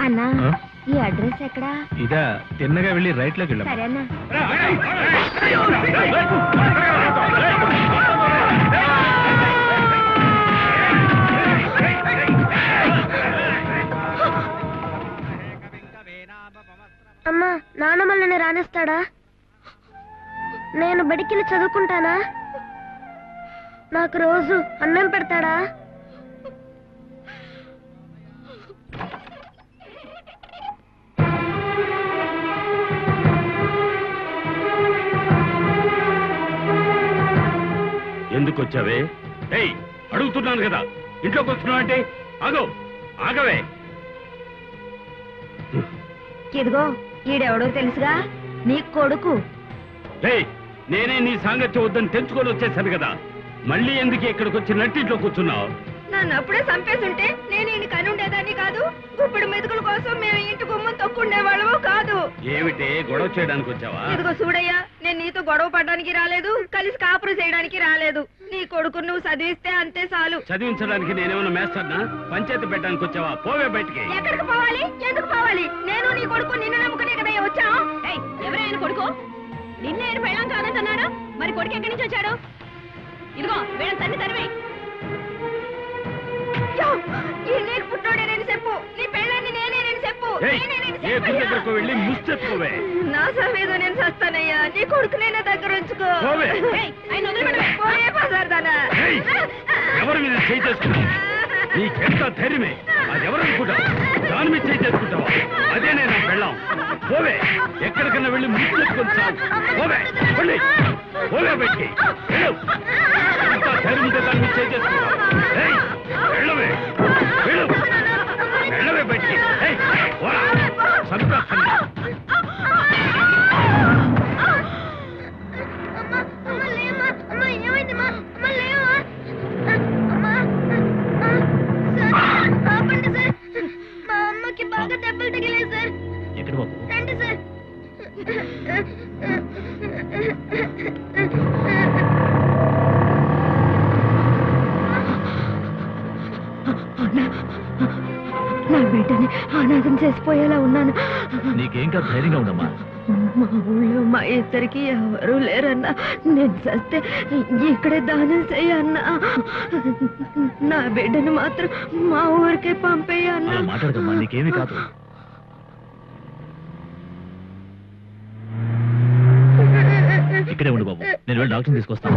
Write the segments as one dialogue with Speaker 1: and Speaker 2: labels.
Speaker 1: అన్నా
Speaker 2: ఆ?
Speaker 1: ఈ అడ్రస్ ఎక్కడా
Speaker 2: ఇదా తిన్నగా వెళ్ళి రైట్ లోకి వెళ్ళాం
Speaker 1: సరే అన్నా
Speaker 3: అమ్మా నాన్న మళ్ళీ రానేస్తాడా నేను బడికెళ్ళి చదువుకుంటానా నాకు రోజు అన్నం పెడతాడా
Speaker 4: ఎందుకు వచ్చావే ఏయ్ అడుగుతున్నాను కదా ఇంట్లోకి వస్తున్నావు అంటే ఆగో ఆగవే
Speaker 1: ఇదిగో ఈడెవడో తెలుసుగా నీ కొడుకు
Speaker 4: ఏయ్ నేనే నీ సాంగత్యం వద్దని తెంచుకొని వచ్చేసాను కదా మళ్ళీ ఎందుకు ఇక్కడికి వచ్చి నట్టింట్లో కూర్చున్నావు
Speaker 1: నన్ను అప్పుడే చంపేస్తుంటే నేను ఈయన కనుండేదాన్ని కాదు గుప్పుడు మెతుకుల కోసం మేము ఇంటి గుమ్మం తొక్కుండేవాళ్ళము కాదు
Speaker 4: ఏమిటే గొడవ చేయడానికి వచ్చావా
Speaker 1: ఇదిగో చూడయ్యా నేను నీతో గొడవ పడడానికి రాలేదు కలిసి కాపురం చేయడానికి రాలేదు నీ కొడుకు నువ్వు చదివిస్తే అంతే చాలు
Speaker 4: చదివించడానికి నేనేమన్నా మేస్తానా పంచాయతీ పెట్టడానికి వచ్చావా పోవే బయటికి
Speaker 1: ఎక్కడికి పోవాలి ఎందుకు పోవాలి నేను నీ కొడుకు నిన్ను నమ్ముకునే కదా వచ్చాం ఎవరైనా కొడుకు నిన్నే ఆయన పెళ్ళం కాదంటున్నాడు మరి కొడుకు ఎక్కడి నుంచి వచ్చాడు ఇదిగో వీళ్ళ తల్లి తరివే ఈ నీకు పుట్టాడేనని చెప్పు నీ పెళ్ళాన్ని నేనేనని చెప్పు
Speaker 4: ఏయ్,
Speaker 1: నేనేనని
Speaker 4: ఏ గుడి
Speaker 1: చెప్పయ్యా.
Speaker 4: దగ్గరకు వెళ్ళి ముష్టెత్తుకోవే
Speaker 1: నా సమేదో నేను చస్తానయ్యా నీ కొడుకు నేనే దగ్గర ఉంచుకో
Speaker 4: పోవే.
Speaker 1: ఆయన వదిలిపెట్టవే. పోయే బజార్దానా.
Speaker 4: ఏయ్, ఎవరి మీద చేయి చేసుకున్నావు నీకెంత ధైర్యమే అది ఎవరు అనుకుంటావు దాని మీద చేయి చేసుకుంటావా అదేనే నా పెళ్ళాం పోవే ఎక్కడికన్నా వెళ్ళి ముష్టెత్తుకొని చావు పోవే వెళ్ళి పోవే బయటికి వెళ్ళు ఎంత ధైర్యం ఉంటే దాని మీద చేయి చేసుకుంటావు ఏయ్, వెళ్ళవే వెళ్ళు వెళ్ళవే బయటికి ఏయ్, పోరా చంపేస్తాను
Speaker 3: అమ్మా అమ్మ లేమ్మా అమ్మ ఏమైందమ్మా అమ్మ లేవా అమ్మా సార్ ఆపండి సార్ మా అమ్మకి బాగా దెబ్బలు తగిలాయి సార్
Speaker 2: ఎక్కడ బాబు
Speaker 3: రండి సార్
Speaker 1: నా బిడ్డని అనాథం చేసిపోయేలా ఉన్నాను
Speaker 2: నీకేం కాదు ధైర్యంగా ఉండమ్మా
Speaker 1: మా ఊళ్ళో మా ఇద్దరికి ఎవరు లేరన్నా నేను చస్తే ఇక్కడే దానం చేయన్నా నా బిడ్డను మాత్రం మా ఊరికే పంపేయన్నా
Speaker 2: అలా మాట్లాడకమ్మా నీకేమీ కాదు ఇక్కడే ఉండు బాబు నేను వెళ్ళి డాక్టర్ని తీసుకొస్తాను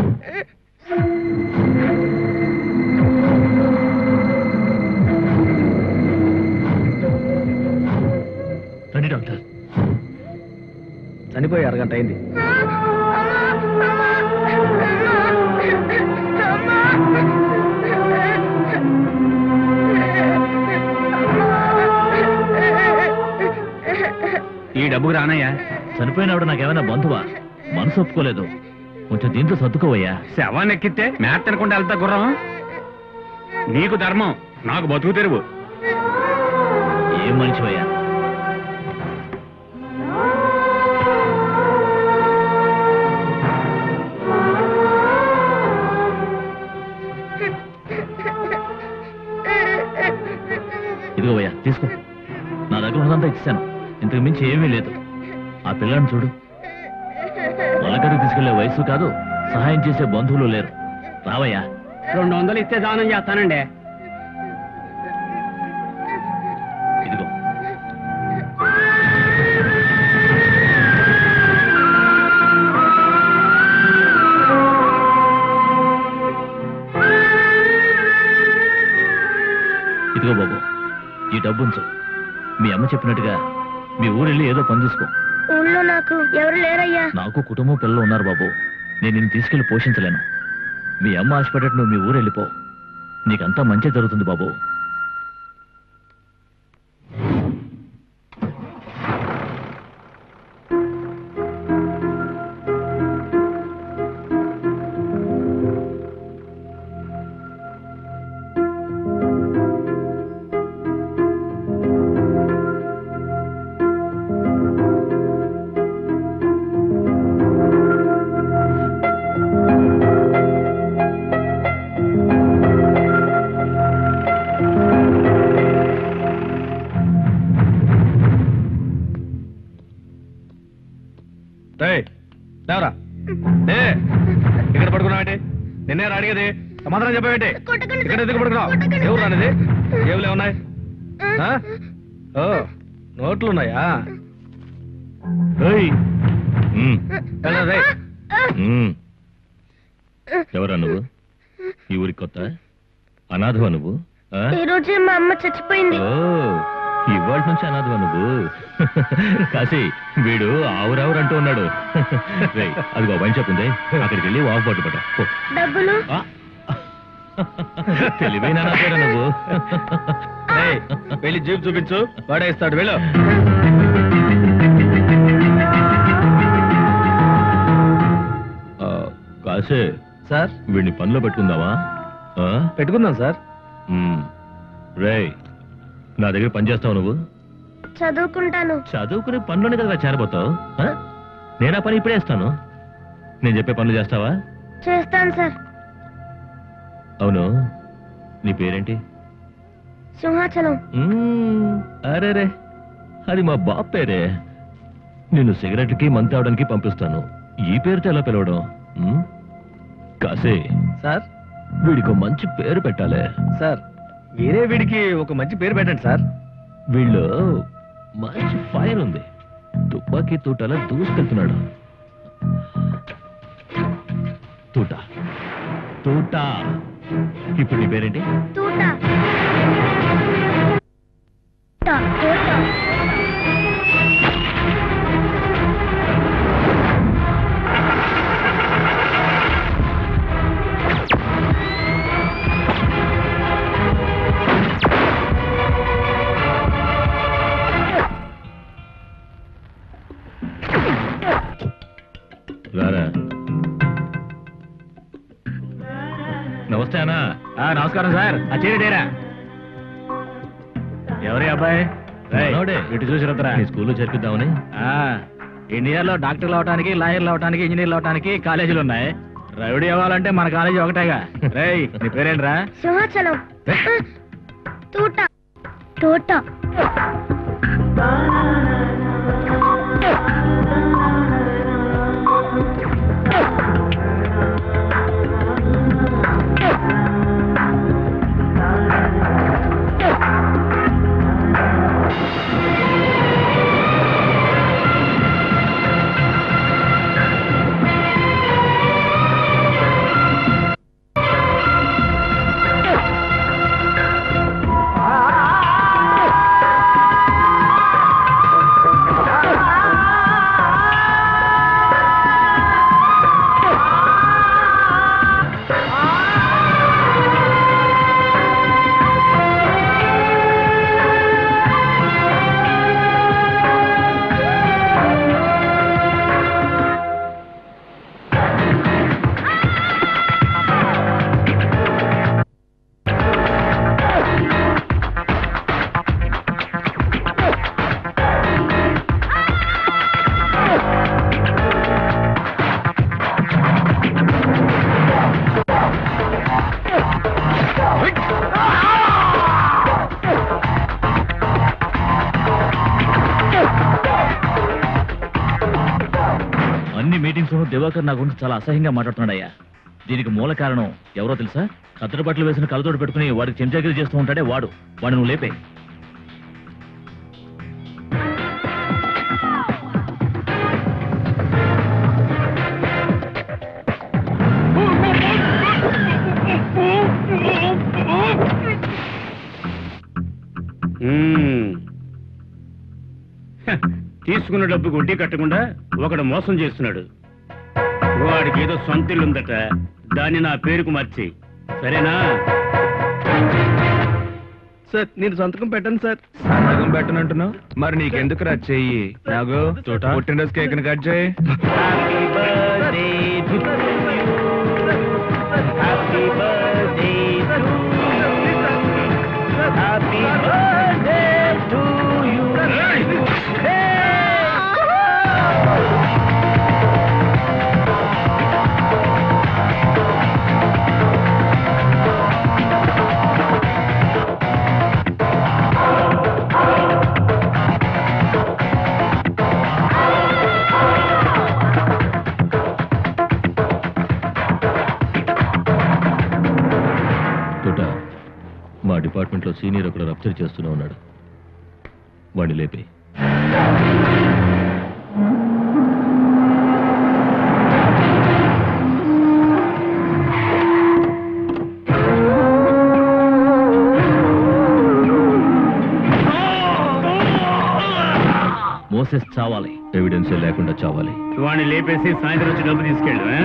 Speaker 2: రండి డాక్టర్ చనిపోయి అరగంట అయింది
Speaker 4: ఈ డబ్బుకు రానయ్యా
Speaker 2: చనిపోయినప్పుడు నాకేమైనా బంధువా మనసు ఒప్పుకోలేదు కొంచెం దీంతో సర్దుకోవయ్యా
Speaker 4: శవాన్ని ఎక్కితే మేత తినకుండా వెళ్తా గుర్రం నీకు ధర్మం నాకు బతుకు తెరువు
Speaker 2: ఏం మనిషివయ్యా ఇదిగోవయ్యా తీసుకో నా దగ్గర ఉన్నదంతా ఇచ్చాను ఇంతకు మించి ఏమీ లేదు ఆ పిల్లని చూడు మొలకడికి తీసుకెళ్లే వయసు కాదు సహాయం చేసే బంధువులు లేరు రావయ్యా
Speaker 4: రెండు వందలు ఇస్తే దానం చేస్తానండి
Speaker 2: ఇదిగో ఇదిగో బాబు ఈ డబ్బు ఉంచు మీ అమ్మ చెప్పినట్టుగా మీ ఊరెళ్ళి ఏదో పని చూసుకో
Speaker 3: ఊళ్ళో నాకు ఎవరు లేరయ్యా
Speaker 2: నాకు కుటుంబం పిల్లలు ఉన్నారు బాబు నేను నిన్ను తీసుకెళ్లి పోషించలేను మీ అమ్మ ఆశపడ్డట్టు నువ్వు మీ ఊరు వెళ్ళిపో నీకంతా మంచి జరుగుతుంది బాబు
Speaker 5: రేయ్, లేవరా ఏ ఇక్కడ పడుకున్నావేంటి నిన్నే అడిగేది సమాధానం చెప్పేవేంటి
Speaker 3: కొట్టకండి
Speaker 5: ఇక్కడ
Speaker 3: సార్.
Speaker 5: ఎందుకు పడుకున్నావు
Speaker 3: కొట్టకండి
Speaker 5: ఎవరు
Speaker 3: సార్.
Speaker 5: రానిది ఏవులే ఉన్నాయి ఆ? ఓ నోట్లు ఉన్నాయా
Speaker 2: ఏయ్. ఉమ్,
Speaker 5: వెళ్ళరా, రేయ్.
Speaker 2: ఉమ్. ఎవరా నువ్వు ఈ ఊరికి కొత్త అనాథవా నువ్వు ఆ?
Speaker 3: ఈ రోజే మా అమ్మ చచ్చిపోయింది
Speaker 2: ఓ ఇవాళ నుంచి అనాథవా నువ్వు కాశీ వీడు ఆవురావురు అంటూ ఉన్నాడు రేయ్, అదిగో వైన్ షాప్ ఉంది అక్కడికి వెళ్ళి వాపు పట్టు పట్ట పో.
Speaker 3: డబ్బులు
Speaker 2: ఆ. తెలివైన అనాథరా నువ్వు
Speaker 5: రేయ్, వెళ్ళి జీప్ చూపించు వాడే ఇస్తాడు వెళ్ళు
Speaker 2: ఆ, కాశీ
Speaker 5: సార్
Speaker 2: వీడిని పనిలో పెట్టుకుందామా ఆ?
Speaker 5: పెట్టుకుందాం సార్
Speaker 2: ఉమ్. రేయ్ నా దగ్గర పని చేస్తావు నువ్వు
Speaker 3: చదువుకుంటాను
Speaker 2: చదువుకునే పనిలోనే కదా చేరబోతావు ఆ? నేను ఆ పని ఇప్పుడే ఇస్తాను నేను చెప్పే పనులు చేస్తావా
Speaker 3: చేస్తాను సార్
Speaker 2: అవును నీ పేరేంటి
Speaker 3: సింహాచలం
Speaker 2: మ్మ్, అరేరే అది మా బాబు పేరే నిన్ను సిగరెట్కి మంత్ అవడానికి పంపిస్తాను ఈ పేరుతో ఎలా పిలవడం మ్మ్? కాసే
Speaker 5: సార్
Speaker 2: వీడికి ఓ మంచి పేరు పెట్టాలి
Speaker 5: సార్ మీరే వీడికి ఒక మంచి పేరు పెట్టండి సార్
Speaker 2: వీళ్ళు మంచి ఫైర్ ఉంది తుపాకీ తూటాల దూసుకెళ్తున్నాడు తూట తూట ఇప్పుడు నీ పేరేంటి
Speaker 3: తూట తూట, తూట.
Speaker 2: రారా నమస్తే అన్నా
Speaker 5: నమస్కారం సార్ అచ్చేడేరా ఎవరి అబ్బాయి
Speaker 2: మనోడే.
Speaker 5: ఇటు చూసి రుద్రా.
Speaker 2: నీ స్కూల్లో చేర్పిద్దామని
Speaker 5: ఆ, ఇండియాలో డాక్టర్లు అవడానికి లాయర్లు అవడానికి ఇంజనీర్లు అవడానికి కాలేజీలు ఉన్నాయి రౌడీ అవ్వాలంటే మన కాలేజీ ఒకటేగా రేయ్ నీ పేరేంట్రా
Speaker 3: సింహాచలం తూట తూట
Speaker 2: అన్ని మీటింగ్స్ దివాకర్ నా గురించి చాలా అసహ్యంగా మాట్లాడుతున్నాడయ్యా దీనికి మూల కారణం ఎవరో తెలుసా కత్తెర బట్టలు వేసిన కలతోడు పెట్టుకుని వాడికి చెంచాగిరి చేస్తూ ఉంటాడే వాడు వాడు నువ్వు లేపే
Speaker 4: మ్మ్. హ, తీసుకున్న డబ్బుకు వడ్డీ కట్టకుండా ఒకడు మోసం చేస్తున్నాడు వాడికి ఏదో సొంత ఇల్లు ఉందట దాన్ని నా పేరుకు మార్చి సరేనా
Speaker 5: సార్ నేను సంతకం పెట్టను సార్ సంతకం పెట్టనంటున్నావు మరి నీకెందుకు రా చెయ్యి నాగు పుట్టినరోజు కేక్ కట్ చేయి
Speaker 2: సీనియర్ ఒకడు రప్చర్ చేస్తూనే ఉన్నాడు వాడిని లేపి మోసెస్ చావాలి ఎవిడెన్స్ లేకుండా చావాలి
Speaker 4: వాడిని లేపేసి సాయంత్రం వచ్చి డబ్బు తీసుకెళ్ళు ఆ?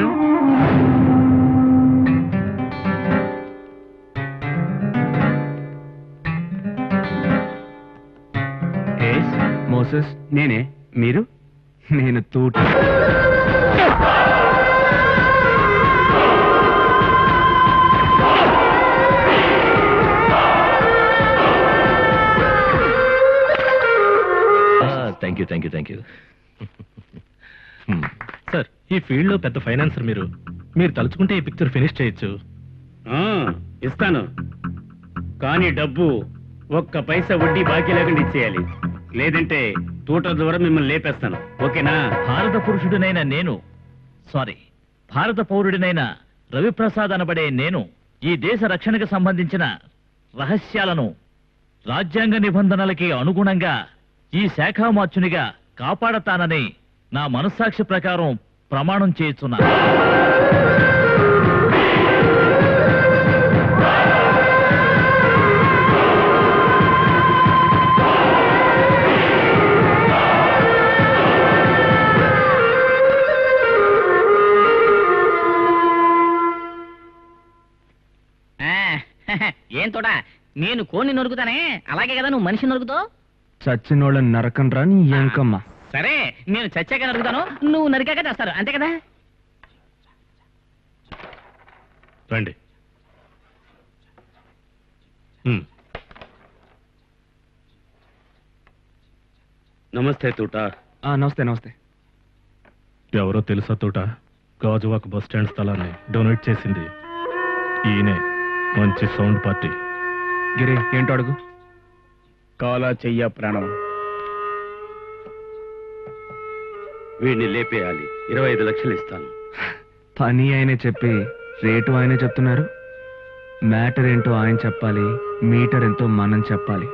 Speaker 4: ఏస్,
Speaker 5: మోసెస్
Speaker 4: నేనే మీరు
Speaker 5: నేను తూట
Speaker 2: thank you thank you thank you
Speaker 5: sir ఈ ఫీల్డ్ లో పెద్ద ఫైనాన్సర్ మీరు మీరు తలుచుకుంటే ఈ పిక్చర్ ఫినిష్ చేయొచ్చు
Speaker 4: ఆ, ఇస్తాను కానీ డబ్బు ఒక్క పైసా వడ్డీ బాకీ లేకుండా ఇచ్చేయాలి లేదంటే తూట ద్వారా మిమ్మల్ని లేపేస్తాను ఓకేనా
Speaker 2: భారత పురుషుడినైన నేను సారీ భారత పౌరుడినైన రవిప్రసాద్ అనబడే నేను ఈ దేశ రక్షణకు సంబంధించిన రహస్యాలను రాజ్యాంగ నిబంధనలకి అనుగుణంగా ఈ శాఖామాత్యునిగా కాపాడతానని నా మనస్సాక్షి ప్రకారం ప్రమాణం చేస్తున్నా
Speaker 6: ఆ, ఏం తోట నేను కోడిని నరుకుతానే అలాగే కదా నువ్వు మనిషి నరుకుతావు
Speaker 5: చచ్చినోళ్ళని నరకం రా నీ ఎంకమ్మ
Speaker 6: సరే నేను చచ్చాక నరుకుతాను నువ్వు నరికాక చేస్తారు అంతే కదా
Speaker 5: రండి
Speaker 4: నమస్తే తూట
Speaker 5: నమస్తే నమస్తే
Speaker 7: ఎవరో తెలుసా తోట గాజువాక్ బస్ స్టాండ్ స్థలాన్ని డొనేట్ చేసింది ఈయనే మంచి సౌండ్ పార్టీ
Speaker 5: గిరి ఏంటో అడుగు
Speaker 4: కాలా చెయ్య ప్రాణం వీడిని లేపేయాలి ఇరవై ఐదు లక్షలు ఇస్తాను
Speaker 5: పని ఆయనే చెప్పి రేటు ఆయనే చెప్తున్నారు మ్యాటర్ ఏంటో ఆయన చెప్పాలి మీటర్ ఎంతో మనం చెప్పాలి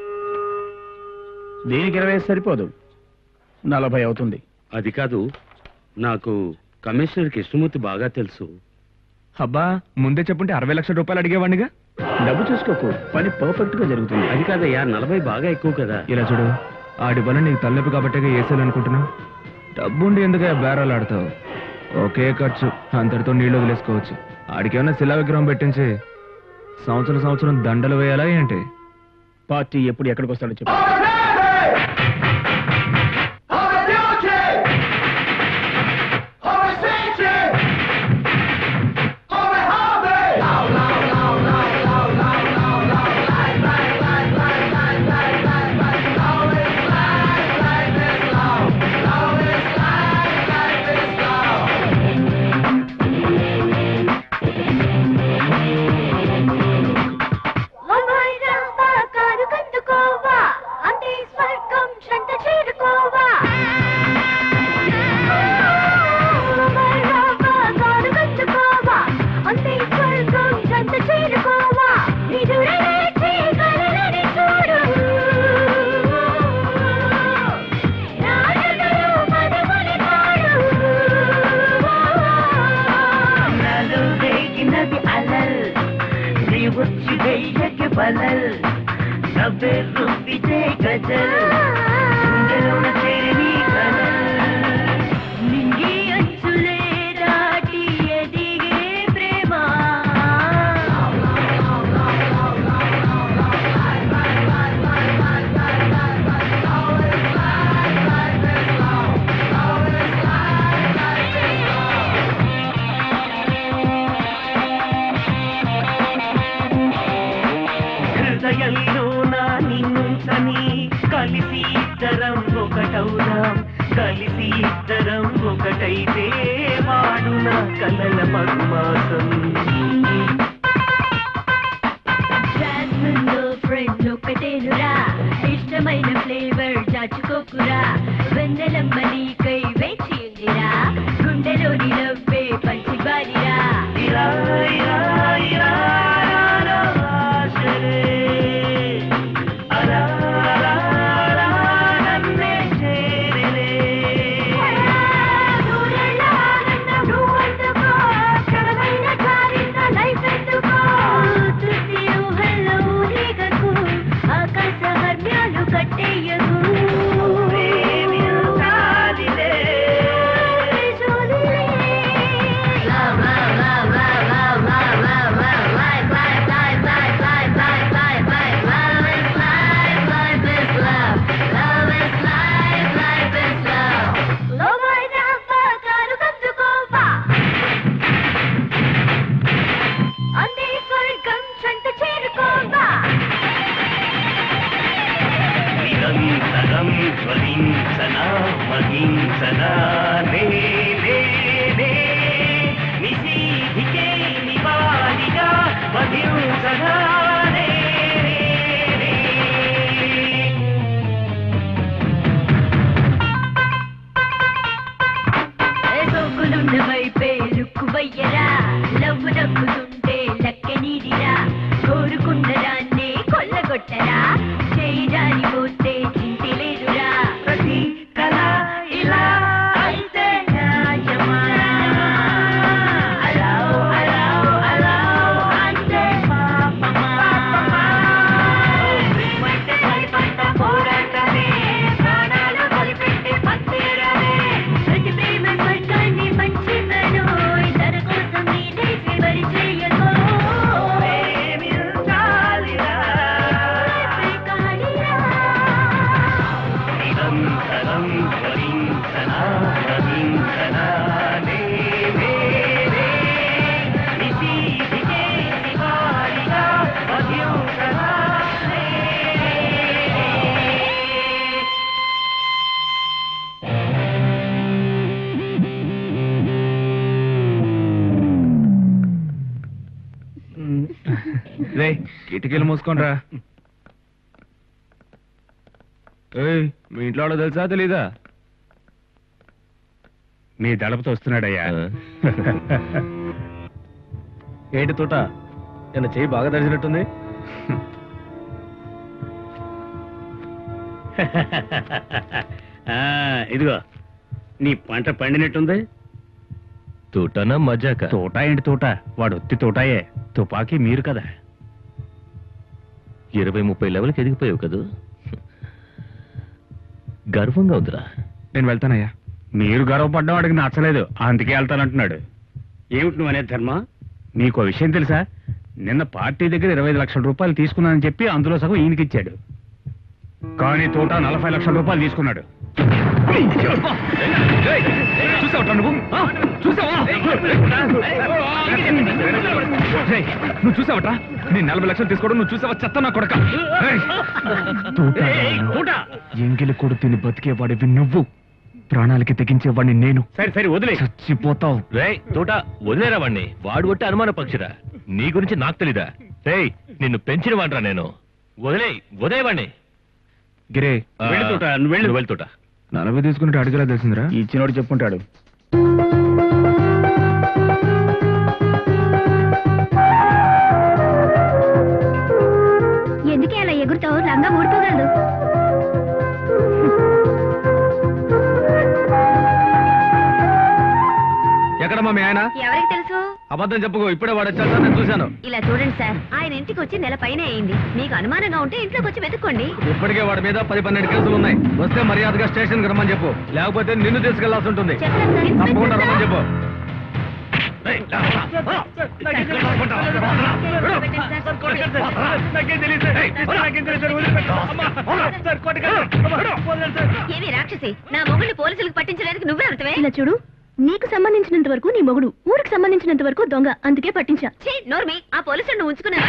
Speaker 8: దీనికి ఇరవై సరిపోదు నలభై అవుతుంది
Speaker 4: అది కాదు నాకు కమిషనర్ కృష్ణమూర్తి బాగా తెలుసు
Speaker 5: అబ్బా ముందే చెప్పుంటే అరవై లక్షల రూపాయలు అడిగేవాడిగా
Speaker 8: డబ్బు చూసుకోకు పని పర్ఫెక్ట్ గా జరుగుతుంది
Speaker 4: అది కాదయ్యా నలభై బాగా ఎక్కువ కదా
Speaker 5: ఇలా చూడు ఆడి వల్ల నీకు తలనొప్పి కాబట్టే వేసేయాలనుకుంటున్నావు డబ్బుండి ఎందుకు బేరాలు ఆడతావు ఒకే ఖర్చు అంతటితో నీళ్ళు వదిలేసుకోవచ్చు ఆడికేమన్నా శిలా విగ్రహం పెట్టించి సంవత్సరం సంవత్సరం దండలు వేయాలా ఏంటి
Speaker 8: పార్టీ ఎప్పుడు ఎక్కడికి వస్తాడో చెప్పు
Speaker 3: అమ్మాయిరవ్వ కారు కట్టుకోవా అంతే స్వర్గం చెంత చేరుకోవా అమ్మాయిరవ్వ కారు కట్టుకోవా అంతే స్వర్గం చెంత చేరుకోవా నిదురే లేచి కలలని చూడు రాజులు పదముని పాడు నాలో రేగినది అలల్ నీ వచ్చి వెయ్యకి బలల్ నవ్వే రుబ్బితే గజల్ గుండెలోన చేరి కలల్ నింగి అంచులే దాటి ఎదిగే ప్రేమ
Speaker 9: హృదయంలో నా నిన్నుంచని కలిసి ఇద్దరం ఒకటవుదాం కలిసి ఇద్దరం ఒకటైతే వాడు నా కలల మధుమాసం
Speaker 3: జాస్మిన్ ఫ్రెండ్ ఒకటేనురా ఇష్టమైన ఫ్లేవర్ చాచుకోకురా వెన్నెలమ్మ నీకై వేచి ఉందిరా గుండెలోని నవ్వే పంచిబారిరా
Speaker 9: ఇరా, ఇరా, ఇరా, ఇరా, ఆశలే. వధించనా నే నే నే నిశీధికే నివారిగా వధించనా నే నే నే
Speaker 3: సోకులుండవై పేరుక్కువయ్యరా లవ్వు నక్కుతుంటే లక్క నీడిరా కోరుకున్నదాన్నే కొల్లగొట్టరా చేయడాని పోతే చింతి లేదురా
Speaker 9: ప్రతి కళ ఇలా అయితే న్యాయమా
Speaker 3: అలావ్ అలావ్ అలావ్ అంటే పాపమా
Speaker 9: ప్రేమంటే బలిపంట పోరాటమే ప్రాణాలు బలిపెట్టే పందేరమే
Speaker 3: ప్రతి ప్రేమ స్వర్గాన్ని పంచినను ఇతర కోసం నేనే చివరి చేయకో
Speaker 9: ప్రేమించాలిరా నిరంతరం వరించనా వరించనా నే నే నే నిశీధికే నివారిగా వధించనా నే
Speaker 5: రే కిటికీలు మూసుకోనరా ఏయ్ మీ ఇంట్లో వాళ్ళో తెలుసా తెలీదా
Speaker 4: నీ దళపతో వస్తున్నాడయ్యా
Speaker 5: ఏంటి తోట నేను చెయ్యి బాగా తడిచినట్టుంది
Speaker 4: ఆ, ఇదిగో నీ పంట పండినట్టుంది
Speaker 2: తోటనా మజాక
Speaker 4: తోట ఏంటి తోట వాడు ఒత్తి తోటాయే తుపాకీ మీరు కదా
Speaker 2: ఇరవై ముప్పై లెవెల్కి ఎదిగిపోయావు కదూ గర్వంగా ఉందిరా
Speaker 5: నేను వెళ్తానయ్యా
Speaker 4: మీరు గర్వపడ్డం వాడికి నచ్చలేదు అందుకే వెళ్తానంటున్నాడు ఏమిటి నువ్వు అనేది ధర్మ నీకు విషయం తెలుసా నిన్న పార్టీ దగ్గర ఇరవై ఐదు లక్షల రూపాయలు తీసుకున్నానని చెప్పి అందులో సగం ఈయనకి ఇచ్చాడు కానీ తోట నలభై లక్షల రూపాయలు తీసుకున్నాడు
Speaker 5: చూసావట్రా నువ్వు ఆ? చూసావా రేయ్, నువ్వు చూసావట్రా నేను నలభై లక్షలు తీసుకోవడం నువ్వు చూసావా చెత్త నా కొడక రేయ్.
Speaker 4: తోట
Speaker 5: ఎంగిలి కొడు తిని బతికేవాడివి నువ్వు ప్రాణాలకి తెగించేవాడిని నేను
Speaker 4: సరే సరే వదిలే
Speaker 5: చచ్చిపోతావు
Speaker 2: రే తోట వదిలేరా వాణ్ణి వాడు కొట్టే అనుమాన పక్షిరా నీ గురించి నాకు తెలీదా రేయ్ నిన్ను పెంచిన వాడ్రా నేను వదిలే వదిలేవాణ్ణి
Speaker 5: గిరే
Speaker 4: వెళ్ళు తోట, నువ్వు వెళ్ళు.
Speaker 2: వెళ్ళు తోట
Speaker 5: నలభై తీసుకుంటే అడిగేలా తెలిసిందిరా
Speaker 8: ఇచ్చినోడు చెప్పుంటాడు
Speaker 3: ఎందుకే అలా ఎగురుతావు లంగా ఊడిపోగలదు
Speaker 5: ఎక్కడమ్మా మీ ఆయన
Speaker 1: ఎవరికి తెలుసు
Speaker 5: అబద్ధం చెప్పుకో ఇప్పుడే వాడు వచ్చాడు నేను చూశాను
Speaker 1: ఇలా చూడండి సార్ ఆయన ఇంటికి వచ్చి నెల పైన అయింది మీకు అనుమానంగా ఉంటే ఇంట్లోకి వచ్చి వెతుక్కోండి
Speaker 5: ఇప్పటికే వాడి మీద పది పన్నెండు కేసులు ఉన్నాయి వస్తే మర్యాదగా స్టేషన్ కి రమ్మని చెప్పు లేకపోతే నిన్ను తీసుకెళ్లాల్సి ఉంటుంది
Speaker 1: చెప్తాను సార్
Speaker 5: తప్పకుండా రమ్మని చెప్పు
Speaker 1: ఏమి రాక్షసి నా మొగుడిని పోలీసులకు పట్టించడానికి నువ్వే అర్థమే
Speaker 3: ఇలా చూడు నీకు సంబంధించినంత వరకు నీ మొగుడు ఊరికి సంబంధించినంత వరకు దొంగ అందుకే పట్టించా
Speaker 1: ఛీ, నోర్మి ఆ పోలీసులు నువ్వు ఉంచుకున్నావా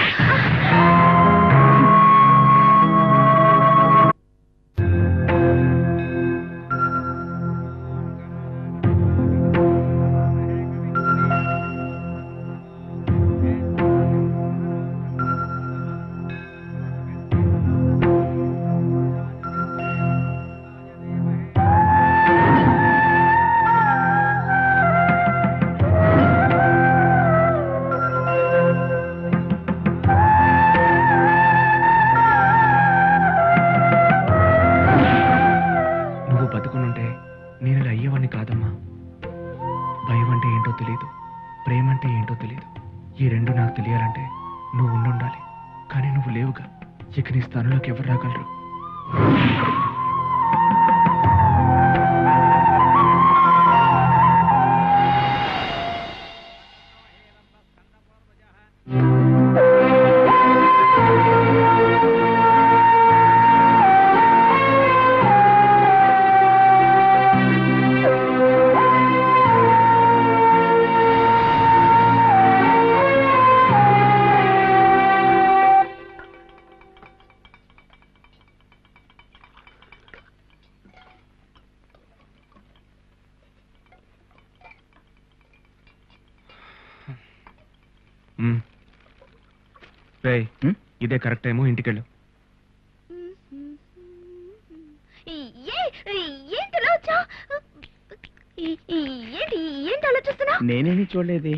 Speaker 5: నువ్వు బతుకునుంటే నేను ఇలా అయ్యేవాడిని కాదమ్మా భయం అంటే ఏంటో తెలియదు ప్రేమ అంటే ఏంటో తెలియదు ఈ రెండు నాకు తెలియాలంటే నువ్వు ఉండుండాలి కానీ నువ్వు లేవుగా ఇక నీ స్థానంలోకి ఎవరు రాగలరు మ్. రేయ్
Speaker 8: హ్మ్?
Speaker 5: ఇదే కరెక్ట్ టైము ఇంటికెళ్ళు
Speaker 1: ఏ ఏంటి ఇలా వచ్చావు ఏంటి ఏంటి ఆలోచిస్తున్నా
Speaker 8: నేనేమి చూడలేదే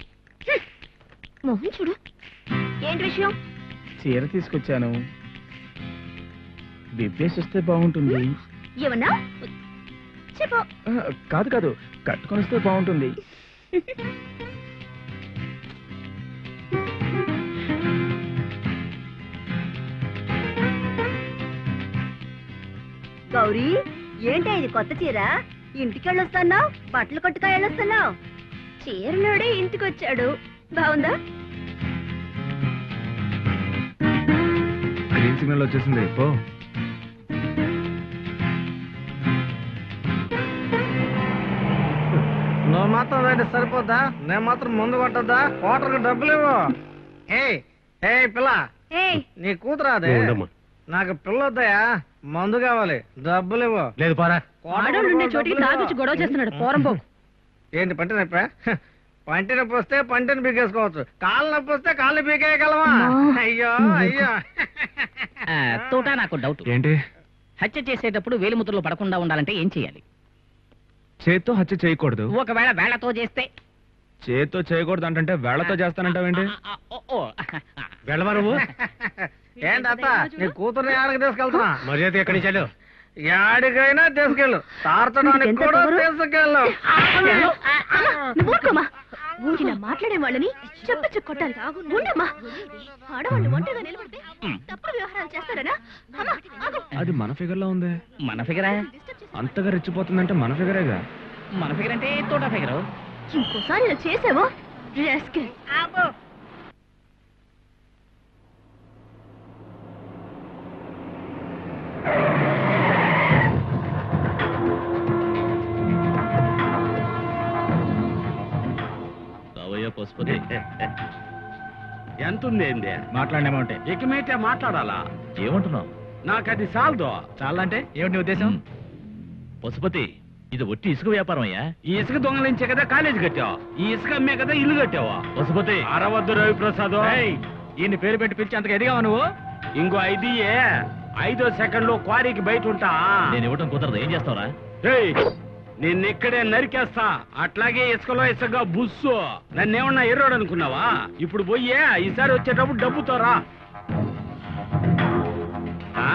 Speaker 1: మోహన్ చూడు ఏంటి విషయం
Speaker 8: చీర తీసుకొచ్చాను విప్పేసి వస్తే బాగుంటుంది
Speaker 1: ఏమన్నా చెప్పు
Speaker 8: ఆ, కాదు కాదు కట్టుకొని వస్తే బాగుంటుంది
Speaker 1: గౌరీ ఏంటి ఇది కొత్త చీర ఇంటికి వెళ్ళొస్తున్నావు బట్టలు కొట్టుగా వెళ్ళొస్తున్నావు చీరలోడే ఇంటికి వచ్చాడు బాగుందా
Speaker 5: గ్రీన్ సిగ్నల్ వచ్చేసింది పో
Speaker 10: నువ్వు మాత్రం రండి సరిపోద్దా నేను మాత్రం ముందు కొట్టద్దా కోటర్కి డబ్బులు ఇవ్వు ఏయ్ ఏయ్ పిల్ల
Speaker 1: ఏయ్
Speaker 10: నీ కూతురు అదే
Speaker 7: నువ్వు ఉండమ్మా.
Speaker 10: నాకు పిల్ల వద్దయా మందు కావాలి డబ్బులు ఇవ్వు
Speaker 7: లేదు పారా
Speaker 1: ఆడోళ్ళుండే చోటికి తాగొచ్చి గొడవ చేస్తున్నాడు పోరంబోకు
Speaker 10: ఏంటి పంటి నొప్పి పంటి నొప్పి వస్తే పంటిని పీకేసుకోవచ్చు కాళ్ళు నొప్పి వస్తే కాళ్ళు పీకేయగలవా అయ్యో అయ్యో
Speaker 6: ఆ, తోట నాకు డౌట్
Speaker 5: ఏంటి
Speaker 6: హత్య చేసేటప్పుడు వేలిముద్రలు పడకుండా ఉండాలంటే ఏం చేయాలి
Speaker 5: చేత్తో హత్య చేయకూడదు
Speaker 6: ఒకవేళ వేళ్లతో చేస్తే
Speaker 5: చేత్తో చేయకూడదు అంటే వేళతో చేస్తానంటావేంటి
Speaker 6: ఆ, ఓ, ఓ.
Speaker 7: వెళ్ళవా నువ్వు
Speaker 10: ఏంటి అత్త నీ కూతుర్ని ఆడకి తీసుకెళ్తున్నా
Speaker 7: మర్యాద ఎక్కడి నుంచి వెళ్ళు
Speaker 10: యాడికైనా తీసుకెళ్ళు తార్చడానికి
Speaker 1: ఎంత
Speaker 10: కూడా
Speaker 1: పొగరు?
Speaker 10: తీసుకెళ్ళు
Speaker 1: నువ్వు ఊరుకోమా ఇలా మాట్లాడే వాళ్ళని చెప్పచ్చు కొట్టాలి ఉండమ్మా ఆడవాళ్ళు ఒంటరిగా నిలబడితే తప్పుడు వ్యవహారాలు చేస్తారనా అమ్మా, ఆగు.
Speaker 5: అది మన ఫిగర్ లో ఉంది
Speaker 6: మన ఫిగరా
Speaker 5: అంతగా రెచ్చిపోతుందంటే మన ఫిగరేగా
Speaker 6: మన ఫిగర్ అంటే తోట ఫిగరు
Speaker 1: ఇంకోసారి ఇలా చేసావో rascal.
Speaker 2: రావయ్య పశుపతి
Speaker 4: ఎంత ఉంది ఏంది
Speaker 8: మాట్లాడిన అమౌంట్
Speaker 4: ఇక మీటే మాట్లాడాలా
Speaker 2: ఏమంటున్నావు
Speaker 4: నాకు అది చాలదు
Speaker 8: చాలంటే ఏమిటి నీ ఉద్దేశం
Speaker 2: పశుపతి ఇది ఒట్టి ఇసుక వ్యాపారం అయ్యా
Speaker 4: ఈ ఇసుక దొంగలించే కదా కాలేజ్ కట్టావు ఈ ఇసుక అమ్మే కదా ఇల్లు కట్టావా
Speaker 2: పశుపతి
Speaker 4: అరవద్దు రవి ప్రసాద్
Speaker 8: ఈయన పేరు పెట్టి పిలిచి అంతగా ఎదిగావా నువ్వు
Speaker 4: ఇంకో ఐదు ఇయ్యే. ఐదో సెకండ్ లో క్వారీకి బయట ఉంటా
Speaker 2: నేను ఇవ్వటం కుదరదు ఏం చేస్తావురా
Speaker 4: ఏయ్, నిన్ను ఇక్కడే నరికేస్తా అట్లాగే ఇసుకలో ఇసుక బుస్సు నన్నేమన్నా ఎర్రోడు అనుకున్నావా ఇప్పుడు పోయే ఈసారి వచ్చేటప్పుడు డబ్బుతో రా ఆ?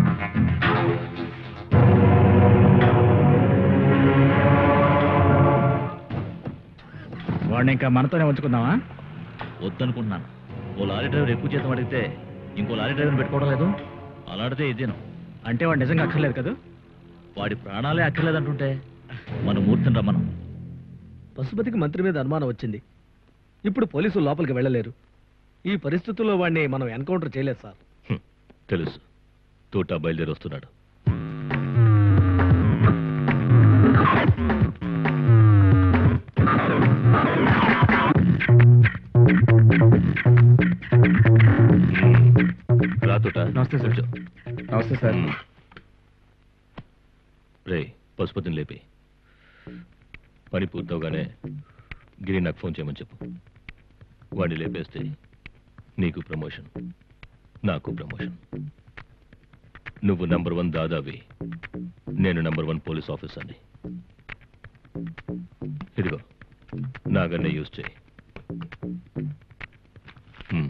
Speaker 8: వాడిని ఇంకా మనతోనే ఉంచుకుందామా
Speaker 2: వద్దనుకుంటున్నాను ఓ లారీ డ్రైవర్ ఎక్కువ జీతం అడిగితే ఇంకో లారీ డ్రైవర్ పెట్టుకోవడం లేదు అలాడితే ఇదేను
Speaker 8: అంటే వాడు నిజంగా అక్కర్లేదు కదా
Speaker 2: వాడి ప్రాణాలే అక్కర్లేదంటుంటే మన మూర్తిని రమ్మను
Speaker 10: పశుపతికి మంత్రి మీద అనుమానం వచ్చింది ఇప్పుడు పోలీసులు లోపలికి వెళ్ళలేరు ఈ పరిస్థితుల్లో వాడిని మనం ఎన్కౌంటర్ చేయలేదు సార్
Speaker 2: హ్మ్, తెలుసు తోట బయలుదేరి వస్తున్నాడు రా తోట
Speaker 5: నమస్తే సార్.
Speaker 2: కూర్చో.
Speaker 8: నమస్తే సార్
Speaker 2: రే పశుపతిని లేపి పని పూర్తవగానే గిరి నాకు ఫోన్ చేయమని చెప్పు వాడిని లేపేస్తే నీకు ప్రమోషన్ నాకు ప్రమోషన్ నువ్వు నంబర్ వన్ దాదావి నేను నంబర్ వన్ పోలీస్ ఆఫీసర్ని ఇదిగో నాగన్నే యూజ్ చేయి హ్మ్.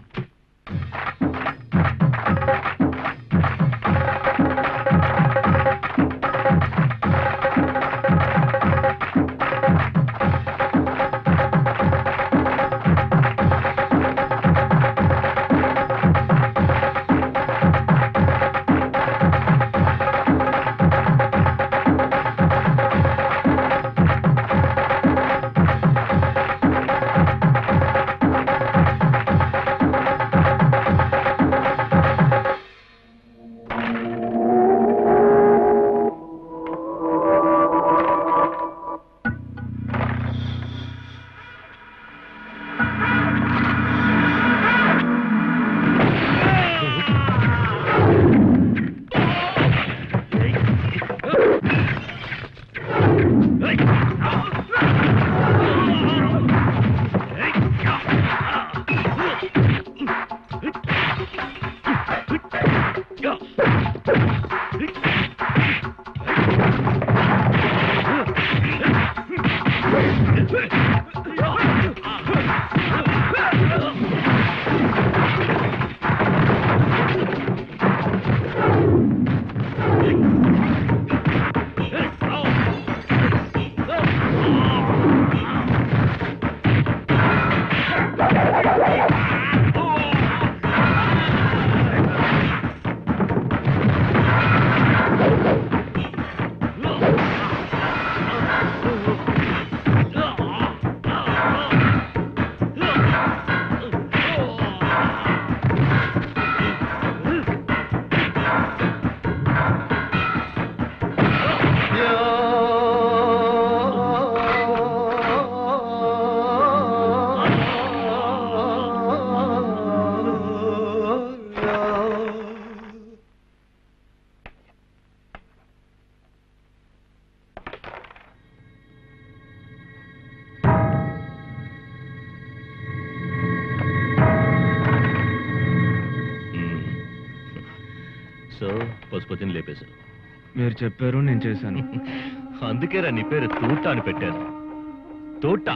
Speaker 2: చేసావు పశుపతిని లేపేశావు
Speaker 5: మీరు చెప్పారు నేను చేశాను
Speaker 2: అందుకేరా నీ పేరు తూట అని పెట్టాను తూట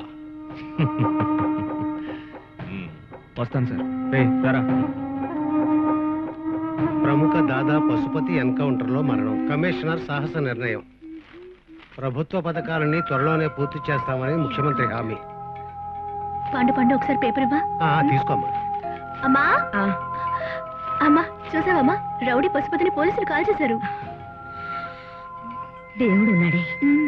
Speaker 5: వస్తాను సార్ రే రారా
Speaker 11: ప్రముఖ దాదా పశుపతి ఎన్కౌంటర్లో మరణం కమిషనర్ సాహస నిర్ణయం ప్రభుత్వ పథకాలని త్వరలోనే పూర్తి చేస్తామని ముఖ్యమంత్రి హామీ
Speaker 12: పండు పండు ఒకసారి పేపర్ ఇవ్వా
Speaker 11: ఆ, తీసుకోమ్మా
Speaker 12: అమ్మా అమ్మా చూసావమ్మా రౌడీ పశుపతిని పోలీసులు కాల్ చేశారు
Speaker 1: దేవుడు ఉన్నాడే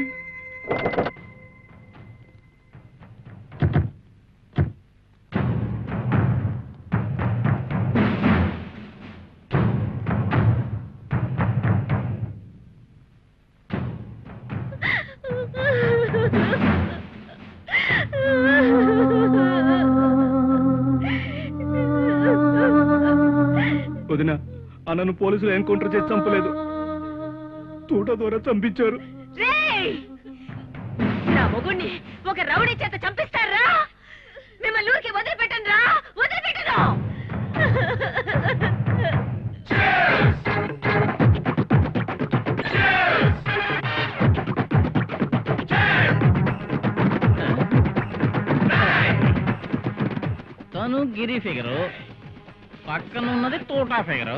Speaker 5: వదిన అన్నను పోలీసులు ఎన్కౌంటర్ చేసి చంపలేదు తూట ద్వారా చంపించారు
Speaker 1: రేయ్! నా మొగుణ్ణి ఒక రౌడీ చేత చంపిస్తారా మిమ్మల్ని ఊరికి వదిలిపెట్టను రా వదిలిపెట్టను
Speaker 6: తను గిరి ఫిగరు పక్కన ఉన్నది తోటా ఫిగరు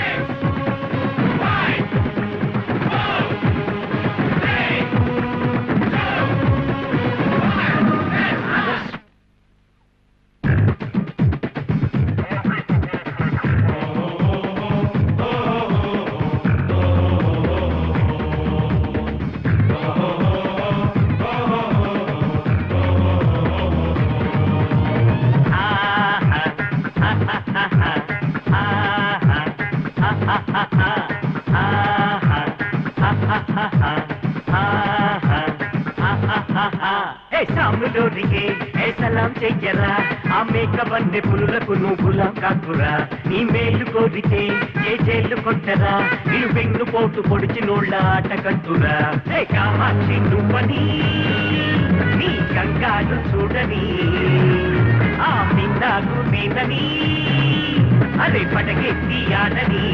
Speaker 9: ఏ సాములోనికి ఏ సలాం చెయ్యరా ఆ మేక బండి పులులకు నువ్వు గులాం కాకురా నీ మేలు కోరికే ఏ జైలు కొట్టరా నేను బెంగు పోటు పొడిచి నోళ్ళ ఆట కట్టురా ఏ కామాక్షి నువ్వని నీ గంగాలు చూడని ఆ మిందాగు మీదని అరే పడగెత్తి ఆడని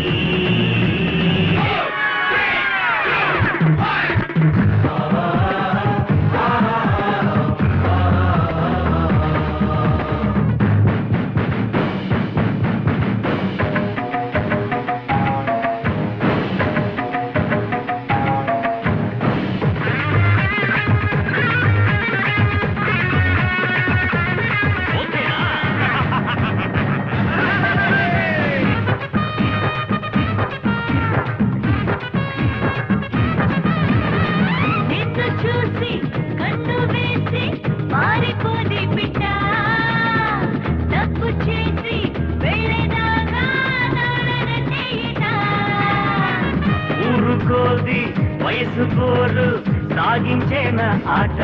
Speaker 3: నిన్ను చూసి కన్ను వేసి మారిపోది బిడ్డ తప్పు చేసి వెళ్ళేదాకా నాడన చేయదా
Speaker 9: ఊరుకోది వయసు కోరు సాగించేన ఆట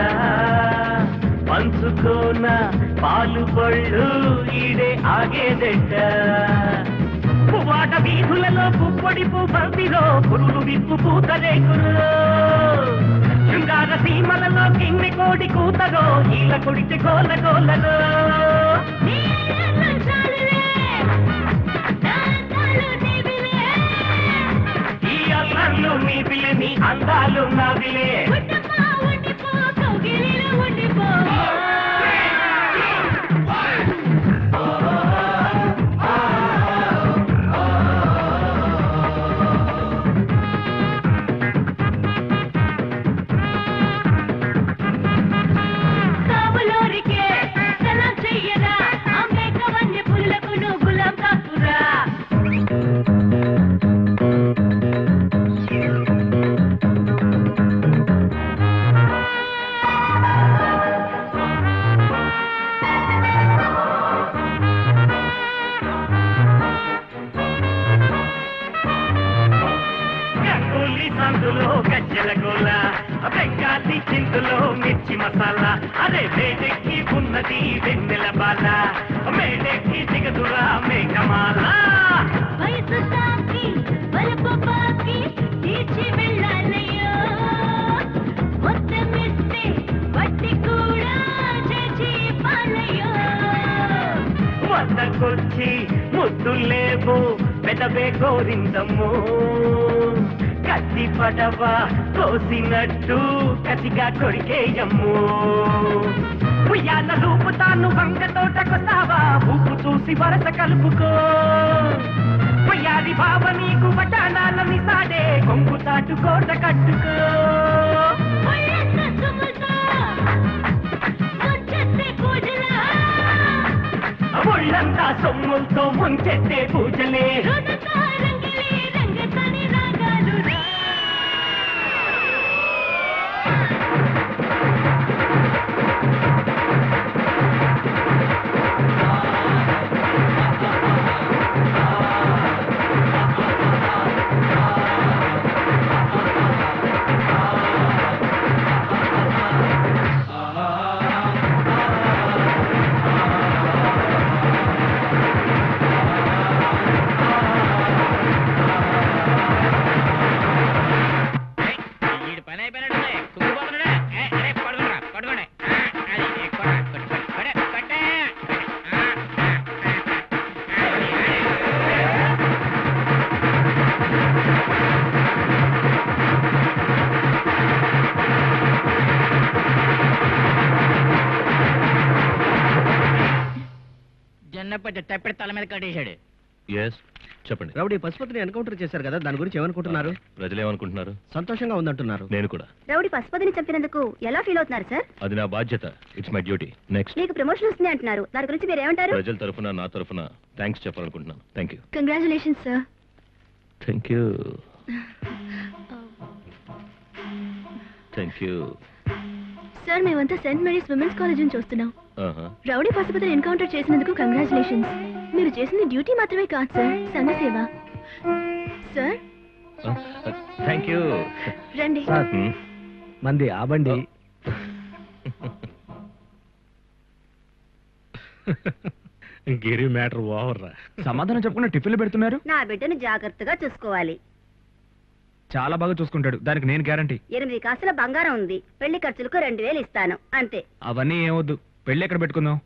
Speaker 9: పంచుకోన పాలు పళ్ళు ఈడే ఆగేదెట్ట పువ్వాట వీధులలో పుప్పొడి బంతిలో పురులు విప్పు పూతరేకులు శృంగార సీమలలో కింది కోడి కూతలో ఈల కొడితే కోల కోలలో ఈ అల్లర్లు నీ పిల్లి నీ అందాలు నావిలే
Speaker 3: కావులోరికే సలాం చెయ్యరా అమ్మే కవన్య పుల్లకు నువ్వు గులాం కాకురా
Speaker 9: గంగూలీ సందులో గజ్జల గోల బెంగాలీ చిందులో మిర్చి మసాలా అరే వేడెక్కి ఉన్నది వెన్నెల బాల మేడెక్కి దిగదురా మేఘమాల
Speaker 3: వయసు తాకి వలపు పాకి తీర్చి వెళ్ళాలయ్యో మొత్తమిస్తే వట్టి కూడా చేచి పాలయ్యో
Speaker 9: వద్దకొచ్చి ముద్దు లేవు పెదవే కోరిందమ్మో కత్తి పడవ కోసినట్టు కసిగా కొరికేయమ్మో ఉయ్యాల రూపుతాను వంగ తోటకొస్తావా ఊపు చూసి వరస కలుపుకో ఉయ్యాలి బావ నీకు వటానాలని సాడే కొంగు తాటు కోట కట్టుకో ఒళ్ళంతా సొమ్ములతో ముంచెత్తే పూజలే
Speaker 6: వీడి పని అయిపోయినట్టుంది కుంగిపోతున్నాడా ఏ, అరే, పడుకోండిరా, పడుకోండి ఆ, అది, ఎక్కువరా, కొట్టు, కొట్టు, కొట్టు, కొట్టు. ఆ, ఆ, ఆ, ఆ, అది, అది. జొన్నపెట్టు తప్పిడి తల మీద కట్టేశాడు
Speaker 13: ఎస్ చెప్పండి
Speaker 10: రౌడీ పశుపతిని ఎన్కౌంటర్ చేశారు కదా దాని గురించి ఏమనుకుంటున్నారు
Speaker 13: ప్రజలు ఏమనుకుంటున్నారు
Speaker 10: సంతోషంగా ఉందంటున్నారు
Speaker 13: నేను కూడా
Speaker 12: రౌడీ పశుపతిని చంపినందుకు ఎలా ఫీల్ అవుతున్నారు సార్
Speaker 13: అది నా బాధ్యత ఇట్స్ మై డ్యూటీ నెక్స్ట్
Speaker 12: మీకు ప్రమోషన్ వస్తుంది అంటున్నారు దాని గురించి మీరు ఏమంటారు
Speaker 13: ప్రజల తరఫున నా తరఫున థ్యాంక్స్ చెప్పాలనుకుంటున్నాను thank you
Speaker 12: congratulations sir
Speaker 13: thank you thank you
Speaker 12: sir మేమంతా సెయింట్ మేరీస్ విమెన్స్ కాలేజ్ నుంచి వస్తున్నాం రౌడీ పశుపతిని ఎన్కౌంటర్ చేసినందుకు కంగ్రాచులేషన్స్ మీరు చేసింది డ్యూటీ మాత్రమే కాదు సార్ సంఘ సేవ సార్
Speaker 13: థ్యాంక్ యూ
Speaker 12: రండి
Speaker 10: సార్ మంది ఆ బండి
Speaker 7: గిరి మ్యాటర్ ఓవర్ రా
Speaker 5: సమాధానం చెప్పకుండా టిఫిన్లు పెడుతున్నారు
Speaker 12: నా బిడ్డను జాగ్రత్తగా చూసుకోవాలి
Speaker 5: చాలా బాగా చూసుకుంటాడు దానికి నేను గ్యారంటీ
Speaker 12: ఎనిమిది కాసుల బంగారం ఉంది పెళ్లి ఖర్చులకు రెండు వేలు ఇస్తాను అంతే
Speaker 5: అవన్నీ ఏమొద్దు పెళ్ళి ఎక్కడ పెట్టుకుందాం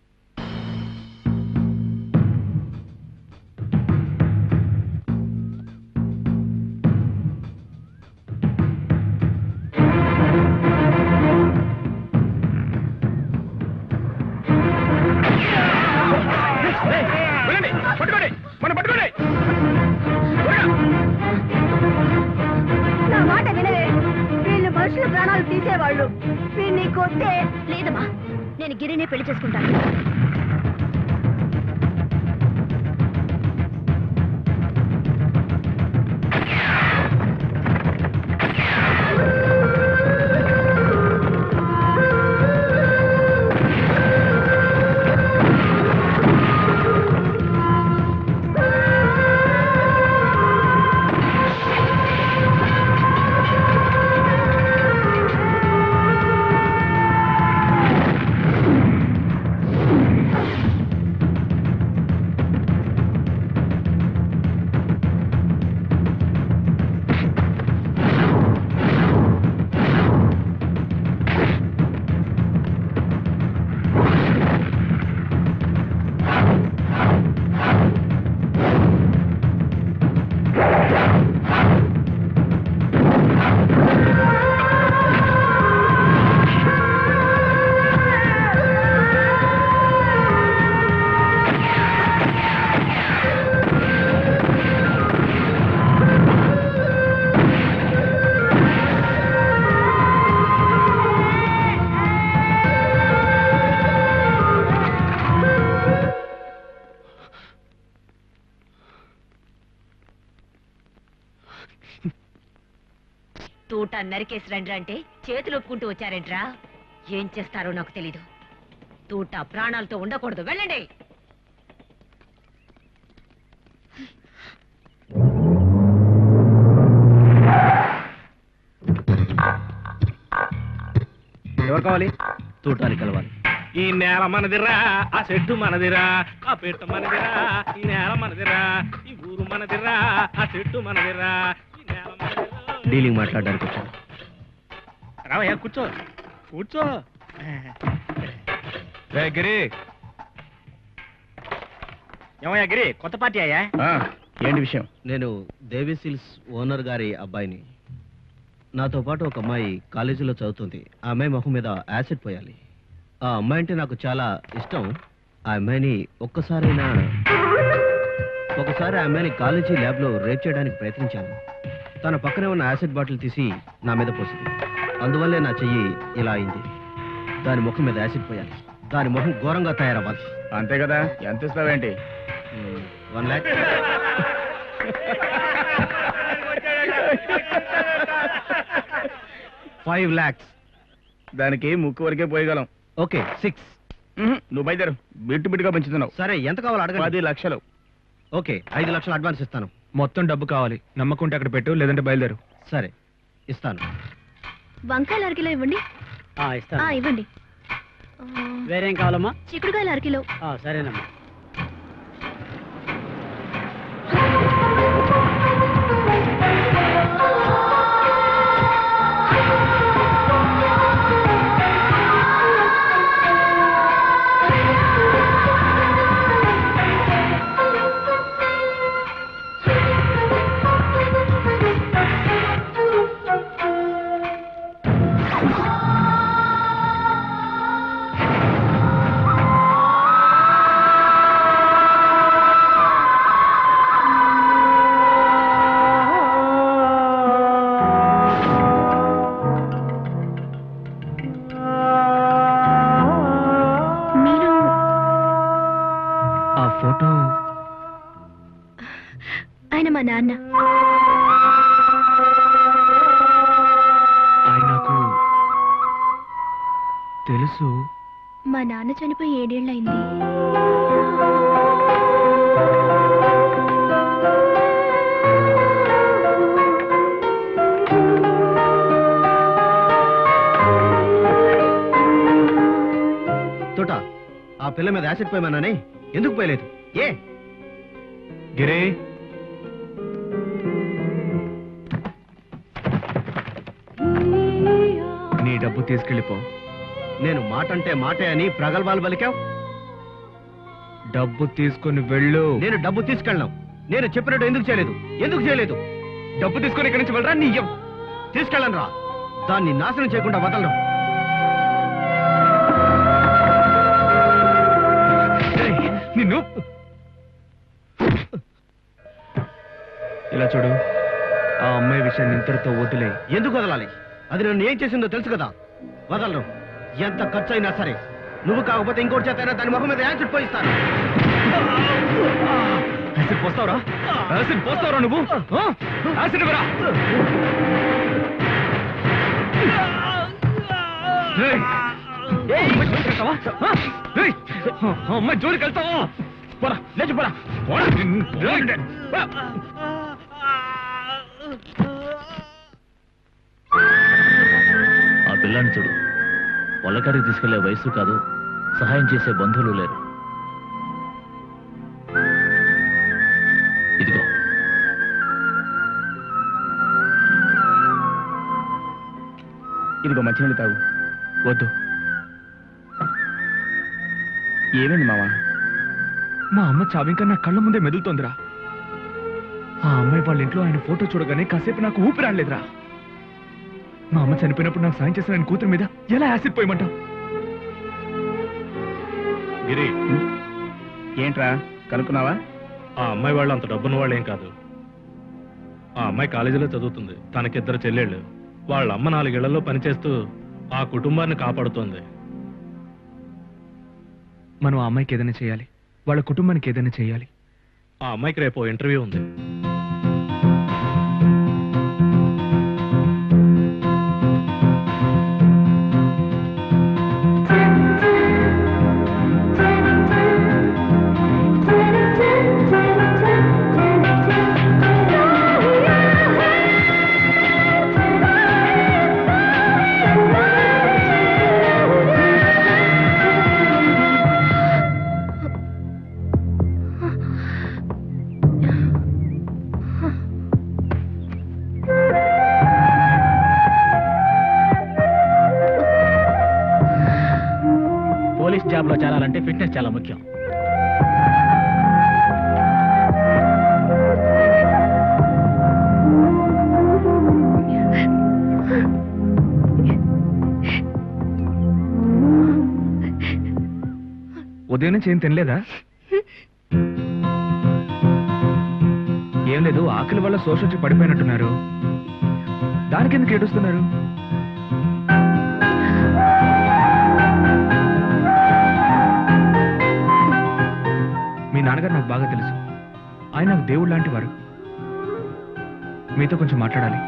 Speaker 12: నా మాట వినవే వీళ్ళు మనుషుల ప్రాణాలు తీసేవాళ్ళు వీళ్ళు నీకు వస్తే లేదమ్మా నేను గిరిని పెళ్లి చేసుకుంటాను
Speaker 14: తూట నరికేసి రండి అంటే చేతులు ఒప్పుకుంటూ వచ్చారేంట్రా ఏం చేస్తారో నాకు తెలీదు తూట ప్రాణాలతో ఉండకూడదు వెళ్ళండి
Speaker 10: ఎవరు కావాలి తూటాలి కలవాలి
Speaker 4: ఈ నేల మనదిరా ఆ చెట్టు మనదిరా ఆ పెట్ట మనదిరా ఈ నేల మనదిరా ఈ ఊరు మనదిరా ఆ చెట్టు మనదిరా ఈ నేల మనదిరా
Speaker 10: డీలింగ్ మాట్లాడడానికి వచ్చాను
Speaker 4: రావయ్యా కూర్చో కూర్చో
Speaker 5: రే గిరి
Speaker 6: ఏమయ్యా గిరి కొత్త పార్టీ అయ్యా
Speaker 15: ఏంటి విషయం
Speaker 10: నేను దేవి సిల్స్ ఓనర్ గారి అబ్బాయిని నాతో పాటు ఒక అమ్మాయి కాలేజీలో చదువుతుంది ఆ అమ్మాయి మొహం మీద యాసిడ్ పోయాలి ఆ అమ్మాయి అంటే నాకు చాలా ఇష్టం ఆ అమ్మాయిని ఒక్కసారైనా ఒకసారి ఆ అమ్మాయిని కాలేజీ ల్యాబ్లో రేప్ చేయడానికి ప్రయత్నించాను తన పక్కనే ఉన్న యాసిడ్ బాటిల్ తీసి నా మీద పోసింది అందువల్లే నా చెయ్యి ఇలా అయింది దాని ముఖం మీద యాసిడ్ పోయాలి దాని ముఖం ఘోరంగా తయారవ్వాలి
Speaker 15: అంతే కదా ఎంత ఇస్తావేంటి
Speaker 10: వన్ ల్యాక్ ఫైవ్ ల్యాక్స్
Speaker 15: దానికి ముక్కు వరకే పోయగలం
Speaker 10: ఓకే సిక్స్
Speaker 15: నువ్వు బయలుదేరు బిట్టు బిట్టుగా పెంచుతున్నావు
Speaker 10: సరే ఎంత కావాలో అడగండి
Speaker 15: పది లక్షలు
Speaker 10: ఓకే ఐదు లక్షలు అడ్వాన్స్ ఇస్తాను
Speaker 5: మొత్తం డబ్బు కావాలి నమ్మకుంటే అక్కడ పెట్టు లేదంటే బయలుదేరు
Speaker 10: సరే ఇస్తాను
Speaker 12: వంకాయలు అరకిలో ఇవ్వండి ఆ, ఇవ్వండి
Speaker 16: వేరేం కావాలమ్మా
Speaker 12: చిక్కుడుకాయలు అరకిలో
Speaker 16: ఆ, సరేనమ్మా
Speaker 12: మీరు
Speaker 5: ఆ ఫోటో
Speaker 12: ఆయన మా నాన్న
Speaker 5: ఆయన నాకు తెలుసు
Speaker 12: మా నాన్న చనిపోయి ఏడేళ్ళయింది
Speaker 10: తోట ఆ పిల్ల మీద యాసిడ్ పోయమన్నానే ఎందుకు పోయలేదు ఏ
Speaker 5: గిరే నీ డబ్బు తీసుకెళ్ళిపో
Speaker 10: నేను మాట అంటే మాటే అని ప్రగల్భాలు పలికావు
Speaker 5: డబ్బు తీసుకొని వెళ్ళు
Speaker 10: నేను డబ్బు తీసుకెళ్ళను నేను చెప్పినట్టు ఎందుకు చేయలేదు ఎందుకు చేయలేదు
Speaker 5: డబ్బు తీసుకొని ఇక్కడి నుంచి వెళ్ళరా నీ
Speaker 10: తీసుకెళ్ళను రా దాన్ని నాశనం చేయకుండా వదలను
Speaker 5: నిన్ను ఇలా చూడు ఆ అమ్మాయి విషయాన్ని ఇంతటితో వదిలే
Speaker 10: ఎందుకు వదలాలి అది నన్ను ఏం చేసిందో తెలుసు కదా వదలను ఎంత ఖర్చు అయినా సరే నువ్వు కాకపోతే ఇంకోటి చేతైనా దాని ముఖం మీద యాసిడ్ పోయిస్తాను
Speaker 5: యాసిడ్ పోస్తావురా యాసిడ్ పోస్తావురా నువ్వు ఆ? యాసిడ్ ఇవ్వరా ఏయ్! ఏ, అమ్మాయి జోలికి వెళ్తావా? ఆ? ఏయ్! ఆ అమ్మాయి జోలికి వెళ్తావా పోరా లేచి పోరా పోరా ఏయ్! పోరా.
Speaker 2: ఆ పిల్లాన్ని చూడు పొలకాడికి తీసుకెళ్లే వయసు కాదు సహాయం చేసే బంధువులు లేరు ఇదిగో
Speaker 15: ఇదిగో మంచినీళ్ళు తాగు
Speaker 5: వద్దు
Speaker 15: ఏమైంది మావా
Speaker 5: మా అమ్మ చావింకా నా కళ్ళ ముందే మెదులుతోందిరా ఆ అమ్మాయి వాళ్ళ ఇంట్లో ఆయన ఫోటో చూడగానే కాసేపు నాకు ఊపిరి ఆడలేదురా మా అమ్మ చనిపోయినప్పుడు నాకు సాయం చేసిన ఆయన కూతురు మీద ఎలా యాసిడ్ పోయమంటావు
Speaker 7: గిరి
Speaker 15: ఏంట్రా కనుక్కున్నావా
Speaker 7: ఆ అమ్మాయి వాళ్ళు అంత డబ్బున్న వాళ్ళు ఏం కాదు ఆ అమ్మాయి కాలేజీలో చదువుతుంది తనకిద్దరు చెల్లెళ్ళు వాళ్ళ అమ్మ నాలుగేళ్లలో పనిచేస్తూ ఆ కుటుంబాన్ని కాపాడుతోంది
Speaker 5: మనం ఆ అమ్మాయికి ఏదైనా చేయాలి వాళ్ళ కుటుంబానికి ఏదైనా చేయాలి
Speaker 7: ఆ అమ్మాయికి రేపు ఇంటర్వ్యూ ఉంది
Speaker 8: పోలీస్ జాబ్ లో చేరాలంటే ఫిట్నెస్ చాలా ముఖ్యం
Speaker 5: ఉదయం నుంచి ఏం తినలేదా ఏం లేదు ఆకలి వల్ల శోషించి పడిపోయినట్టున్నారు దానికి ఎందుకు ఏడుస్తున్నారు మీ నాన్నగారు నాకు బాగా తెలుసు ఆయన నాకు దేవుడు లాంటి వారు మీతో కొంచెం మాట్లాడాలి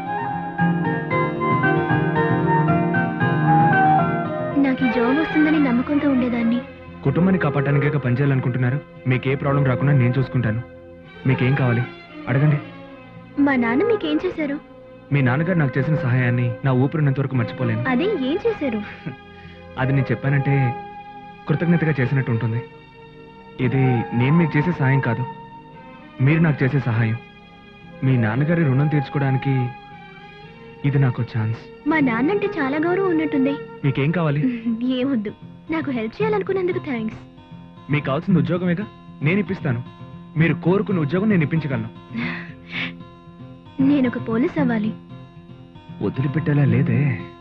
Speaker 12: నాకు ఈ జాబ్ వస్తుందని నమ్మకంతో ఉండేదాన్ని
Speaker 5: కుటుంబాన్ని కాపాడటానికే పనిచేయాలనుకుంటున్నారు మీకు ఏ ప్రాబ్లం రాకుండా నేను చూసుకుంటాను మీకేం కావాలి అడగండి
Speaker 12: మా నాన్న మీకేం చేశారు
Speaker 5: మీ నాన్నగారు నాకు చేసిన సహాయాన్ని నా ఊపిరినంత వరకు మర్చిపోలేను
Speaker 12: అదే ఏం చేశారు
Speaker 5: అది నేను చెప్పానంటే కృతజ్ఞతగా చేసినట్టు ఉంటుంది ఇది నేను మీకు చేసే సహాయం కాదు మీరు నాకు చేసే సహాయం మీ నాన్నగారి రుణం తీర్చుకోవడానికి ఇది నాకు ఛాన్స్
Speaker 12: మా నాన్న అంటే చాలా గౌరవం ఉన్నట్టుంది
Speaker 5: మీకేం కావాలి
Speaker 12: ఏమొద్దు నాకు హెల్ప్ చేయాలనుకున్నందుకు థ్యాంక్స్
Speaker 5: మీకు కావాల్సిన ఉద్యోగమేగా నేను ఇప్పిస్తాను మీరు కోరుకున్న ఉద్యోగం నేను ఇప్పించగలను
Speaker 12: నేను ఒక పోలీస్ అవ్వాలి
Speaker 5: వదిలిపెట్టేలా లేదే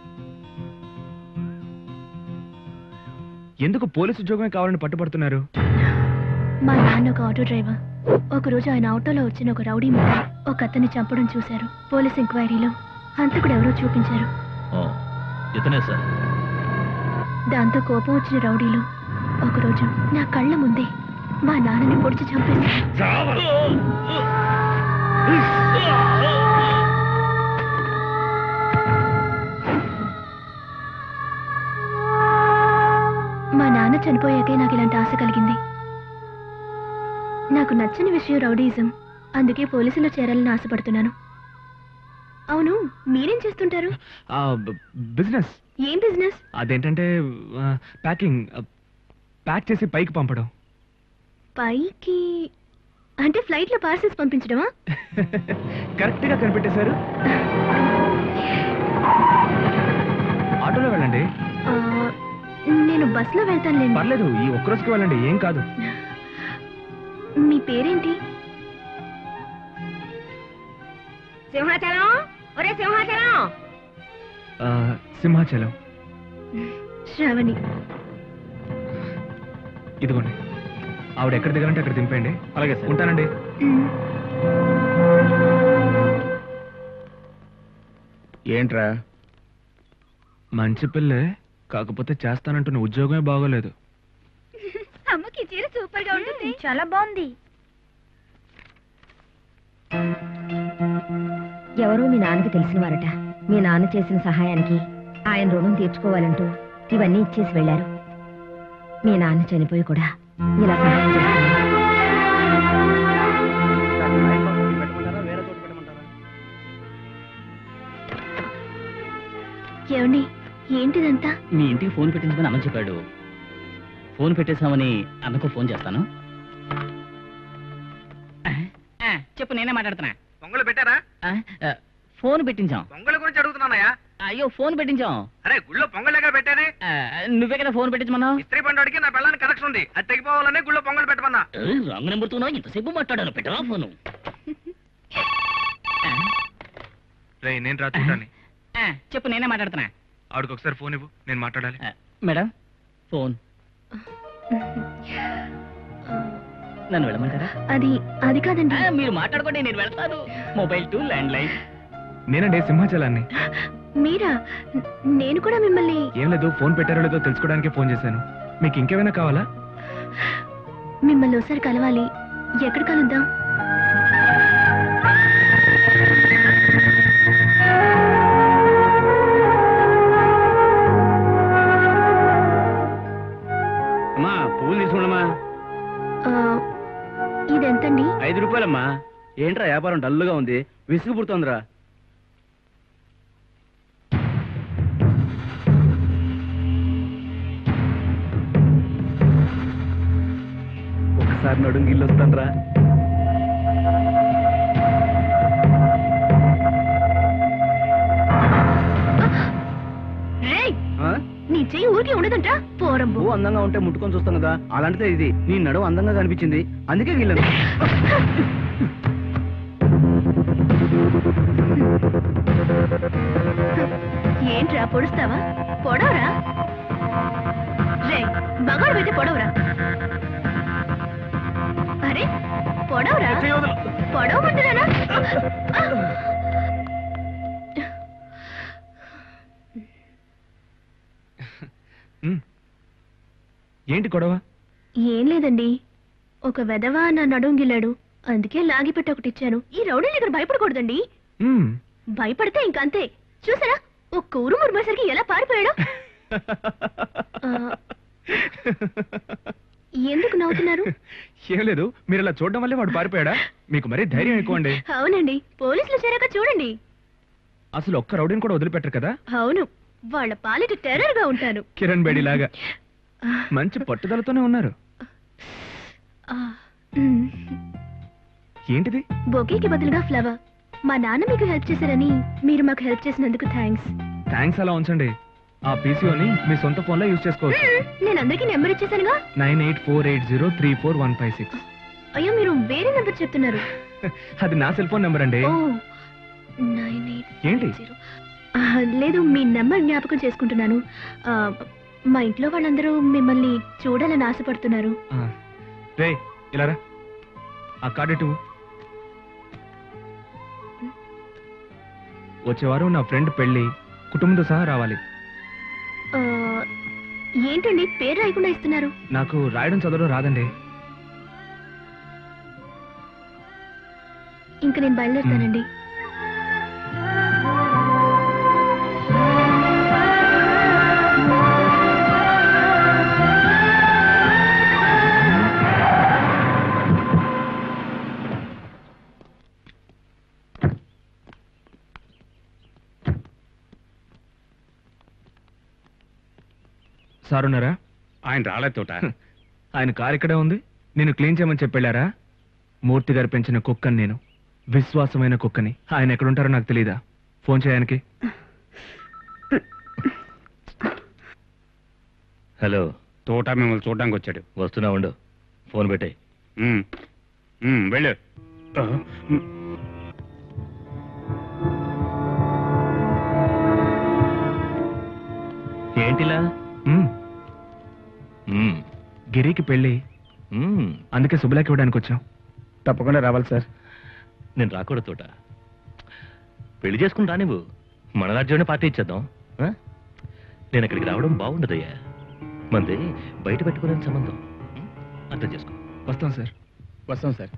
Speaker 5: ఎందుకు పోలీస్ ఉద్యోగమే కావాలని పట్టుబడుతున్నారు
Speaker 12: మా నాన్న ఒక ఆటో డ్రైవర్ ఒక రోజు ఆయన ఆటోలో వచ్చిన ఒక రౌడీ ముగ్గురు ఒక అతన్ని చంపడం చూశారు పోలీస్ ఎంక్వైరీలో హంతకుడు ఎవరో చూపించారు
Speaker 2: ఓ, ఇతనే సార్
Speaker 12: దాంతో కోపం వచ్చిన రౌడీలు ఒకరోజు నా కళ్ళ ముందే మా నాన్నని పొడిచి చంపేశారు మా నాన్న చనిపోయాకే నాకు ఇలాంటి ఆశ కలిగింది నాకు నచ్చని విషయం రౌడీజం అందుకే పోలీసులో చేరాలని ఆశపడుతున్నాను అవును మీరేం చేస్తుంటారు
Speaker 5: ఆ, బ- బిజినెస్
Speaker 12: ఏం బిజినెస్
Speaker 5: అదేంటంటే ఆ, ప్యాకింగ్ ఆ, ప్యాక్ చేసి పైకి పంపడం
Speaker 12: పైకి అంటే ఫ్లైట్ లో పార్సల్స్ పంపించడమా
Speaker 5: కరెక్ట్ గా కనిపెట్టేశారు ఆటోలో వెళ్ళండి
Speaker 12: ఆ, నేను బస్ లో వెళ్తానులేండి
Speaker 5: పర్లేదు ఈ ఒక్కరోజుకి వెళ్ళండి ఏం కాదు
Speaker 12: మీ పేరేంటి
Speaker 14: సింహాచలం ఒరే సింహాచలం
Speaker 5: ఆ, సింహాచలం
Speaker 12: శ్రావణి
Speaker 5: ఇదిగోండి ఆవిడ ఎక్కడ దిగాలంటే అక్కడ దింపేయండి అలాగే సార్ ఉంటానండి
Speaker 15: ఏంట్రా
Speaker 5: మంచి పిల్లే కాకపోతే చేస్తానంటున్న ఉద్యోగమే బాగోలేదు
Speaker 12: అమ్మకి చీర సూపర్ గా ఉంటుంది చాలా బాగుంది
Speaker 14: ఎవరో మీ నాన్నకి తెలిసిన వారట మీ నాన్న చేసిన సహాయానికి ఆయన రుణం తీర్చుకోవాలంటూ ఇవన్నీ ఇచ్చేసి వెళ్ళారు మీ నాన్న చనిపోయి కూడా ఇలా సహాయం చేస్తున్నారు
Speaker 12: ఏమండి ఏంటిదంతా
Speaker 8: మీ ఇంటికి ఫోన్ పెట్టించమని అన్న చెప్పాడు ఫోన్ పెట్టేశామని అన్నకు ఫోన్ చేస్తాను ఆ, ఆ, చెప్పు నేనే మాట్లాడుతున్నా
Speaker 6: పొంగలు పెట్టారా
Speaker 8: ఆ, ఆ, ఫోన్ పెట్టించాం
Speaker 6: పొంగల గురించి అడుగుతున్నానయ్యా
Speaker 8: అయ్యో ఫోన్ పెట్టించాం
Speaker 6: అరే గుళ్ళో పొంగలేగా పెట్టేది
Speaker 8: ఆ, నువ్వే కదా ఫోన్ పెట్టించమన్నావు
Speaker 6: ఇస్త్రీ బండోడికి నా పిల్లానికి కనెక్షన్ ఉంది అది తెగిపోవాలని గుళ్ళో పొంగల్ పెట్టమన్నా
Speaker 8: రాంగ్ నెంబర్ తో ఇంతసేపు మాట్లాడాను పెట్టరా ఫోను
Speaker 5: రే నేను రాత్రి
Speaker 8: ఆ, చెప్పు నేనే మాట్లాడుతున్నా
Speaker 5: ఆవిడకి ఒకసారి ఫోన్ ఇవ్వు నేను మాట్లాడాలి
Speaker 8: మేడం ఫోన్ నన్ను వెళ్ళమంటారా
Speaker 12: అది అది కాదండి
Speaker 8: ఆ, మీరు మాట్లాడుకోండి నేను వెళ్తాను మొబైల్ టు ల్యాండ్ లైన్
Speaker 5: నేనండి సింహాచలాన్ని
Speaker 12: మీరా న- నేను కూడా మిమ్మల్ని
Speaker 5: ఏం లేదు ఫోన్ పెట్టారో లేదో తెలుసుకోవడానికి ఫోన్ చేశాను మీకు ఇంకేమైనా కావాలా
Speaker 12: మిమ్మల్ని ఒకసారి కలవాలి ఎక్కడ కలుద్దాం
Speaker 15: అమ్మా పువ్వులు తీసుకున్నామా
Speaker 12: ఆ, ఇదెంతండి
Speaker 15: ఐదు రూపాయలమ్మా ఏంట్రా వ్యాపారం డల్లుగా ఉంది విసుగు పుడుతోందిరా ఒకసారి నడుంగి ఇల్లు వస్తానరా
Speaker 12: రేయ్! నీ చెయ్యి ఊరికే ఉండదంట పోరంబు
Speaker 15: పువ్వు అందంగా ఉంటే ముట్టుకొని చూస్తాం కదా అలాంటిదే ఇది నీ నడువు అందంగా కనిపించింది అందుకే వీళ్ళను
Speaker 12: ఏంట్రా పొడుస్తావా పొడవరా రే మగాడు అయితే పొడవరా పొడవమంటున్నారా
Speaker 5: ఏంటి గొడవ
Speaker 12: ఏం లేదండి ఒక వెధవ నా నడుం గిల్లాడు అందుకే లాగి పెట్టి ఒకటి ఇచ్చాను ఈ రౌడీ దగ్గర భయపడకూడదండి
Speaker 5: మ్మ్.
Speaker 12: భయపడితే ఇంకంతే చూసారా ఒక్క ఉరుము ఉరిమేసరికి ఎలా పారిపోయాడు ఆ, ఎందుకు నవ్వుతున్నారు
Speaker 5: ఏం లేదు మీరు ఇలా చూడడం వల్లే వాడు పారిపోయాడా మీకు మరీ ధైర్యం ఎక్కువ అండి
Speaker 12: అవునండి పోలీసులు చేరాక చూడండి
Speaker 5: అసలు ఒక్క రౌడీని కూడా వదిలిపెట్టరు కదా
Speaker 12: అవును వాళ్ళ పాలిట టెర్రర్ గా ఉంటాను
Speaker 5: కిరణ్ బేడి లాగా మంచి పట్టుదలతోనే ఉన్నారు
Speaker 12: ఆ, మ్,
Speaker 5: ఏంటిది
Speaker 12: బొకేకి బదులుగా ఫ్లవర్ మా నాన్న మీకు హెల్ప్ చేశారని మీరు మాకు హెల్ప్ చేసినందుకు థ్యాంక్స్
Speaker 5: థ్యాంక్స్ అలా ఉంచండి ఆ పీసీఓని మీ సొంత ఫోన్లో యూజ్ చేసుకోవచ్చు
Speaker 12: నేను అందరికీ నెంబర్ ఇచ్చేసానుగా
Speaker 5: nine eight four eight zero three four one five six
Speaker 12: అయ్యో మీరు వేరే నెంబర్ చెప్తున్నారు
Speaker 5: అది నా సెల్ ఫోన్ నెంబర్ అండి
Speaker 12: ఓ నైన్ ఎయిట్
Speaker 5: ఏంటి
Speaker 12: ఆ, లేదు మీ నెంబర్ జ్ఞాపకం చేసుకుంటున్నాను ఆ, మా ఇంట్లో వాళ్ళందరూ మిమ్మల్ని చూడాలని ఆశపడుతున్నారు
Speaker 5: ఆ, రే ఇలా రా ఆ కార్డు ఇటు వచ్చే వారం నా ఫ్రెండ్ పెళ్ళి కుటుంబంతో సహా రావాలి
Speaker 12: ఆ, ఏంటండి పేరు రాయకుండా ఇస్తున్నారు
Speaker 5: నాకు రాయడం చదవడం రాదండి
Speaker 12: ఇంకా నేను బయలుదేరుతానండి
Speaker 5: సార్ ఉన్నారా
Speaker 4: ఆయన రాలే తోట
Speaker 5: ఆయన కారు ఇక్కడే ఉంది నేను క్లీన్ చేయమని చెప్పెళ్ళారా మూర్తి గారు పెంచిన కుక్కని నేను విశ్వాసమైన కుక్కని ఆయన ఎక్కడుంటారో నాకు తెలియదా ఫోన్ చేయడానికి
Speaker 13: హలో
Speaker 4: తోట మిమ్మల్ని చూడడానికి వచ్చాడు
Speaker 13: వస్తున్నా ఉండు ఫోన్ పెట్టాయి
Speaker 4: ఉమ్, ఉమ్, వెళ్ళు ఆ, ఉమ్.
Speaker 13: ఏంటిలా
Speaker 5: గిరికి పెళ్ళి అందుకే శుభలేఖ ఇవ్వడానికి వచ్చాం
Speaker 13: తప్పకుండా రావాలి సార్ నేను రాకూడదు తోట పెళ్లి చేసుకుని రానివ్వు మన రాజ్యంలో పార్టీ ఇచ్చేద్దాం ఆ? నేను ఇక్కడికి రావడం బాగుండదయ్యా మంది బయట పెట్టుకునే సంబంధం ఉం? అర్థం చేసుకో
Speaker 5: వస్తాం సార్
Speaker 15: వస్తాం సార్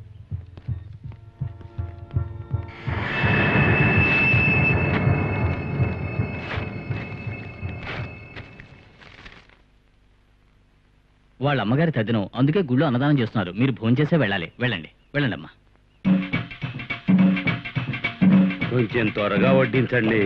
Speaker 8: వాళ్ళ అమ్మగారి తద్దినం అందుకే గుళ్ళు అన్నదానం చేస్తున్నారు మీరు భోంచేసే వెళ్ళాలి వెళ్ళండి వెళ్ళండి అమ్మా
Speaker 4: కొంచెం త్వరగా వడ్డించండి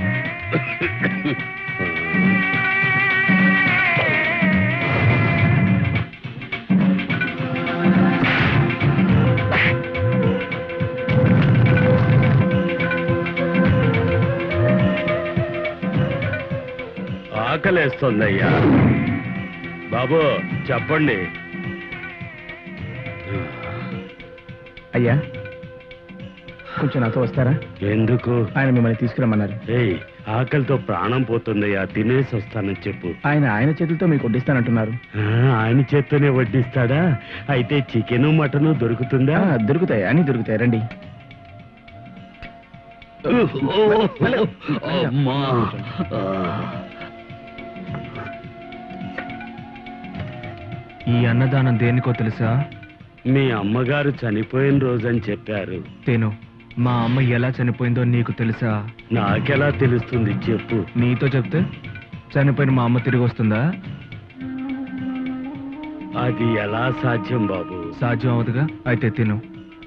Speaker 4: ఆకలేస్తుందయ్యా బాబు చెప్పండి
Speaker 15: అయ్యా కొంచెం నాతో వస్తారా
Speaker 4: ఎందుకు
Speaker 15: ఆయన మిమ్మల్ని తీసుకురమ్మన్నారు
Speaker 4: ఏయ్ ఆకలితో ప్రాణం పోతుందయ్యా తినేసి వస్తానని చెప్పు
Speaker 15: ఆయన ఆయన చేతులతో మీకు వడ్డిస్తానంటున్నారు
Speaker 4: ఆ, ఆయన చేత్తోనే వడ్డిస్తాడా అయితే చికెను మటను దొరుకుతుందా
Speaker 15: ఆ, దొరుకుతాయి అన్ని దొరుకుతాయి రండి
Speaker 4: అమ్మా.
Speaker 5: ఈ అన్నదానం దేనికో తెలుసా
Speaker 4: మీ అమ్మగారు చనిపోయిన రోజని చెప్పారు
Speaker 5: తేను మా అమ్మ ఎలా చనిపోయిందో నీకు తెలుసా
Speaker 4: నాకెలా తెలుస్తుంది చెప్పు
Speaker 5: నీతో చెప్తే చనిపోయిన మా అమ్మ తిరిగి వస్తుందా
Speaker 4: అది ఎలా సాధ్యం బాబు
Speaker 5: సాధ్యం అవదుగా అయితే తిను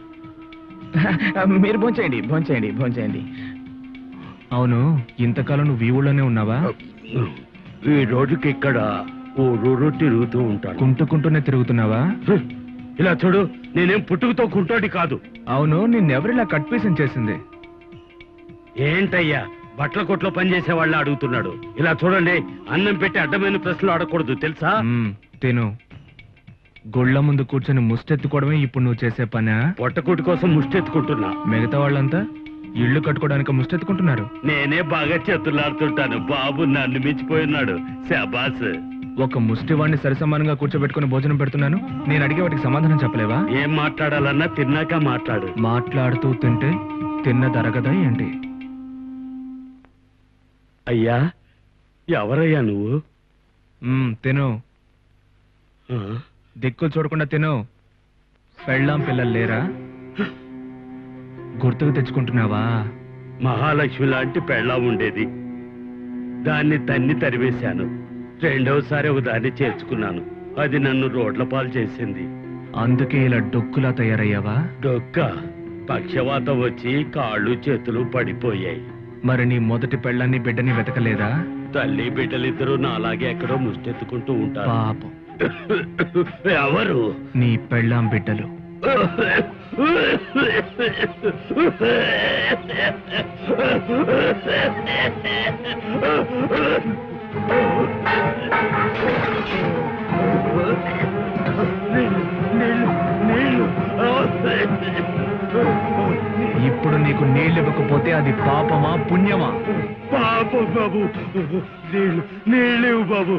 Speaker 15: మీరు భోంచేయండి భోంచేయండి భోంచేయండి
Speaker 5: అవును ఇంతకాలం నువ్వు ఈ ఊళ్ళోనే ఉన్నావా
Speaker 4: ఈ రోజుకి ఇక్కడ ఓ రూరు తిరుగుతూ ఉంటాను
Speaker 5: కుంటుకుంటూనే తిరుగుతున్నావా
Speaker 4: ఇలా చూడు నేనేం పుట్టుకతో కుంటోటి కాదు
Speaker 5: అవును నిన్నెవరిలా కట్పీసం చేసింది
Speaker 4: ఏంటయ్యా బట్టల కొట్లో పనిచేసే వాళ్ళ అడుగుతున్నాడు ఇలా చూడండి అన్నం పెట్టి అడ్డమైన ప్రశ్నలు అడగకూడదు తెలుసా
Speaker 5: మ్మ్, తిను గుళ్ళ ముందు కూర్చొని ముష్టెత్తుకోవడమే ఇప్పుడు నువ్వు చేసే పనా
Speaker 4: పొట్టకూటి కోసం ముష్టెత్తుకుంటున్నా
Speaker 5: మిగతా వాళ్ళంతా ఇళ్ళు కట్టుకోవడానికి ముష్టెత్తుకుంటున్నారు
Speaker 4: నేనే బాగా చేతులాడుతుంటాను బాబు నన్ను మించిపోయి ఉన్నాడు శాబాస్
Speaker 5: ఒక ముష్టివాణ్ణి సరిసమానంగా కూర్చోబెట్టుకుని భోజనం పెడుతున్నాను నేను అడిగే వాటికి సమాధానం చెప్పలేవా
Speaker 4: ఏం మాట్లాడాలన్నా తిన్నాక మాట్లాడు
Speaker 5: మాట్లాడుతూ తింటే తిన్న తరగదా ఏంటి
Speaker 4: అయ్యా ఎవరయ్యా నువ్వు
Speaker 5: మ్మ్, తిను దిక్కులు చూడకుండా తిను పెళ్ళాం పిల్లలు లేరా గుర్తుకు తెచ్చుకుంటున్నావా
Speaker 4: మహాలక్ష్మి లాంటి పెళ్ళా ఉండేది దాన్ని తన్ని తరివేశాను రెండవసారి ఒక దాన్ని చేర్చుకున్నాను అది నన్ను రోడ్ల పాలు చేసింది
Speaker 5: అందుకే ఇలా డొక్కులా తయారయ్యావా
Speaker 4: డొక్క పక్షవాతం వచ్చి కాళ్ళు చేతులు పడిపోయాయి
Speaker 5: మరి నీ మొదటి పెళ్ళాన్ని బిడ్డని వెతకలేదా
Speaker 4: తల్లి బిడ్డలిద్దరూ నాలాగే ఎక్కడో ముష్టెత్తుకుంటూ ఉంటారు
Speaker 5: పాపం
Speaker 4: ఎవరు
Speaker 5: నీ పెళ్ళాం బిడ్డలు ఇప్పుడు నీకు నీళ్ళు ఇవ్వకపోతే అది పాపమా పుణ్యమా
Speaker 4: పాపం బాబు నీళ్ళు నీళ్ళు బాబు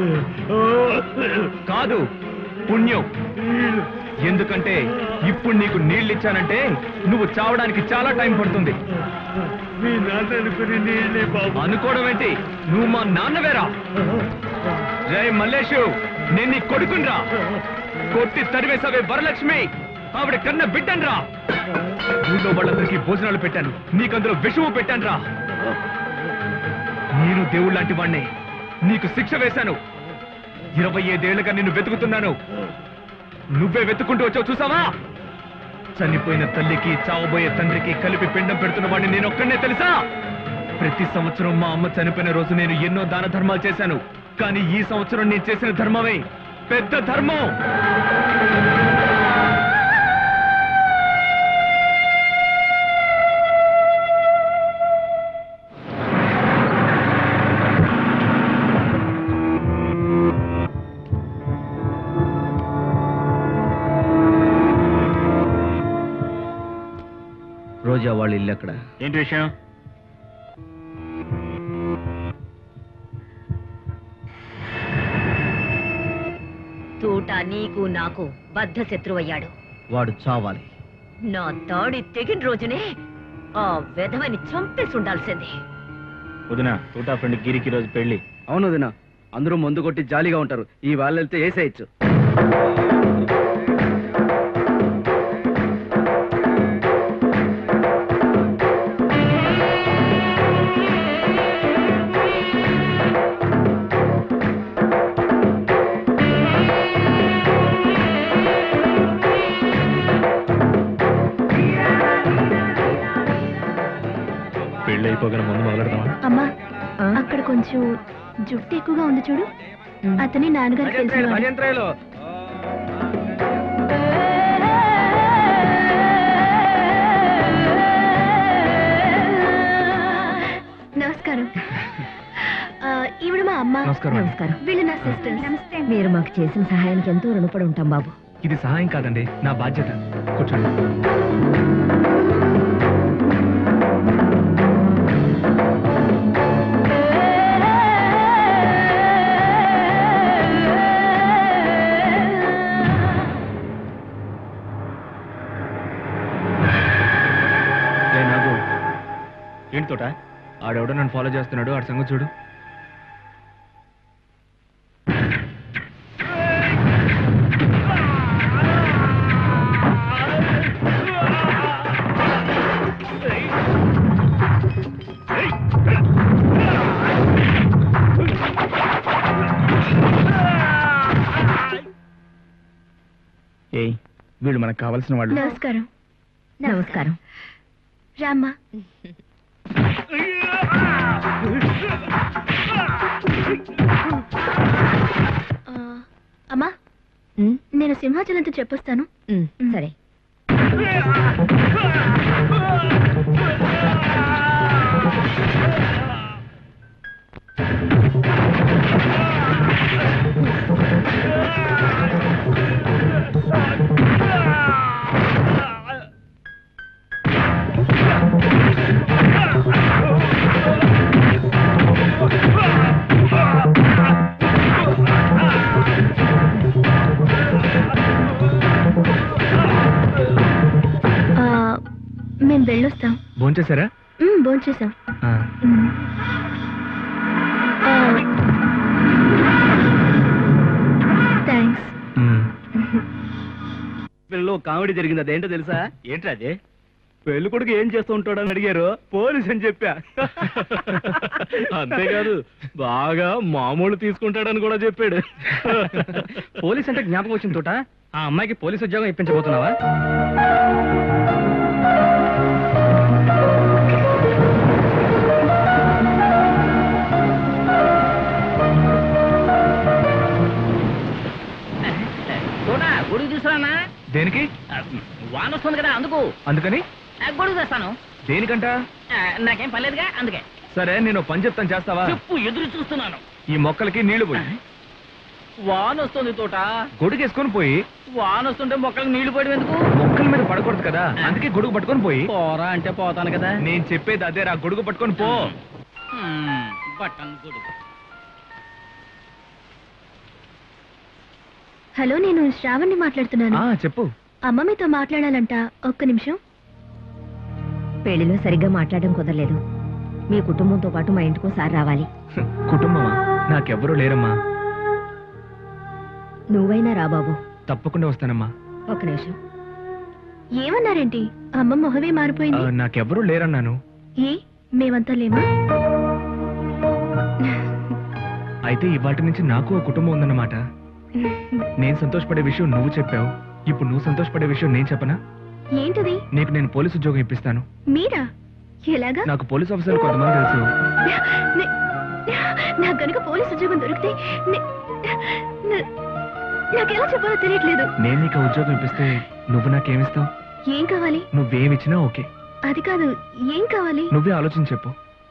Speaker 5: కాదు పుణ్యం ఎందుకంటే ఇప్పుడు నీకు నీళ్ళు ఇచ్చానంటే నువ్వు చావడానికి చాలా టైం పడుతుంది
Speaker 4: మీ నాన్న అనుకుని నీళ్ళే బాబు
Speaker 5: అనుకోవడం ఏంటి నువ్వు మా నాన్నవేరా జై మల్లేషు నేను నీ కొడుకునిరా కొట్టి తరివేసావే వరలక్ష్మి ఆవిడ కన్న బిడ్డన్రా ఊళ్ళో వాళ్ళందరికీ భోజనాలు పెట్టాను నీకందులో విషము పెట్టాను రా నేను దేవుడు లాంటి వాణ్ణి నీకు శిక్ష వేశాను ఇరవై ఐదేళ్లుగా నిన్ను వెతుకుతున్నాను నువ్వే వెతుకుంటూ వచ్చావు చూసావా చనిపోయిన తల్లికి చావబోయే తండ్రికి కలిపి పిండం పెడుతున్న వాడిని నేను ఒక్కడనే తెలుసా ప్రతి సంవత్సరం మా అమ్మ చనిపోయిన రోజు నేను ఎన్నో దాన ధర్మాలు చేశాను కానీ ఈ సంవత్సరం నేను చేసిన ధర్మమే పెద్ద ధర్మం
Speaker 10: రోజా వాళ్ళ ఇల్లు ఎక్కడ
Speaker 8: ఏంటి విషయం
Speaker 14: తూట నీకు నాకు బద్ధ శత్రువయ్యాడు
Speaker 10: వాడు చావాలి
Speaker 14: నా తాడి తెగిన రోజునే ఆ వెధవని చంపేసి ఉండాల్సింది
Speaker 8: వదిన తూటా ఫ్రెండ్ గిరికి రోజు పెళ్లి
Speaker 15: అవును వదినా అందరూ మందు కొట్టి జాలీగా ఉంటారు ఈ వాళ్ళు వెళ్తే వేసేయచ్చు
Speaker 7: పెళ్లి అయిపోగానే ముందు మొదలెడదామా
Speaker 12: అమ్మా అక్కడ కొంచెం జుట్టు ఎక్కువగా ఉంది చూడు అతని నాన్నగారికి తెలిసిన వాడు.
Speaker 15: భజంత్రాయలు
Speaker 12: నమస్కారం ఆ, ఈవిడ మా అమ్మ
Speaker 5: నమస్కారం అండి.
Speaker 14: నమస్కారం
Speaker 12: వీళ్ళు నా సిస్టర్ నమస్తే
Speaker 14: మీరు మాకు చేసిన సహాయానికి ఎంతో రుణపడి ఉంటాం బాబు
Speaker 5: ఇది సహాయం కాదండి నా బాధ్యత కూర్చోండి ఏ నాగు
Speaker 8: ఏంటి తోట
Speaker 5: ఆడెవడో నన్ను ఫాలో చేస్తున్నాడు ఆడ సంగతి చూడు
Speaker 8: ఏయ్ వీళ్ళు మనకు కావాల్సిన వాళ్ళు
Speaker 12: నమస్కారం
Speaker 14: నమస్కారం
Speaker 12: రామ్మా ఆ, అమ్మా నేను సింహాచలంతో చెప్పొస్తాను
Speaker 14: ఉమ్, సరే
Speaker 3: Ah!
Speaker 5: భోంచేశారా
Speaker 12: మ్మ్, భోంచేసాం
Speaker 5: ఆ,
Speaker 12: మ్మ్. ఆ, థాంక్స్
Speaker 5: మ్.
Speaker 15: పిల్లలో కామెడీ జరిగింది అదేంటో తెలుసా
Speaker 13: ఏంట్రా అదే
Speaker 15: పెళ్లి కొడుకు ఏం చేస్తూ ఉంటాడని అడిగారు పోలీస్ అని చెప్పా
Speaker 7: అంతేకాదు బాగా మామూలు తీసుకుంటాడని కూడా చెప్పాడు
Speaker 15: పోలీస్ అంటే జ్ఞాపకం వచ్చిన తోట ఆ అమ్మాయికి పోలీస్ ఉద్యోగం ఇప్పించబోతున్నావా
Speaker 6: చూడా గొడుగు తీసుకురానా
Speaker 5: దేనికి
Speaker 6: వాన వస్తుంది కదా అందుకు
Speaker 5: అందుకని
Speaker 6: ఆ, గొడుగు తెస్తాను
Speaker 5: దేనికంట
Speaker 6: ఆ, నాకేం పర్లేదుగా అందుకే
Speaker 5: సరే నేను ఓ పని చెప్తాను చేస్తావా
Speaker 6: చెప్పు ఎదురు చూస్తున్నాను
Speaker 5: ఈ మొక్కలకి నీళ్లు పోయి
Speaker 6: వాన వస్తుంది తోట
Speaker 5: గొడుగేసుకొని పోయి
Speaker 6: వాన వస్తుంటే మొక్కలకు నీళ్లు పోయడం ఎందుకు
Speaker 5: మొక్కల మీద పడకూడదు కదా అందుకే గొడుగు పట్టుకొని పోయి
Speaker 6: పోరా అంటే పోతాను కదా
Speaker 5: నేను చెప్పేది అదే రా గొడుగు పట్టుకొని పో
Speaker 6: హ్మ్, బటన్ గొడుగు
Speaker 12: హలో నేను శ్రావణ్ని మాట్లాడుతున్నాను
Speaker 5: ఆ చెప్పు
Speaker 12: అమ్మ మీతో మాట్లాడాలంట ఒక్క నిమిషం
Speaker 14: పెళ్లిలో సరిగ్గా మాట్లాడడం కుదరలేదు మీ కుటుంబంతో పాటు మా ఇంటికోసారి రావాలి
Speaker 5: కుటుంబమా నాకెవ్వరూ లేరమ్మా
Speaker 14: నువ్వైనా రా బాబు
Speaker 5: తప్పకుండా వస్తానమ్మా
Speaker 14: ఒక నిమిషం
Speaker 12: ఏమన్నారేంటి అమ్మ మొహవే
Speaker 5: ఆ,
Speaker 12: మారిపోయింది
Speaker 5: నాకెవ్వరూ లేరన్నాను
Speaker 12: ఏ మేమంతా లేమా
Speaker 5: అయితే ఇవాటి నుంచి నాకు ఓ కుటుంబం ఉందన్నమాట నేను సంతోషపడే విషయం నువ్వు చెప్పావు ఇప్పుడు నువ్వు సంతోషపడే విషయం నేను చెప్పనా
Speaker 12: ఏంటది
Speaker 5: నీకు నేను పోలీస్ ఉద్యోగం ఇప్పిస్తాను
Speaker 12: మీరా ఎలాగా
Speaker 5: నాకు పోలీస్ ఆఫీసర్ కొంతమంది తెలుసు
Speaker 12: నే- నాకు గనుక పోలీస్ ఉద్యోగం దొరికితే నే- నా- నాకెలా చెప్పాలో తెలియట్లేదు
Speaker 5: నేను నీకు ఆ ఉద్యోగం ఇప్పిస్తే నువ్వు నాకేమిస్తావు
Speaker 12: ఏం కావాలి
Speaker 5: నువ్వేమిచ్చినా ఓకే
Speaker 12: అది కాదు ఏం కావాలి
Speaker 5: నువ్వే ఆలోచించి చెప్పు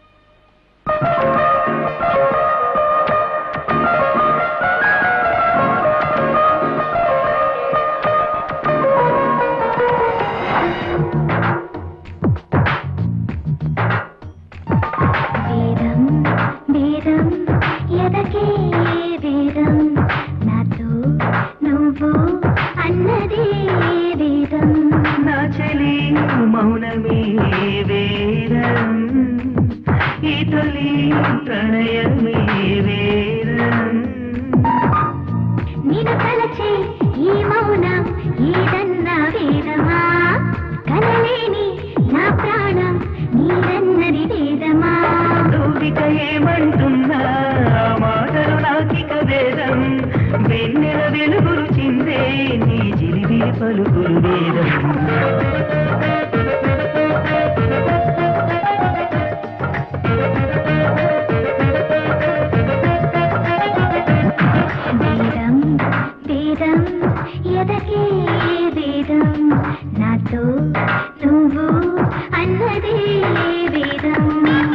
Speaker 3: వేదం వేదం ఎదకే వేదం నాతో నువ్వు అన్నదే వేదం
Speaker 9: నా చెలి మౌనమే వేదం ఈ తొలి ప్రణయమే వేదం
Speaker 3: నిన్ను తలచే ఈ మౌనం ఏదన్నా వేదమా కనలేని నా ప్రాణం నీదన్నది వేదమా
Speaker 9: నువ్విక ఏమంటున్నా ఆ మాటలు నాకిక వేదం వెన్నెల వెలుగురు చిందే నీ జిలిబి పలుకులు వేదం
Speaker 3: వేదం వేదం ఎదకే వేదం నాతో నువ్వు అన్నదే వేదం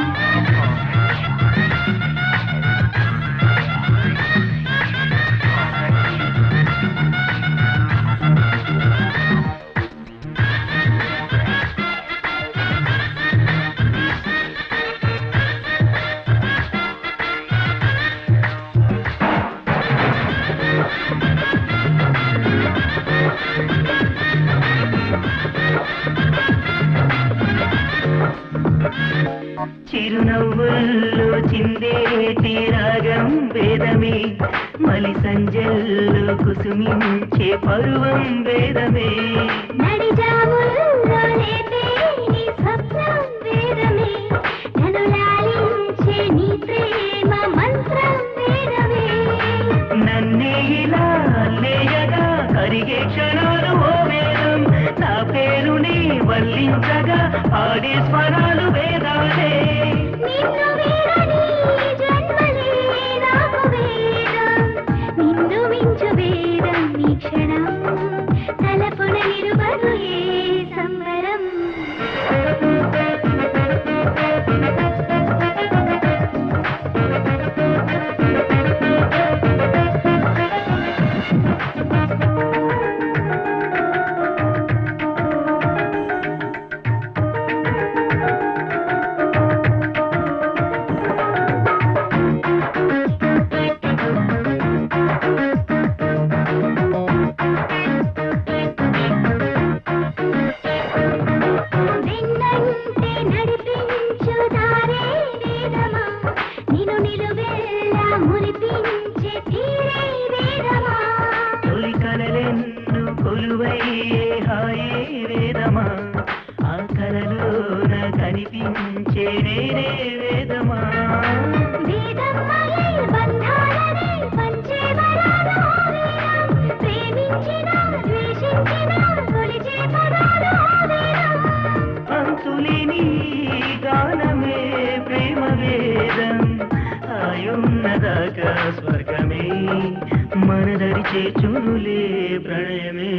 Speaker 9: చిరునవ్వుల్లో చిందేటి రాగం వేదమే మలి సంజల్లో కుసుమించే పరువం వేదమే
Speaker 3: నడిజాముల్లో లేపే నీ స్వప్నం వేదమే నన్ను లాలించే నీ ప్రేమ మంత్రం వేదమే
Speaker 9: నన్నే ఇలా లేయగా కరిగే క్షణాలు ఓ వేదం నా పేరుని వల్లించగా ఆడే స్వరాలు వేదాలే
Speaker 3: నిన్ను వీడని జన్మలే నాకు వేదం నిన్ను మించు వేదం ఈ క్షణం తలపున నిరుబదు ఏ సంబరం
Speaker 9: స్వర్గమే మనదరి చేచునులే ప్రణయమే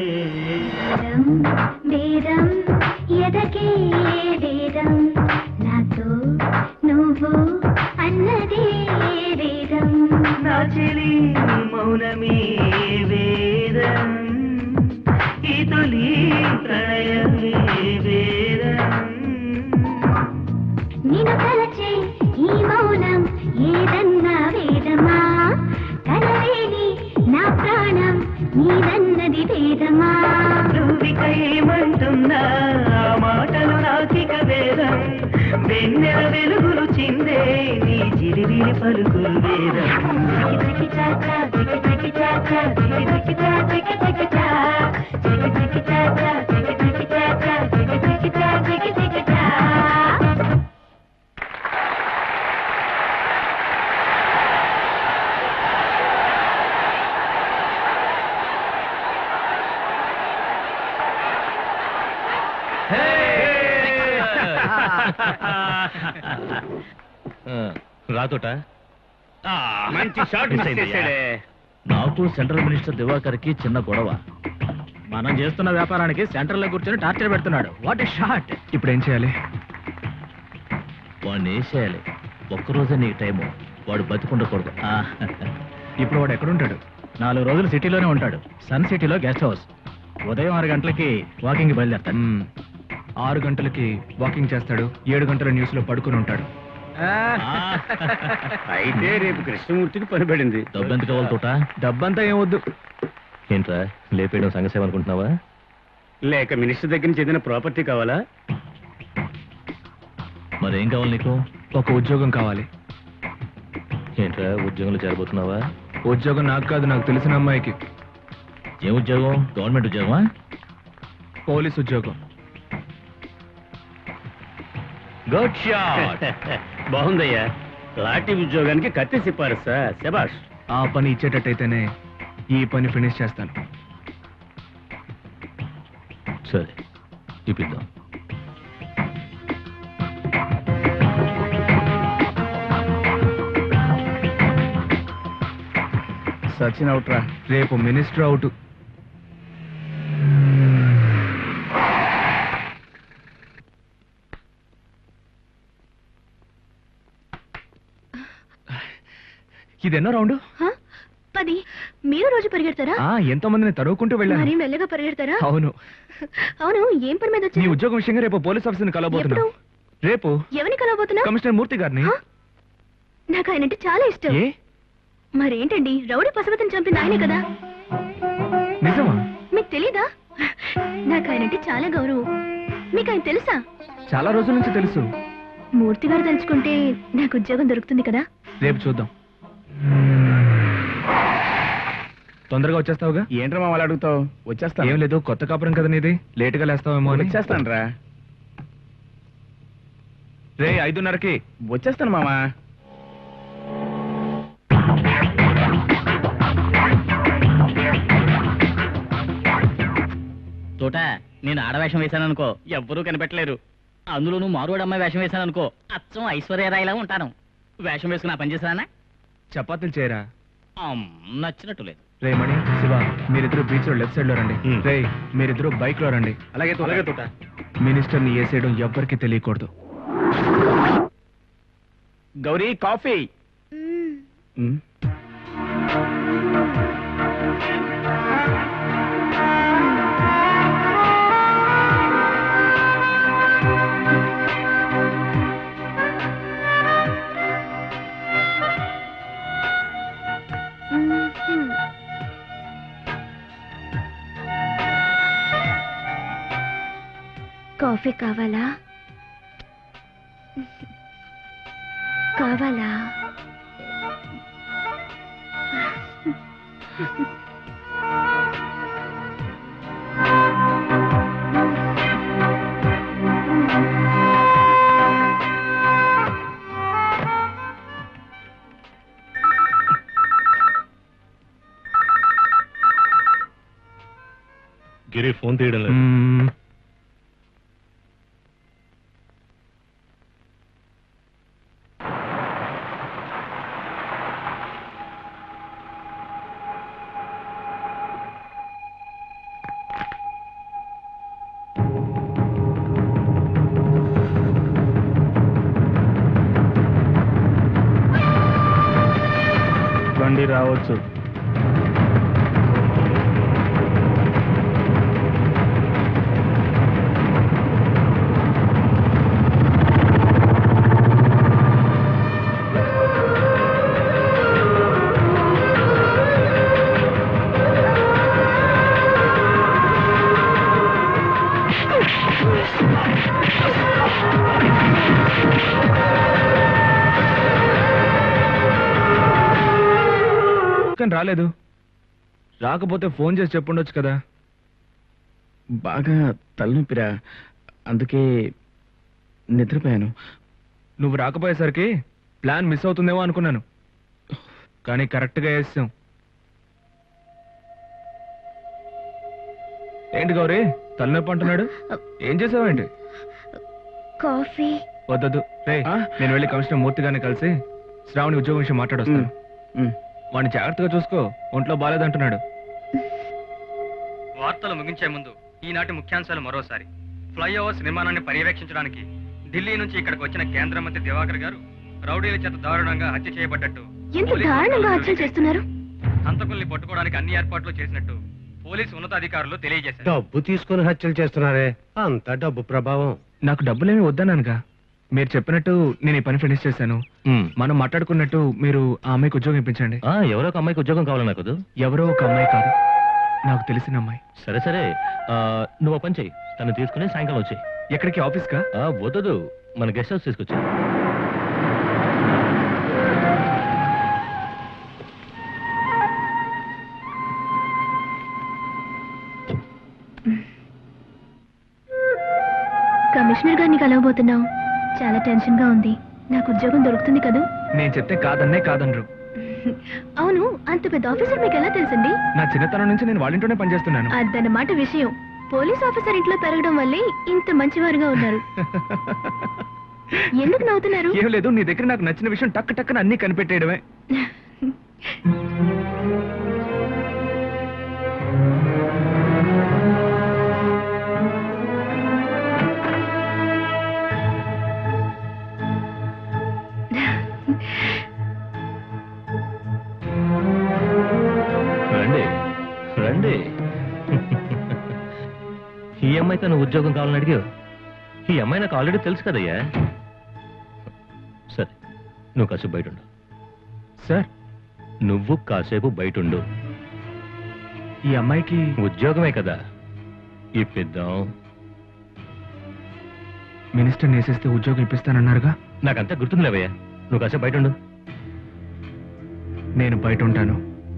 Speaker 3: వేదం ఎదకే వేదం నాతో నువ్వు అన్నదే వేదం
Speaker 9: నా చెలి మౌనమే వేదం ఈ తొలి ప్రణయమే వేదం
Speaker 3: నిన్ను తలచే ఈ మౌనం ఏదన్నా వేదమా కలవేని నా ప్రాణం నీదన్నది వేదమా
Speaker 9: నువ్విక ఏమంటున్నా ఆ మాటలు నాకిక వేదం వెన్నెల వెలుగులు చిందే నీ చిరివిలి పలుకులు వేదం
Speaker 3: చికి చాచా చికి చికి చాచా చికి చికి చా చికి చికి చా చికి చికి చాచా చికి చికి చాచా చికి చికి చా చికి చికి చా
Speaker 13: రాతోట
Speaker 4: మంచి షాట్ మిస్ చేశాడే
Speaker 2: నాకు సెంట్రల్ మినిస్టర్ దివాకర్కి చిన్న గొడవ
Speaker 15: మనం చేస్తున్న వ్యాపారానికి సెంటర్ లో కూర్చొని టార్చర్ పెడుతున్నాడు వాట్ ఎ షాట్
Speaker 5: ఇప్పుడు ఏం చేయాలి
Speaker 2: వాడిని వేసేయాలి ఒక్కరోజే నీకు టైము వాడు బతికుండకూడదు ఆ,
Speaker 5: ఇప్పుడు వాడు ఎక్కడుంటాడు
Speaker 15: నాలుగు రోజులు సిటీలోనే ఉంటాడు సన్ సిటీలో గెస్ట్ హౌస్ ఉదయం ఆరు గంటలకి వాకింగ్ బయలుదేరతాడు
Speaker 5: మ్మ్. ఆరు గంటలకి వాకింగ్ చేస్తాడు ఏడు గంటల న్యూస్ లో పడుకుని ఉంటాడు
Speaker 4: అయితే రేపు కృష్ణమూర్తికి పని పడింది
Speaker 2: డబ్బు ఎంత కావాలి తోట
Speaker 5: డబ్బంతా ఏమొద్దు
Speaker 13: ఏంట్రా లేపేయడం సంగసేవ అనుకుంటున్నావా
Speaker 4: లేక మినిస్టర్ దగ్గర నుంచి ఏదైనా ప్రాపర్టీ కావాలా
Speaker 2: మరి ఏం కావాలి నీకు
Speaker 5: ఒక ఉద్యోగం కావాలి
Speaker 13: ఏంట్రా ఉద్యోగంలో చేరబోతున్నావా
Speaker 5: ఉద్యోగం నాకు కాదు నాకు తెలిసిన అమ్మాయికి
Speaker 2: ఏ ఉద్యోగం గవర్నమెంట్ ఉద్యోగమా
Speaker 5: పోలీస్ ఉద్యోగం
Speaker 13: గుడ్ షాట్
Speaker 4: బాగుందయ్యా లాఠీ ఉద్యోగానికి కత్తి సిఫారసా శబాష్
Speaker 5: ఆ పని ఇచ్చేటట్టయితేనే ఈ పని ఫినిష్ చేస్తాను
Speaker 2: సరే ఇప్పిద్దాం
Speaker 5: సచిన్ అవుట్ రా రేపు మినిస్టర్ అవుట్ ఇది ఎన్నో రౌండ్
Speaker 12: హ? పది మీరు రోజు పరిగెడతారా
Speaker 5: ఆ ఎంతో మందిని తరువుకుంటూ
Speaker 12: మరీ
Speaker 5: వెళ్ళాను
Speaker 12: మెల్లగా పరిగెడతారా
Speaker 5: అవును
Speaker 12: అవును ఏం పని మీద
Speaker 5: నీ
Speaker 12: వచ్చారు
Speaker 5: ఉద్యోగం విషయంగా రేపు పోలీస్ ఆఫీసర్ని కలవబోతున్నా రేపు
Speaker 12: ఎవరిని కలవబోతున్నా
Speaker 5: కమిషనర్ మూర్తి గారిని
Speaker 12: నాకు ఆయన అంటే చాలా ఇష్టం
Speaker 5: ఏ
Speaker 12: మరేంటండి రౌడీ పశుపతిని చంపింది ఆయనే కదా
Speaker 5: నిజమా
Speaker 12: మీకు తెలీదా నాకు ఆయన అంటే చాలా గౌరవం మీకు ఆయన తెలుసా
Speaker 5: చాలా రోజుల నుంచి తెలుసు
Speaker 12: మూర్తి గారు తలుచుకుంటే నాకు ఉద్యోగం దొరుకుతుంది కదా
Speaker 5: రేపు చూద్దాం తొందరగా వచ్చేస్తావుగా
Speaker 15: ఏంట్రా మామూలు అడుగుతావు వచ్చేస్తా
Speaker 5: ఏం లేదు కొత్త కాపురం కదా నీది లేటుగా లేస్తావేమో అని
Speaker 15: వచ్చేస్తాను రా
Speaker 5: రే ఐదున్నరకి
Speaker 15: వచ్చేస్తాను మామా
Speaker 8: తోట నేను ఆడవేషం వేశాననుకో ఎవ్వరూ కనిపెట్టలేరు అందులోనూ మారువాడు అమ్మాయి వేషం వేశాననుకో అచ్చం ఐశ్వర్యరాయిలా ఉంటాను వేషం వేసుకుని ఆ పని చేశానా
Speaker 5: చపాతీలు చేయరా
Speaker 8: నచ్చినట్టు లేదు
Speaker 5: రే మణి శివ మీరిద్దరు బీచ్ లో లెఫ్ట్ సైడ్ లో రండి రే మీరిద్దరు బైక్ లో రండి
Speaker 15: అలాగే అలాగే తోట
Speaker 5: మినిస్టర్ ని వేసేయడం ఎవ్వరికి తెలియకూడదు
Speaker 15: గౌరీ కాఫీ
Speaker 12: కాఫీ కావాలా కావాలా
Speaker 7: గిరి ఫోన్ తీయడం లేదు
Speaker 5: మ్మ్. రావచ్చు కానీ రాలేదు రాకపోతే ఫోన్ చేసి చెప్పుండొచ్చు కదా
Speaker 15: బాగా తలనొప్పిరా అందుకే నిద్రపోయాను
Speaker 5: నువ్వు రాకపోయేసరికి ప్లాన్ మిస్ అవుతుందేమో అనుకున్నాను కానీ కరెక్ట్గా వేసాం ఏంటి గౌరీ తలనొప్పి అంటున్నాడు ఏం చేసావేంటి
Speaker 12: కాఫీ
Speaker 5: వద్దొద్దు రే నేను వెళ్ళి కమిషనర్ మూర్తిగానే కలిసి శ్రావణి ఉద్యోగం విషయం మాట్లాడొస్తాను వాడిని జాగ్రత్తగా చూసుకో ఒంట్లో బాలేదంటున్నాడు
Speaker 17: వార్తలు ముగించే ముందు ఈనాటి ముఖ్యాంశాలు మరోసారి ఫ్లైఓవర్స్ నిర్మాణాన్ని పర్యవేక్షించడానికి ఢిల్లీ నుంచి ఇక్కడికి వచ్చిన కేంద్ర మంత్రి దివాకర్ గారు రౌడీల చేత దారుణంగా హత్య చేయబడ్డట్టు
Speaker 12: ఎంత
Speaker 17: పోలీసు
Speaker 12: దారుణంగా
Speaker 17: అధికారులు
Speaker 12: హత్యలు చేస్తున్నారు
Speaker 17: హంతకుల్ని పట్టుకోవడానికి అన్ని ఏర్పాట్లు చేసినట్టు పోలీసు ఉన్నతాధికారులు తెలియజేశారు
Speaker 11: డబ్బు తీసుకుని హత్యలు చేస్తున్నారే అంత డబ్బు ప్రభావం
Speaker 5: నాకు డబ్బులేమి వద్దన్నానుగా మీరు చెప్పినట్టు నేను ఈ పని ఫినిష్ చేశాను మనం మాట్లాడుకున్నట్టు మీరు ఆ అమ్మాయికి ఉద్యోగం ఇప్పించండి
Speaker 13: ఆ, ఎవరో ఒక అమ్మాయికి ఉద్యోగం కావాలి నాకు
Speaker 5: ఎవరో ఒక అమ్మాయి కాదు నాకు తెలిసిన అమ్మాయి
Speaker 13: సరే సరే ఆ, నువ్వు ఓ పని చెయ్యి తను తీసుకుని సాయంకాలం వచ్చాయి
Speaker 5: ఎక్కడికి ఆఫీస్ కా
Speaker 13: వద్దదు మన గెస్ట్ హౌస్ తీసుకొచ్చి
Speaker 12: కమిషనర్ గారిని కలవబోతున్నావు చాలా టెన్షన్ గా ఉంది నాకు ఉద్యోగం దొరుకుతుంది కదూ
Speaker 5: నేను చెప్తే కాదన్నే కాదనరు
Speaker 12: అవును అంత పెద్ద ఆఫీసర్ మీకు ఎలా తెలుసండి
Speaker 5: నా చిన్నతనం నుంచి నేను వాళ్ళ ఇంట్లోనే పనిచేస్తున్నాను
Speaker 12: అదన్నమాట విషయం పోలీస్ ఆఫీసర్ ఇంట్లో పెరగడం వల్లే ఇంత మంచివారుగా ఉన్నారు ఎందుకు నవ్వుతున్నారు
Speaker 5: ఏం లేదు నీ దగ్గర నాకు నచ్చిన విషయం టక్ టక్కన అన్ని కనిపెట్టేయడమే
Speaker 13: రండి రండి ఈ అమ్మాయి తన ఉద్యోగం కావాలని అడిగావు ఈ అమ్మాయి నాకు ఆల్రెడీ తెలుసు కదయ్యా సరే నువ్వు కాసేపు బయట ఉండు
Speaker 5: సార్
Speaker 13: నువ్వు కాసేపు బయట ఉండు
Speaker 5: ఈ అమ్మాయికి
Speaker 13: ఉద్యోగమే కదా ఇప్పిద్దాం
Speaker 5: మినిస్టర్ నేసేస్తే ఉద్యోగం ఇప్పిస్తానన్నారుగా
Speaker 13: నాకంతా గుర్తుందిలేవయ్యా నువ్వు కాసేపు బయట ఉండు
Speaker 5: నేను బయట ఉంటాను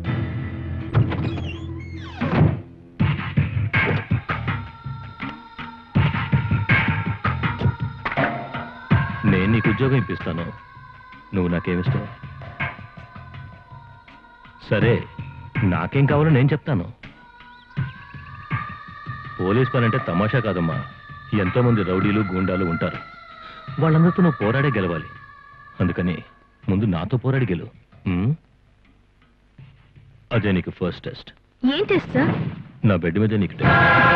Speaker 13: నేను నీకు ఉద్యోగం ఇప్పిస్తాను నువ్వు నాకేమిస్తావు సరే నాకేం కావాలో నేను చెప్తాను పోలీస్ పని అంటే తమాషా కాదమ్మా ఎంతో మంది రౌడీలు గూండాలు ఉంటారు వాళ్ళందరితో నువ్వు పోరాడే గెలవాలి అందుకని ముందు నాతో పోరాడి గెలువు ఉమ్? అదే నీకు ఫస్ట్ టెస్ట్
Speaker 12: ఏం టెస్ట్ సార్
Speaker 13: నా బెడ్ మీద నీకు టెస్ట్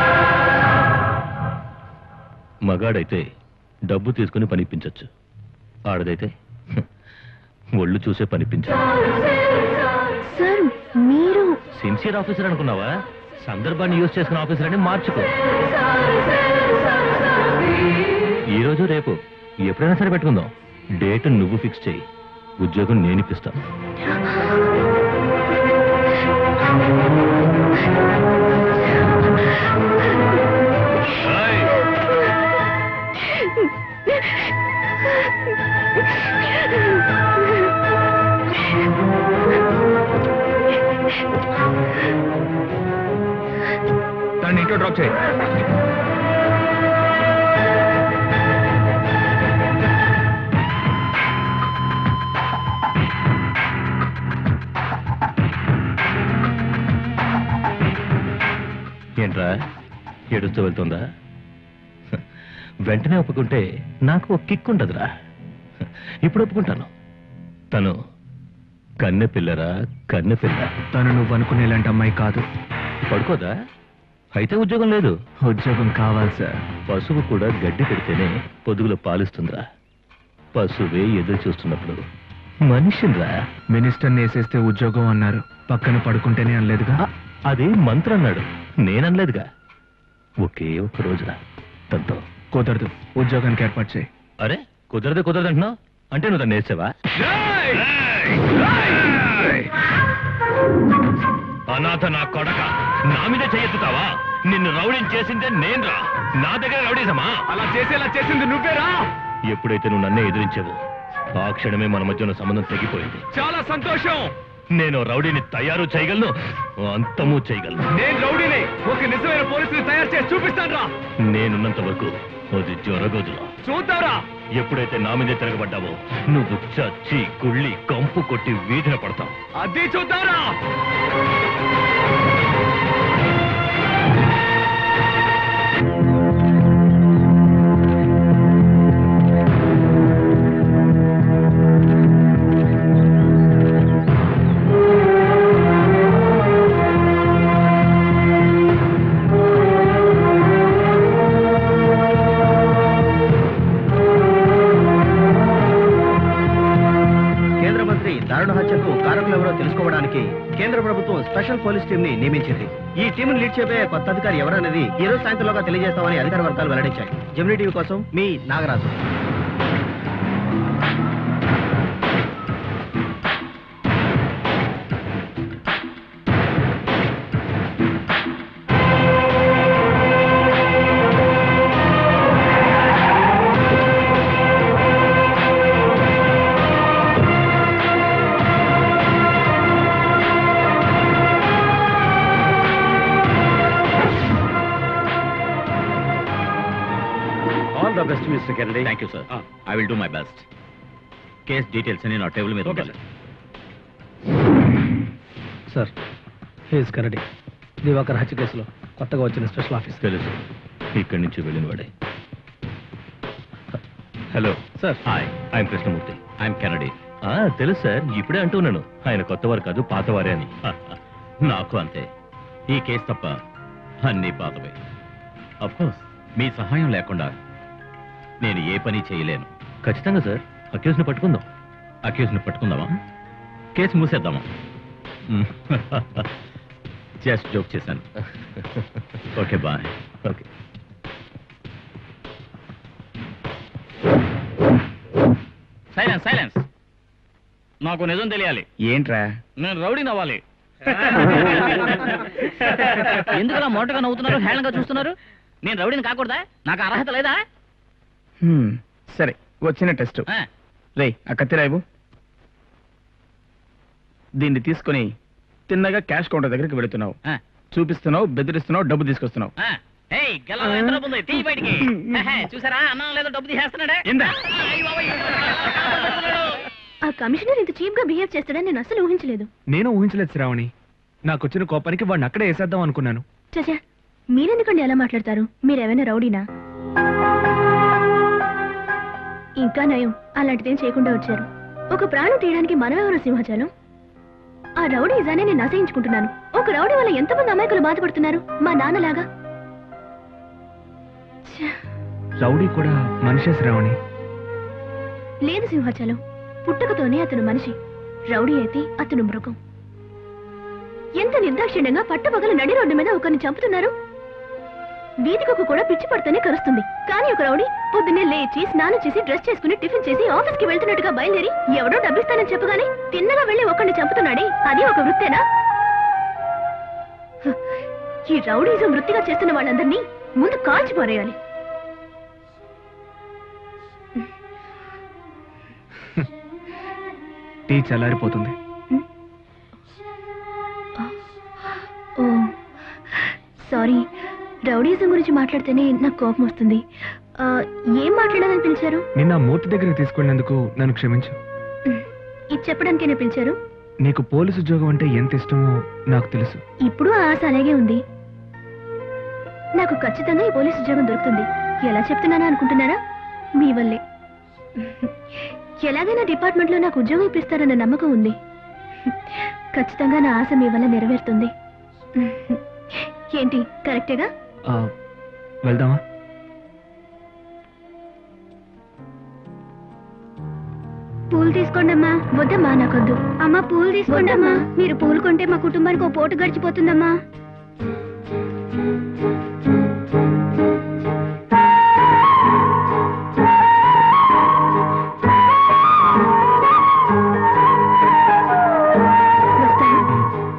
Speaker 13: మగాడైతే డబ్బు తీసుకుని పనిపించవచ్చు ఆడదైతే హ్, ఒళ్ళు చూసే పనిపించాలి
Speaker 12: సార్ మీరు
Speaker 13: సిన్సియర్ ఆఫీసర్ అనుకున్నావా సందర్భాన్ని యూజ్ చేసుకున్న ఆఫీసర్ అని మార్చుకో ఈ రోజు రేపు ఎప్పుడైనా సరే పెట్టుకుందాం డేట్ నువ్వు ఫిక్స్ చేయి ఉద్యోగం నేను ఇప్పిస్తాను
Speaker 5: తను ఇంట్లో డ్రాప్ చేయి
Speaker 13: ఏంట్రా ఏడుస్తూ వెళ్తుందా హ, వెంటనే ఒప్పుకుంటే నాకు ఒక కిక్ ఉంటదిరా హ, ఇప్పుడు ఒప్పుకుంటాను తను కన్నె పిల్లరా కన్నె పిల్ల
Speaker 5: తను నువ్వు అనుకునేలాంటి అమ్మాయి కాదు
Speaker 13: పడుకోదా అయితే ఉద్యోగం లేదు
Speaker 5: ఉద్యోగం కావాలి సార్
Speaker 13: పశువు కూడా గడ్డి పెడితేనే పొదుగులో పాలిస్తుందిరా పశువే ఎదురు చూస్తున్నప్పుడు మనిషిరా
Speaker 5: మినిస్టర్ని వేసేస్తే ఉద్యోగం అన్నారు పక్కన పడుకుంటేనే అనలేదుగా
Speaker 13: అదే మంత్రం అన్నాడు నేననలేదుగా ఒకే ఒక్క రోజురా తనతో
Speaker 5: కుదరదు ఉద్యోగానికి ఏర్పాటు చేయి
Speaker 13: అరే కుదరదు కుదరదు అంటున్నావు అంటే నువ్వు దాన్ని వేసావా అనాథ నా కొడక నా మీద చేయెత్తుతావా నిన్ను రౌడీని చేసిందే నేనురా నా దగ్గర రౌడీసమా
Speaker 5: అలా చేసేలా చేసింది నువ్వేరా
Speaker 13: ఎప్పుడైతే నువ్వు నన్నే ఎదిరించావో ఆ క్షణమే మన మధ్య ఉన్న సంబంధం తెగిపోయింది
Speaker 5: చాలా సంతోషం
Speaker 13: నేను రౌడీని తయారు చేయగలను అంతము చేయగలను
Speaker 5: నేను రౌడీని ఒక నిజమైన పోలీసుని తయారు చేసి చూపిస్తాను రా
Speaker 13: నేనున్నంత వరకు అది జ్వరగోజులా
Speaker 5: చూద్దారా
Speaker 13: ఎప్పుడైతే నా మీదే తిరగబడ్డావో నువ్వు చచ్చి కుళ్ళి కంపు కొట్టి వీధిన పడతావు
Speaker 5: అది చూద్దారా
Speaker 10: కేంద్ర మంత్రి దారుణ హత్యకు కారకులు ఎవరో తెలుసుకోవడానికి కేంద్ర ప్రభుత్వం స్పెషల్ పోలీస్ టీం ని నియమించింది ఈ టీం లీడ్ చేయబోయే కొత్త అధికారి ఎవరనేది ఈ రోజు సాయంత్రంలోగా తెలియజేస్తామని అధికార వర్గాలు వెల్లడించాయి జమినీ టీవీ కోసం మీ Nagaraju
Speaker 2: all the best mister Kennedy thank you sir I will do my best case details అన్ని నా టేబుల్ మీద ఉండాలి
Speaker 16: సార్ హీస్ కరడి దివాకర్ హత్య కేసులో కొత్తగా వచ్చిన స్పెషల్ ఆఫీసర్
Speaker 13: తెలుసు ఇక్కడి నుంచి వెళ్ళిన వాడే hello
Speaker 16: sir
Speaker 13: hi I'm Krishnamurthy
Speaker 2: I'm Kennedy
Speaker 13: ఆ, తెలుసు సార్ ఇప్పుడే అంటున్నాను ఆయన కొత్తవారు కాదు పాతవారే అని
Speaker 2: నాకు అంతే ఈ కేసు తప్ప అన్నీ పాతవే కోర్స్ మీ సహాయం లేకుండా నేను ఏ పని చేయలేను
Speaker 13: ఖచ్చితంగా సార్ అక్యూస్ని పట్టుకుందాం
Speaker 2: అక్యూజ్ని పట్టుకుందామా కేసు మూసేద్దామా జస్ట్ జోక్ చేశాను okay bye
Speaker 13: okay
Speaker 8: silence silence నాకు నిజం తెలియాలి
Speaker 15: ఏంట్రా
Speaker 8: నేను రౌడీని అవ్వాలి ఎందుకు అలా మోటగా నవ్వుతున్నారు హేళనగా చూస్తున్నారు నేను రౌడీని కాకూడదా నాకు అర్హత లేదా
Speaker 15: హ్మ్, సరే వచ్చిన టెస్ట్
Speaker 8: ఆ,
Speaker 15: రే ఆ కత్తిరాయివు దీన్ని తీసుకొని తిన్నగా క్యాష్ కౌంటర్ దగ్గరికి వెళుతున్నావు
Speaker 8: ఆ,
Speaker 15: చూపిస్తున్నావు బెదిరిస్తున్నావు డబ్బు తీసుకొస్తున్నావు
Speaker 8: ఆ. ఏయ్ గెల ఎంత డబ్బు ఉంది తీ బయటికి హెహె, చూసారా అన్నం లేదో డబ్బు తీసేస్తున్నాడే
Speaker 15: ఇందా.
Speaker 8: అయ్య బాబోయ్.
Speaker 12: ఆ కమిషనర్ ఇంత చీప్ గా బిహేవ్ చేస్తాడని నేను అసలు ఊహించలేదు
Speaker 5: నేను ఊహించలేదు శ్రావణి నాకు వచ్చిన కోపానికి వాడిని అక్కడే వేసేద్దాం అనుకున్నాను
Speaker 12: చచా మీరెందుకండి ఎలా మాట్లాడతారు మీరేమైనా రౌడీనా ఇంకా నయం అలాంటిదేం చేయకుండా వచ్చారు ఒక ప్రాణం తీయడానికి మనమెవరో సింహాచలం ఆ రౌడీ ఇజానే నేను అసహించుకుంటున్నాను ఒక రౌడీ వల్ల ఎంతమంది అమాయకులు బాధపడుతున్నారు మా నాన్నలాగా
Speaker 5: రౌడీ కూడా మనిషే శ్రావణి
Speaker 12: లేదు సింహాచలం పుట్టుకతోనే అతను మనిషి రౌడీ అయితే అతను మృగం ఎంత నిర్దాక్షిణ్యంగా పట్టపగలు నడి రోడ్డు మీద ఒకరిని చంపుతున్నారు వీధికొక కూడా పిచ్చి పడితేనే కరుస్తుంది కానీ ఒక రౌడీ పొద్దున్నే లేచి స్నానం చేసి డ్రెస్ చేసుకుని టిఫిన్ చేసి ఆఫీస్ కి వెళ్తున్నట్టుగా బయలుదేరి ఎవడో డబ్బిస్తానని చెప్పగానే తిన్నగా వెళ్లి ఒకరిని చంపుతున్నాడే అది ఒక వృత్తేనా హ, ఈ రౌడీజం వృత్తిగా చేస్తున్న వాళ్ళందరినీ ముందు కాల్చి పారేయాలి
Speaker 5: టీ చల్లారిపోతుంది
Speaker 12: ఓ సారీ రౌడీజం గురించి మాట్లాడితేనే నాకు కోపం వస్తుంది ఆ, ఏం మాట్లాడాలని పిలిచారు
Speaker 5: నిన్న ఆ మూర్తి దగ్గరికి తీసుకెళ్ళినందుకు నన్ను క్షమించు
Speaker 12: ఇది చెప్పడానికైనా పిలిచారు
Speaker 5: నీకు పోలీసు ఉద్యోగం అంటే ఎంత ఇష్టమో నాకు తెలుసు
Speaker 12: ఇప్పుడు ఆ ఆశ అలాగే ఉంది నాకు ఖచ్చితంగా ఈ పోలీస్ ఉద్యోగం దొరుకుతుంది ఎలా చెప్తున్నానా అనుకుంటున్నారా మీ వల్లే ఎలాగైనా డిపార్ట్మెంట్లో నాకు ఉద్యోగం ఇప్పిస్తారన్న నమ్మకం ఉంది ఖచ్చితంగా నా ఆశ మీ వల్ల నెరవేరుతుంది ఏంటి కరెక్టేగా
Speaker 5: ఆ, వెళ్దామా
Speaker 12: పూలు తీసుకోండి అమ్మా వద్దమ్మా నాకొద్దు అమ్మా పూలు తీసుకోండి అమ్మా మీరు పూలు కొంటే మా కుటుంబానికి ఓ పోటు గడిచిపోతుందమ్మా వస్తాను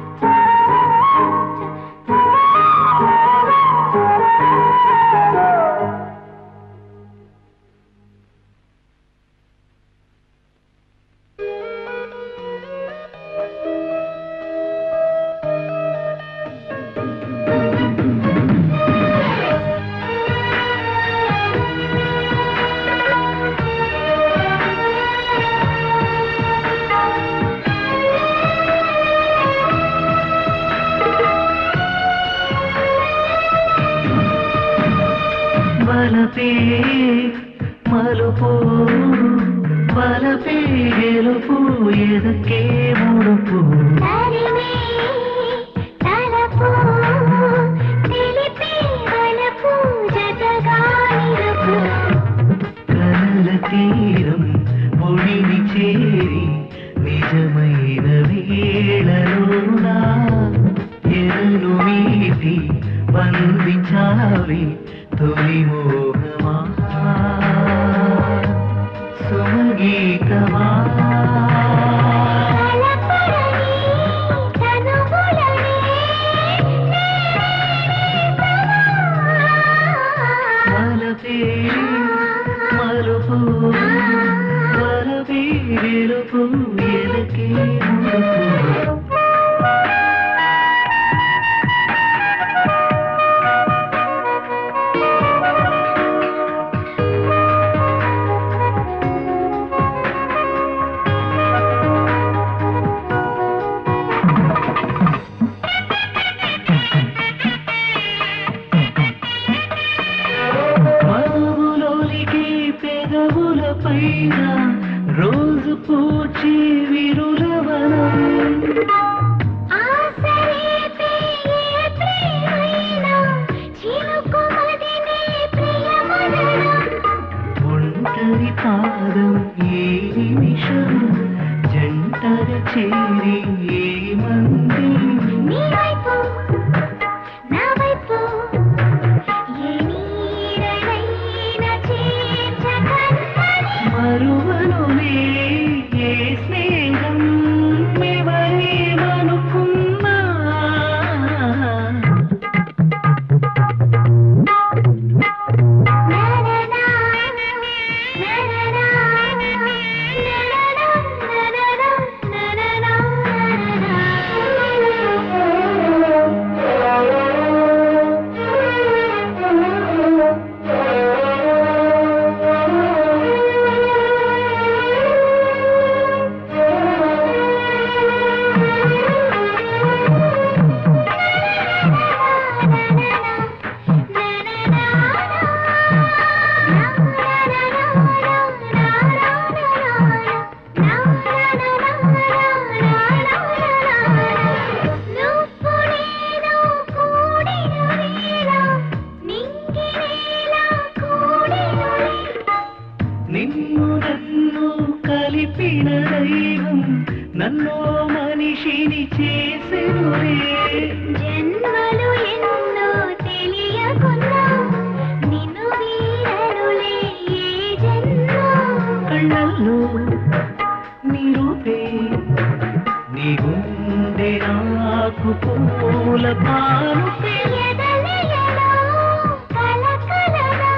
Speaker 9: వలపే మలుపు వలపే గెలుపు ఎదకే ముడుపు కలల తీరం ఒడిని చేరి నిజమైన వేళలోనా ఎరను మీటి బంధించావి తొలి మోహమా సుమగీతమా వలపే మలుపు వలపే గెలుపు ఎలకే ముడుపు మనువులోనికి పెదవుల పైన రోజు పూచి విరులవనం ఒంటరి పాదం ఏ నిమిషం జంటగా చేరి ఏ మంది మరువనులే ఏ స్నేహం ఎవరేమనుకున్నా నిన్ను నన్ను కలిపిన దైవం నన్ను మనిషిని చేసెనులే
Speaker 3: జన్మలు ఎన్నో తెలియకున్నా నిన్ను వీడనులే ఏ జన్మ
Speaker 9: కళ్ళల్లో నీ రూపే నీ గుండె నాకు పూల పాలు
Speaker 3: ఎదలయలో కలకలగా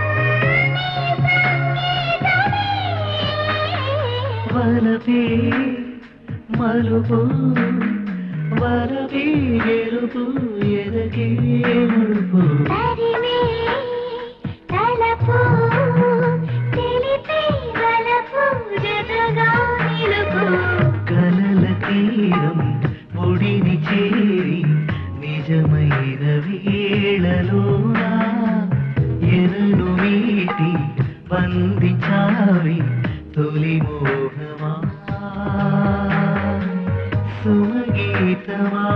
Speaker 9: వలపే మలుపు వలపే గెలుపు ఎదగే ముడుపు
Speaker 3: తరిమే తలపు తెలిపే వలపు జతగా నిలుపు
Speaker 9: కలల తీరం ఒడిని చేరి నిజమైన వేళలోనా ఎనను మీటి బంధించావి తొలి మోహమా సుమగీతమా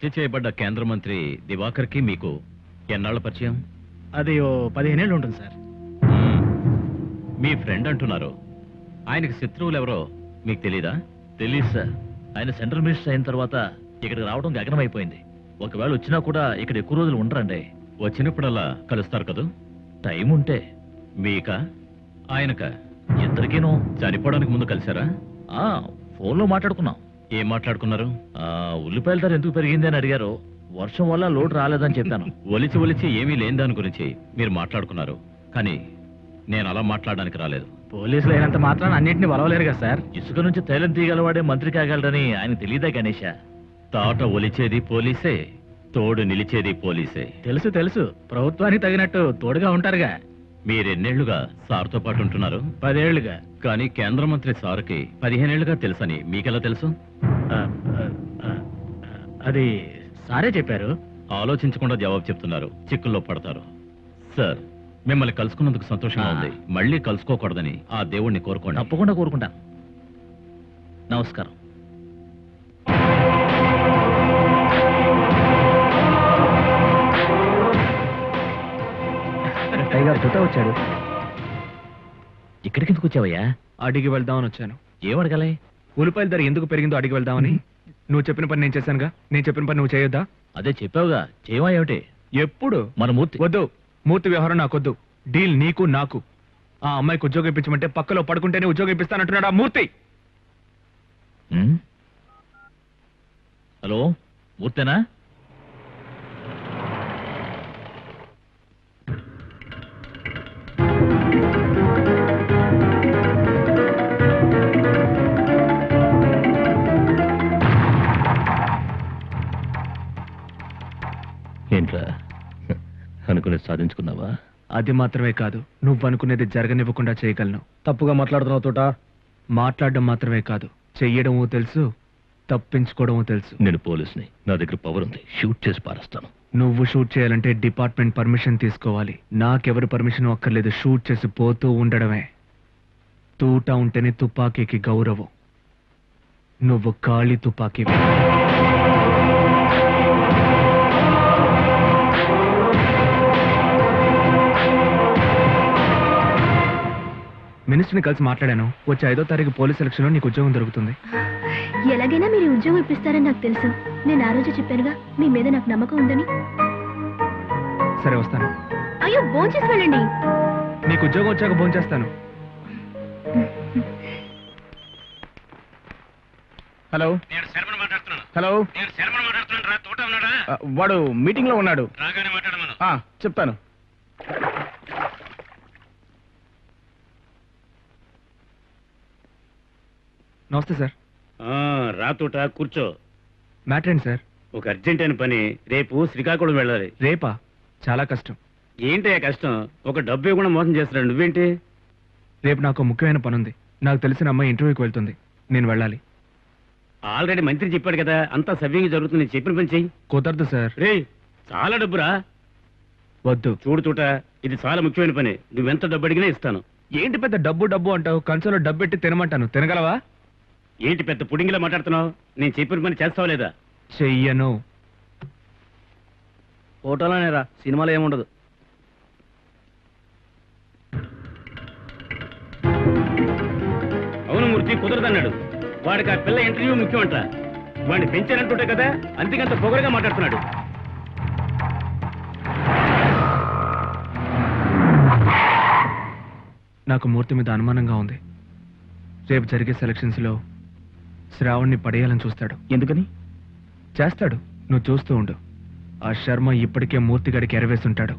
Speaker 18: హత్య చేయబడ్డ కేంద్ర మంత్రి దివాకర్కి మీకు ఎన్నాళ్ల పరిచయం
Speaker 15: అది ఓ పదిహేనేళ్ళు ఉంటుంది సార్
Speaker 18: మీ ఫ్రెండ్ అంటున్నారు ఆయనకి శత్రువులు ఎవరో మీకు తెలీదా
Speaker 2: తెలీదు సార్ ఆయన సెంట్రల్ మినిస్టర్ అయిన తర్వాత ఇక్కడికి రావడం గగనం అయిపోయింది ఒకవేళ వచ్చినా కూడా ఇక్కడ ఎక్కువ రోజులు ఉండరండి
Speaker 18: వచ్చినప్పుడల్లా కలుస్తారు కదూ
Speaker 2: టైం ఉంటే
Speaker 18: మీక ఆయనక
Speaker 2: ఇద్దరికీను
Speaker 18: చనిపోవడానికి ముందు కలిసారా
Speaker 2: ఆ ఫోన్లో మాట్లాడుకున్నాం
Speaker 18: ఏం మాట్లాడుకున్నారు
Speaker 2: ఆ, ఉల్లిపాయల ధర ఎందుకు పెరిగింది అని అడిగారు వర్షం వల్ల లోడ్ రాలేదని చెప్పాను
Speaker 18: ఒలిచి ఒలిచి ఏమీ లేని దాని గురించి మీరు మాట్లాడుకున్నారు కానీ నేను అలా మాట్లాడడానికి రాలేదు
Speaker 15: పోలీసులు అయినంత మాత్రాన అన్నింటినీ వలవలేరు కదా సార్
Speaker 2: ఇసుక నుంచి తైలం తీగలవాడే మంత్రి కాగలడని ఆయన తెలియదా గణేష
Speaker 18: తాట ఒలిచేది పోలీసే తోడు నిలిచేది పోలీసే
Speaker 15: తెలుసు తెలుసు ప్రభుత్వానికి తగినట్టు తోడుగా ఉంటారుగా
Speaker 18: మీరెన్నేళ్లుగా సార్తో పాటు ఉంటున్నారు
Speaker 15: పదేళ్లుగా
Speaker 18: కానీ కేంద్ర మంత్రి సార్కి పదిహేనేళ్లుగా తెలుసని మీకెలా తెలుసు
Speaker 15: ఆ, ఆ, ఆ, అది సారే చెప్పారు
Speaker 18: ఆలోచించకుండా జవాబు చెప్తున్నారు చిక్కుల్లో పడతారు సార్ మిమ్మల్ని కలుసుకున్నందుకు సంతోషంగా ఉంది మళ్ళీ కలుసుకోకూడదని ఆ దేవుణ్ణి కోరుకోండి
Speaker 2: తప్పకుండా కోరుకుంటాను నమస్కారం
Speaker 5: టైగర్ దుట వచ్చాడు
Speaker 2: ఇక్కడికి ఎందుకు వచ్చావయ్యా
Speaker 5: అడిగి వెళ్దామని వచ్చాను
Speaker 2: ఏం అడగాలి
Speaker 5: ఉల్లిపాయల ధర ఎందుకు పెరిగిందో అడిగి వెళ్దామని నువ్వు చెప్పిన పని నేను చేశానుగా నేను చెప్పిన పని నువ్వు చేయొద్దా
Speaker 2: అదే చెప్పావుగా చేయవా ఏమిటి
Speaker 5: ఎప్పుడు
Speaker 2: మన మూర్తి
Speaker 5: వద్దు మూర్తి వ్యవహారం నాకొద్దు డీల్ నీకు నాకు ఆ అమ్మాయికి ఉద్యోగం ఇప్పించమంటే పక్కలో పడుకుంటేనే ఉద్యోగం ఇప్పిస్తానంటున్నాడు ఆ మూర్తి
Speaker 2: ఉమ్? హలో మూర్తేనా
Speaker 18: ఏంట్రా అనుకునేది సాధించుకున్నావా
Speaker 5: అది మాత్రమే కాదు నువ్వు అనుకునేది జరగనివ్వకుండా చేయగలను
Speaker 16: తప్పుగా మాట్లాడుతున్నావు తోట
Speaker 5: మాట్లాడడం మాత్రమే కాదు చెయ్యడమూ తెలుసు తప్పించుకోవడమూ తెలుసు
Speaker 18: నేను పోలీసుని నా దగ్గర పవర్ ఉంది షూట్ చేసి పారేస్తాను
Speaker 5: నువ్వు షూట్ చేయాలంటే డిపార్ట్మెంట్ పర్మిషన్ తీసుకోవాలి నాకెవరి పర్మిషన్ అక్కర్లేదు షూట్ చేసి పోతూ ఉండడమే తూట ఉంటేనే తుపాకీకి గౌరవం నువ్వు ఖాళీ తుపాకీ మినిస్టర్ని కలిసి మాట్లాడాను వచ్చే ఐదో తారీఖు పోలీస్ సెలక్షన్లో నీకు ఉద్యోగం దొరుకుతుంది
Speaker 12: ఎలాగైనా మీరు ఈ ఉద్యోగం ఇప్పిస్తారని నాకు తెలుసు నేను ఆ రోజు చెప్పానుగా మీ మీద నాకు నమ్మకం ఉందని
Speaker 5: సరే వస్తాను
Speaker 12: అయ్యో భోంచేసి వెళ్ళండి
Speaker 5: నీకు ఉద్యోగం వచ్చాక ఫోన్ చేస్తాను
Speaker 15: హలో
Speaker 4: నేను శర్మను మాట్లాడుతున్నాను
Speaker 15: హలో
Speaker 4: నేను శర్మను మాట్లాడుతున్నాను రా తోట ఉన్నాడా
Speaker 15: ఆ, వాడు మీటింగ్ లో ఉన్నాడు
Speaker 4: రాగానే మాట్లాడమను
Speaker 15: ఆ, చెప్తాను
Speaker 5: నమస్తే సార్
Speaker 4: రా తోట కూర్చో
Speaker 5: మ్యాటర్ ఏంటి సార్
Speaker 4: ఒక అర్జెంట్ అయిన పని రేపు శ్రీకాకుళం వెళ్ళాలి
Speaker 5: రేపా చాలా కష్టం
Speaker 4: ఏంటయ్యా కష్టం ఒక డబ్బు ఇవ్వకుండా మోసం చేస్తున్నాడు నువ్వేంటి
Speaker 5: రేపు నాకు ఒక ముఖ్యమైన పని ఉంది నాకు తెలిసిన అమ్మాయి ఇంటర్వ్యూకి వెళ్తుంది నేను వెళ్ళాలి
Speaker 4: ఆల్రెడీ మంత్రి చెప్పాడు కదా అంతా సవ్యంగా జరుగుతుంది నేను చెప్పిన పని చెయ్యి
Speaker 5: కుదరదు సార్
Speaker 4: రే చాలా డబ్బురా
Speaker 5: వద్దు
Speaker 4: చూడు తోట ఇది చాలా ముఖ్యమైన పని నువ్వెంత డబ్బు అడిగినా ఇస్తాను
Speaker 5: ఏంటి పెద్ద డబ్బు డబ్బు అంటావు కంచంలో డబ్బు పెట్టి తినమంటాను తినగలవా
Speaker 4: ఏంటి పెద్ద పుడింగిలా మాట్లాడుతున్నావు నేను చెప్పిన పని చేస్తావా లేదా
Speaker 5: చెయ్యను
Speaker 16: ఫోటోలోనే రా సినిమాలో ఏముండదు
Speaker 4: అవును మూర్తి కుదరదన్నాడు వాడికి ఆ పిల్ల ఇంటర్వ్యూ ముఖ్యమంట వాడిని పెంచారంటుంటే కదా అందుకంత పొగరుగా మాట్లాడుతున్నాడు
Speaker 5: నాకు మూర్తి మీద అనుమానంగా ఉంది రేపు జరిగే సెలక్షన్స్ లో శ్రావణ్ణి పడేయాలని చూస్తాడు
Speaker 15: ఎందుకని
Speaker 5: చేస్తాడు నువ్వు చూస్తూ ఉండు ఆ శర్మ ఇప్పటికే మూర్తిగడికి ఎరవేసుంటాడు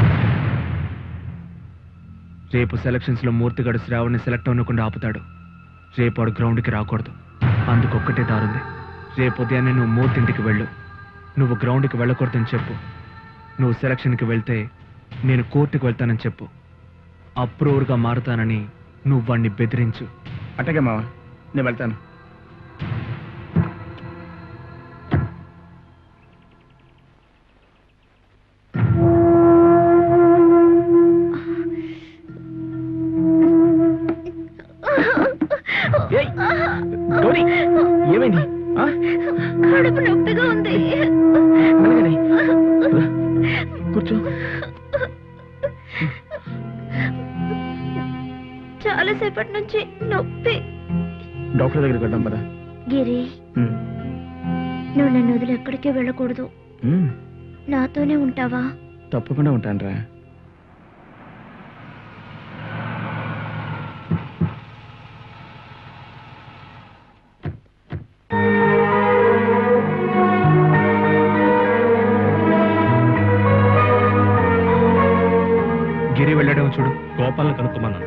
Speaker 5: రేపు సెలక్షన్స్ లో మూర్తిగడు శ్రావణ్ణి సెలెక్ట్ అవ్వకుండా ఆపుతాడు రేపు వాడు గ్రౌండ్కి రాకూడదు అందుకొక్కటే దారుంది రేపు ఉదయాన్నే నువ్వు మూర్తి ఇంటికి వెళ్ళు నువ్వు గ్రౌండ్కి వెళ్ళకూడదని చెప్పు నువ్వు సెలక్షన్కి వెళ్తే నేను కోర్టుకి వెళ్తానని చెప్పు అప్రూవర్గా మారుతానని నువ్వు వాణ్ణి బెదిరించు
Speaker 15: అట్టగే మావా నేను వెళ్తాను
Speaker 12: కడుపు నొప్పిగా ఉంది సేపటి నుంచి నొప్పి
Speaker 15: డాక్టర్ దగ్గరికి వెళ్దాం పదా
Speaker 12: గిరి
Speaker 15: ఉమ్.
Speaker 12: నువ్వు నన్ను వదిలి ఎక్కడికి వెళ్ళకూడదు
Speaker 15: ఉమ్,
Speaker 12: నాతోనే ఉంటావా
Speaker 15: తప్పకుండా ఉంటానురా
Speaker 5: గిరి వెళ్ళడం చూడు
Speaker 7: గోపాలను కనుక్కోమన్నాను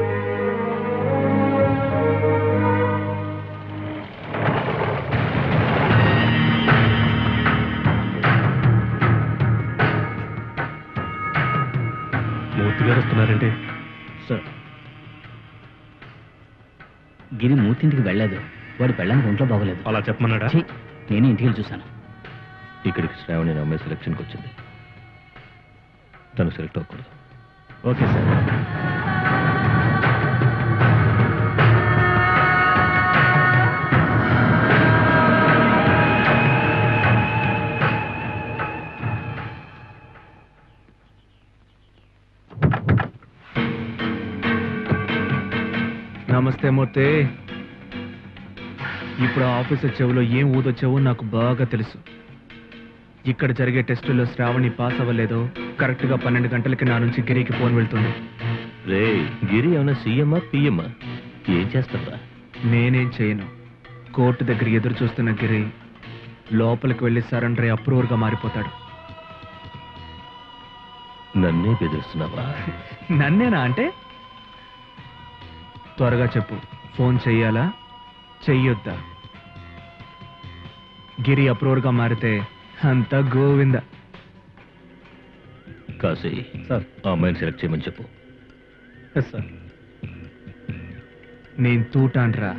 Speaker 7: మూర్తి గారు వస్తున్నారంటే
Speaker 8: సార్ గిరి మూర్తింటికి వెళ్ళలేదు వాడి పెళ్ళానికి ఒంట్లో బాగోలేదు
Speaker 7: అలా చెప్పమన్నాడా
Speaker 8: ఛీ, నేనే ఇంటికి వెళ్ళి చూశాను
Speaker 13: ఇక్కడికి శ్రావణి అనే అమ్మాయి సెలక్షన్కి వచ్చింది తను సెలెక్ట్ అవ్వకూడదు
Speaker 15: ఓకే సార్
Speaker 5: నమస్తే మూర్తి ఇప్పుడు ఆ ఆఫీసర్ చెవిలో ఏం ఊదొచ్చావో నాకు బాగా తెలుసు ఇక్కడ జరిగే టెస్టుల్లో శ్రావణి పాస్ అవ్వలేదో కరెక్ట్గా పన్నెండు గంటలకి నా నుంచి గిరికి ఫోన్ వెళ్తుంది
Speaker 13: రే గిరి ఏమైనా సీఎమ్మా పిఎమ్మా ఏం చేస్తారా
Speaker 5: నేనేం చేయను కోర్టు దగ్గర ఎదురు చూస్తున్న గిరి లోపలికి వెళ్ళి సరెండర్ అయ్యి అప్రూవర్గా మారిపోతాడు
Speaker 13: నన్నే బెదిరిస్తున్నావా
Speaker 5: నన్నేనా అంటే త్వరగా చెప్పు ఫోన్ చెయ్యాలా చెయ్యొద్దా గిరి అప్రూవర్గా మారితే అంతా గోవింద
Speaker 13: కాశీ సార్ ఆ అమ్మాయిని సెలెక్ట్ చేయమని చెప్పు
Speaker 5: సార్ నేను తూటాన్రా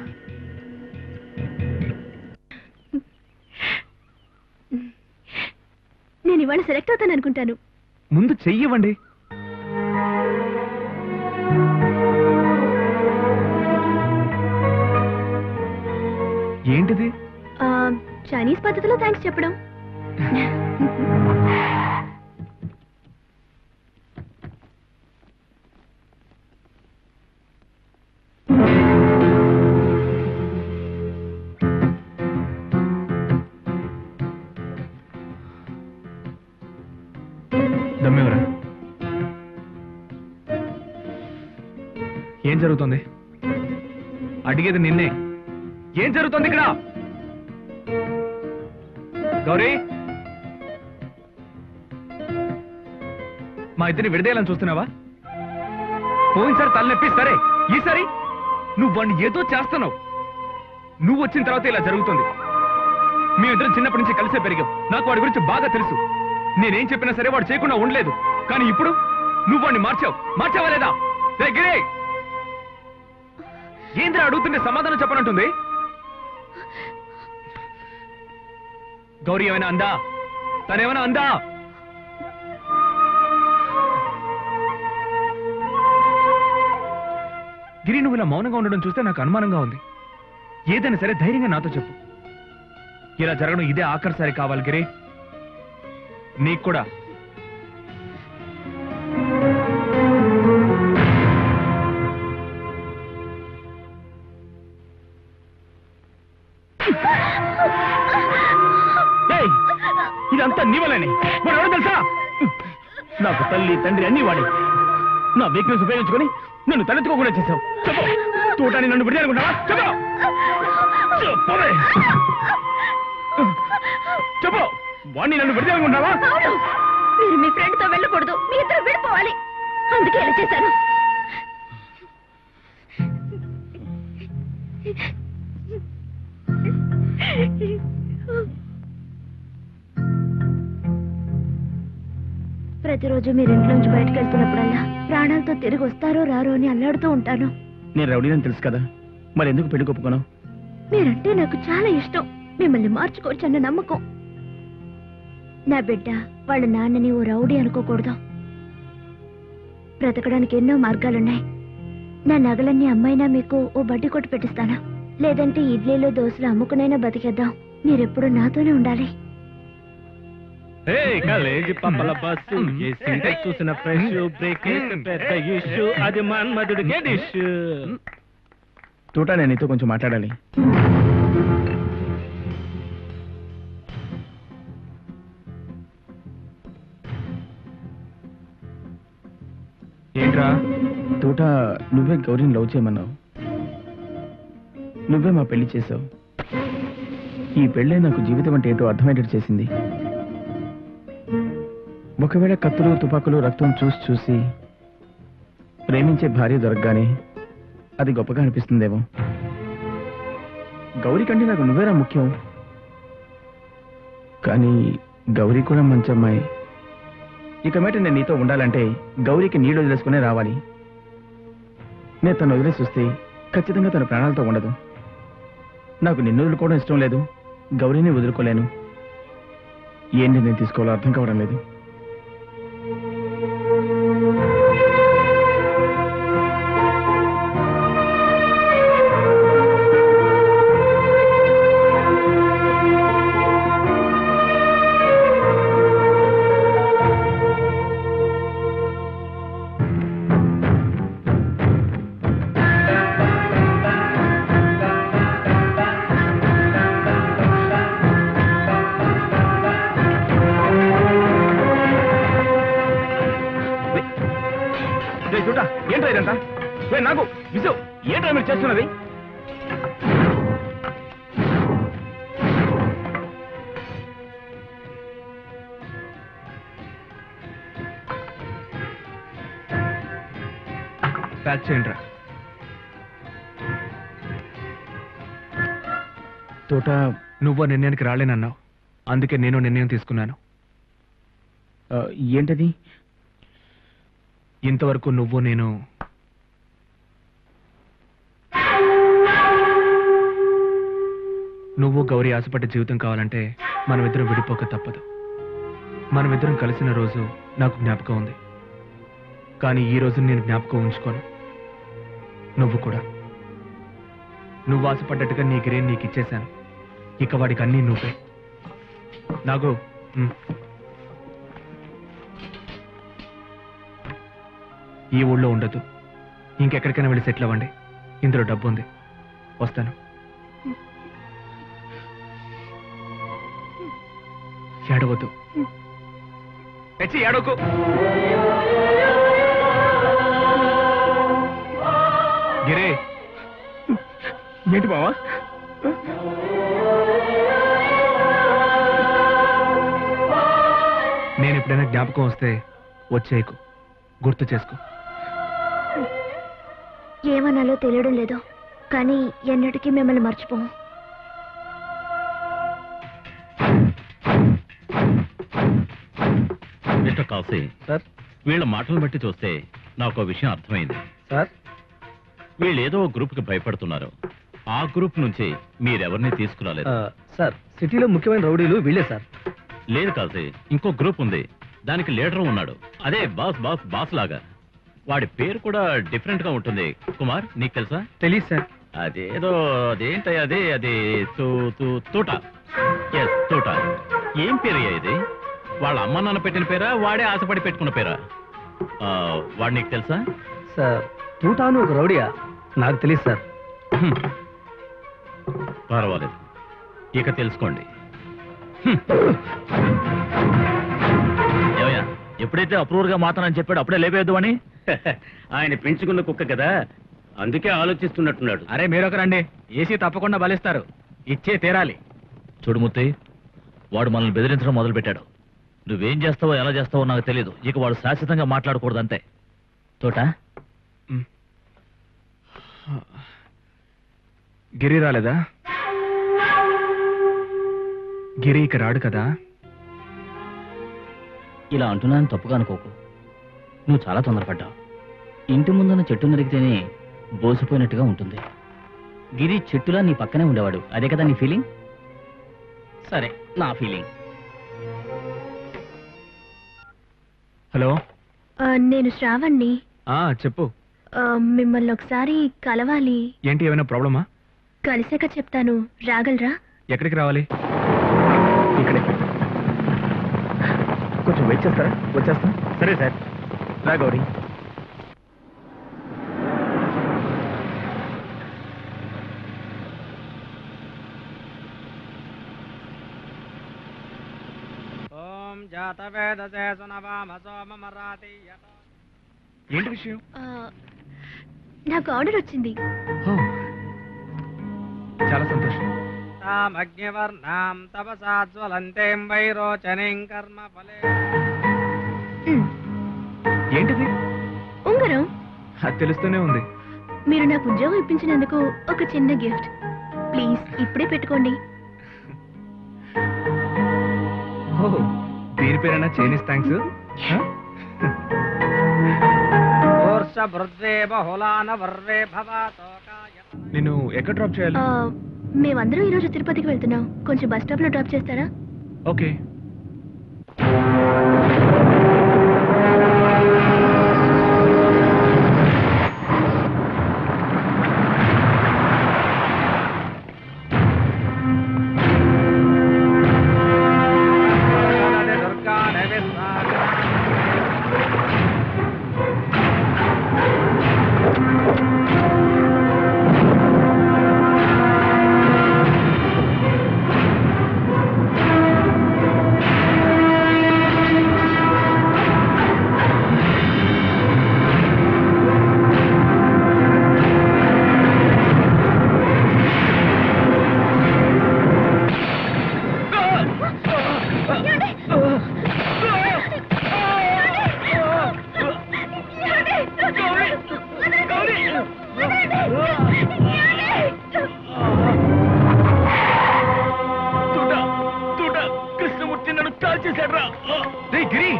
Speaker 12: నేను ఇవాళ సెలెక్ట్ అవుతాను అనుకుంటాను
Speaker 5: ముందు చెయ్యవండి ఏంటిది
Speaker 12: ఆ, చైనీస్ పద్ధతిలో థ్యాంక్స్ చెప్పడం
Speaker 5: దమ్మేవరా ఏం జరుగుతుంది అడిగేది నిన్నే ఏం జరుగుతుంది ఇక్కడ గౌరీ మా ఇద్దరిని విడదీయాలని చూస్తున్నావా పోయినసారి తలనొప్పి సరే ఈసారి నువ్వు వాడిని ఏదో చేస్తున్నావు నువ్వు వచ్చిన తర్వాత ఇలా జరుగుతుంది మేమిద్దరం చిన్నప్పటి నుంచి కలిసే పెరిగాం నాకు వాడి గురించి బాగా తెలుసు నేనేం చెప్పినా సరే వాడు చేయకుండా ఉండలేదు కానీ ఇప్పుడు నువ్వు వాడిని మార్చావు మార్చావా లేదా రే గిరి ఏంద్రా అడుగుతుంటే సమాధానం చెప్పనంటుంది గౌరీ ఏమైనా అందా తనేమైనా అందా గిరి నువ్వు ఇలా మౌనంగా ఉండడం చూస్తే నాకు అనుమానంగా ఉంది ఏదైనా సరే ధైర్యంగా నాతో చెప్పు ఇలా జరగడం ఇదే ఆఖరిసారి కావాలి గిరి నీకు కూడా
Speaker 15: ఏయ్, ఇదంతా నీ వల్లనే వాడు ఎవరో తెలుసా నాకు తల్లి తండ్రి అన్ని వాడి నా వీక్నెస్ ఉపయోగించుకొని నన్ను తలెత్తుకోకుండా చేశావు చెప్పు చూడటాన్ని నన్ను విడియాలనుకుంటావా చెప్పు చెప్పవే చెప్పు వాడిని నన్ను విడియాలనుకుంటావా
Speaker 12: అవును మీరు మీ ఫ్రెండ్ తో వెళ్ళకూడదు మీ ఇద్దరు విడిపోవాలి అందుకే ఇలా చేశాను ప్రతిరోజు మీరు ఇంట్లోంచి బయటకు వెళ్తున్నప్పుడల్లా ప్రాణాలతో తిరిగి వస్తారో రారో అని అల్లాడుతూ ఉంటాను
Speaker 15: నేను రౌడీని తెలుసు కదా మరి ఎందుకు పెళ్లి కొప్పుకోను
Speaker 12: మీరంటే నాకు చాలా ఇష్టం మిమ్మల్ని మార్చుకోవచ్చు అన్న నమ్మకం నా బిడ్డ వాళ్ళ నాన్నని ఓ రౌడీ అనుకోకూడదు బ్రతకడానికి ఎన్నో మార్గాలున్నాయి నా నగలన్నీ అమ్మైనా మీకు ఓ బడ్డీ కొట్టు పెట్టిస్తాను లేదంటే ఇడ్లీలో దోశలు అమ్ముకునైనా బతికేద్దాం మీరెప్పుడు నాతోనే ఉండాలి
Speaker 7: ఏ కాలేజీ పప్పల బస్సు ఏ సీట్ చూసిన ఫ్రెష్ బ్రేక్ పెద్ద ఇష్యూ అది మన్మధుడికే డిష్
Speaker 15: తూట నేను నీతో కొంచెం మాట్లాడాలి ఏంట్రా తూట నువ్వే గౌరీని లవ్ చేయమన్నావు నువ్వే మా పెళ్లి చేసావు ఈ పెళ్ళే నాకు జీవితం అంటే ఏంటో అర్థమయ్యేటట్టు చేసింది ఒకవేళ కత్తులు తుపాకులు రక్తం చూసి చూసి ప్రేమించే భార్య దొరకగానే అది గొప్పగా అనిపిస్తుందేమో గౌరీ కంటే నాకు నువ్వేరా ముఖ్యం కానీ గౌరీ కూడా మంచి అమ్మాయి ఇక మీట నేను నీతో ఉండాలంటే గౌరీకి నీళ్ళు వదిలేసుకునే రావాలి నేను తను వదిలేసి వస్తే ఖచ్చితంగా తన ప్రాణాలతో ఉండదు నాకు నిన్ను వదులుకోవడం ఇష్టం లేదు గౌరీని వదులుకోలేను ఏం నేను తీసుకోవాలో అర్థం కావడం లేదు రేయ్ చూట ఏంట్రా ఇదంతా రే నాకు విజు ఏంట్రా మీరు చేస్తున్నది ప్యాక్ చేయండి తోట నువ్వు ఆ నిర్ణయానికి రాలేనన్నావు అందుకే నేను నిర్ణయం తీసుకున్నాను ఏంటది ఇంతవరకు నువ్వు నేను నువ్వు గౌరీ ఆశపడ్డ జీవితం కావాలంటే మనమిద్దరం విడిపోక తప్పదు మనమిద్దరం కలిసిన రోజు నాకు జ్ఞాపకం ఉంది కానీ ఈ రోజు నేను జ్ఞాపకం ఉంచుకోను నువ్వు కూడా నువ్వు ఆశపడ్డట్టుగా నీ గిరే నీకు ఇచ్చేశాను ఇక వాడికి అన్నీ నువ్వే నాగు ఉమ్. ఈ ఊళ్ళో ఉండదు ఇంకెక్కడికైనా వెళ్ళి సెటిల్ అవ్వండి ఇందులో డబ్బు ఉంది వస్తాను ఏడవద్దు తెచ్చి ఏడవకు గిరే ఏంటి బావా నేను ఎప్పుడైనా జ్ఞాపకం వస్తే వచ్చేయకు గుర్తు చేసుకో
Speaker 12: ఏమనాలో తెలియడం లేదు కానీ ఎన్నటికీ మిమ్మల్ని మర్చిపోం
Speaker 18: మిస్టర్ కాసీ
Speaker 10: సార్
Speaker 18: వీళ్ళ మాటలను బట్టి చూస్తే నాకు ఒక విషయం అర్థమైంది
Speaker 10: సార్
Speaker 18: వీళ్ళు ఏదో గ్రూప్ కి భయపడుతున్నారు ఆ గ్రూప్ నుంచి మీరెవరిని తీసుకురాలేదు
Speaker 16: ఆ, సార్ సిటీలో ముఖ్యమైన రౌడీలు వీళ్ళే సార్
Speaker 18: లేదు కాసీ ఇంకో గ్రూప్ ఉంది దానికి లీడర్ ఉన్నాడు అదే బాస్ బాస్ బాస్ లాగా వాడి పేరు కూడా డిఫరెంట్ గా ఉంటుంది కుమార్ నీకు తెలుసా
Speaker 16: తెలియదు సార్
Speaker 18: అదేదో అదేంటి అదే అది తూ తూ తూట ఎస్ తూట ఏం పేరయ్యా ఇది వాళ్ళ అమ్మ నాన్న పెట్టిన పేరా వాడే ఆశపడి పెట్టుకున్న పేరా ఆ, వాడు నీకు తెలుసా
Speaker 16: సార్ తూటాను ఒక రౌడీయా నాకు తెలియదు సార్
Speaker 18: హ్మ్. పర్వాలేదు ఇక తెలుసుకోండి హ్మ్. ఏమయ్యా ఎప్పుడైతే అప్రూవర్ గా మాతానని చెప్పాడు అప్పుడే లేపేద్దు అని
Speaker 4: ఆయన పెంచుకున్న కుక్క కదా అందుకే ఆలోచిస్తున్నట్టున్నాడు
Speaker 15: అరే మీరొకరండి ఏసీ తప్పకుండా బలిస్తారు ఇచ్చే తీరాలి
Speaker 2: చూడుమూర్తి వాడు మనల్ని బెదిరించడం మొదలు పెట్టాడు నువ్వేం చేస్తావో ఎలా చేస్తావో నాకు తెలియదు ఇక వాడు శాశ్వతంగా మాట్లాడకూడదు అంతే తోట
Speaker 5: గిరి రాలేదా గిరి ఇక రాడు కదా
Speaker 8: ఇలా అంటున్నాను తప్పుగా అనుకోకు నువ్వు చాలా తొందరపడ్డావు ఇంటి ముందున్న చెట్టు నరికితేనే బోసిపోయినట్టుగా ఉంటుంది గిరి చెట్టులా నీ పక్కనే ఉండేవాడు అదే కదా నీ ఫీలింగ్ సరే నా ఫీలింగ్
Speaker 5: హలో
Speaker 12: ఆ, నేను శ్రావణ్ణి
Speaker 5: ఆ చెప్పు
Speaker 12: ఆ, మిమ్మల్ని ఒకసారి కలవాలి
Speaker 5: ఏంటి ఏమైనా ప్రాబ్లమా
Speaker 12: కలిసాక చెప్తాను రాగలరా
Speaker 5: ఎక్కడికి రావాలి ఇక్కడే వచ్చేస్తారా వచ్చేస్తా సరే సార్ రా గౌరీ
Speaker 17: ఓం జాతవేదసే సునవామ సోమమరాతి యత
Speaker 5: ఏంటి విషయం
Speaker 12: ఆ, నాకు ఆర్డర్ వచ్చింది
Speaker 5: ఓ, చాలా సంతోషం
Speaker 17: తామగ్నివర్ణాం తపసాజ్వలంతేం వైరోచనీం కర్మ ఫలే
Speaker 5: ఏంటిది
Speaker 12: ఉంగరం
Speaker 5: అది తెలుస్తూనే ఉంది
Speaker 12: మీరు నాకు ఉద్యోగం ఇప్పించినందుకు ఒక చిన్న గిఫ్ట్ ప్లీజ్ ఇప్పుడే పెట్టుకోండి
Speaker 5: ఓ దీని పేరైనా చైనీస్ థ్యాంక్స్
Speaker 17: ఊర్ష భృద్వే బహుళాన వర్వే భవాతోకాయ
Speaker 5: నేను ఎక్కడ డ్రాప్ చేయాలి
Speaker 12: ఆ, మేమందరం ఈరోజు తిరుపతికి వెళ్తున్నాం కొంచెం బస్ స్టాప్ లో డ్రాప్ చేస్తారా
Speaker 5: ఓకే
Speaker 17: దుర్గా నైవేద్య
Speaker 15: తూట తూట కృష్ణమూర్తి నన్ను కాల్ చేశాడు రా
Speaker 5: రే గిరి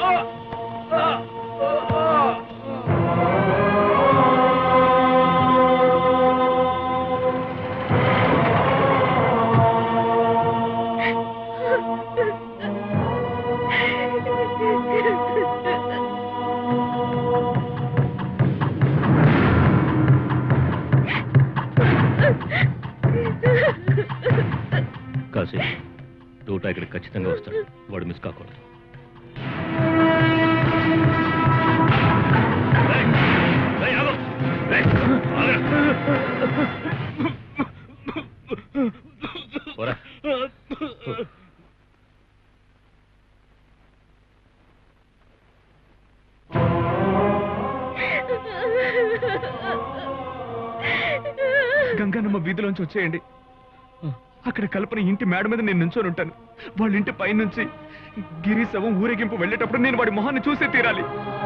Speaker 13: కాశీ టూటా ఇక్కడ ఖచ్చితంగా వస్తాడు వాడు మిస్ కాకూడదు పోరా.
Speaker 5: గంగానమ్మ వీధిలోంచి వచ్చేయండి అక్కడ కల్పన ఇంటి మేడ మీద నేను నించొని ఉంటాను వాళ్ళ ఇంటి పై నుంచి గిరి శవం ఊరేగింపు వెళ్ళేటప్పుడు నేను వాడి మొహాన్ని చూసే తీరాలి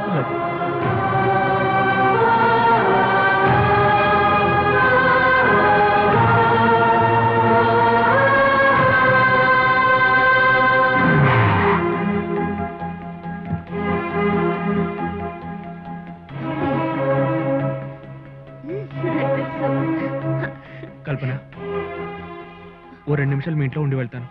Speaker 5: కల్పన ఓ రెండు నిమిషాలు మీ ఇంట్లో ఉండి వెళ్తాను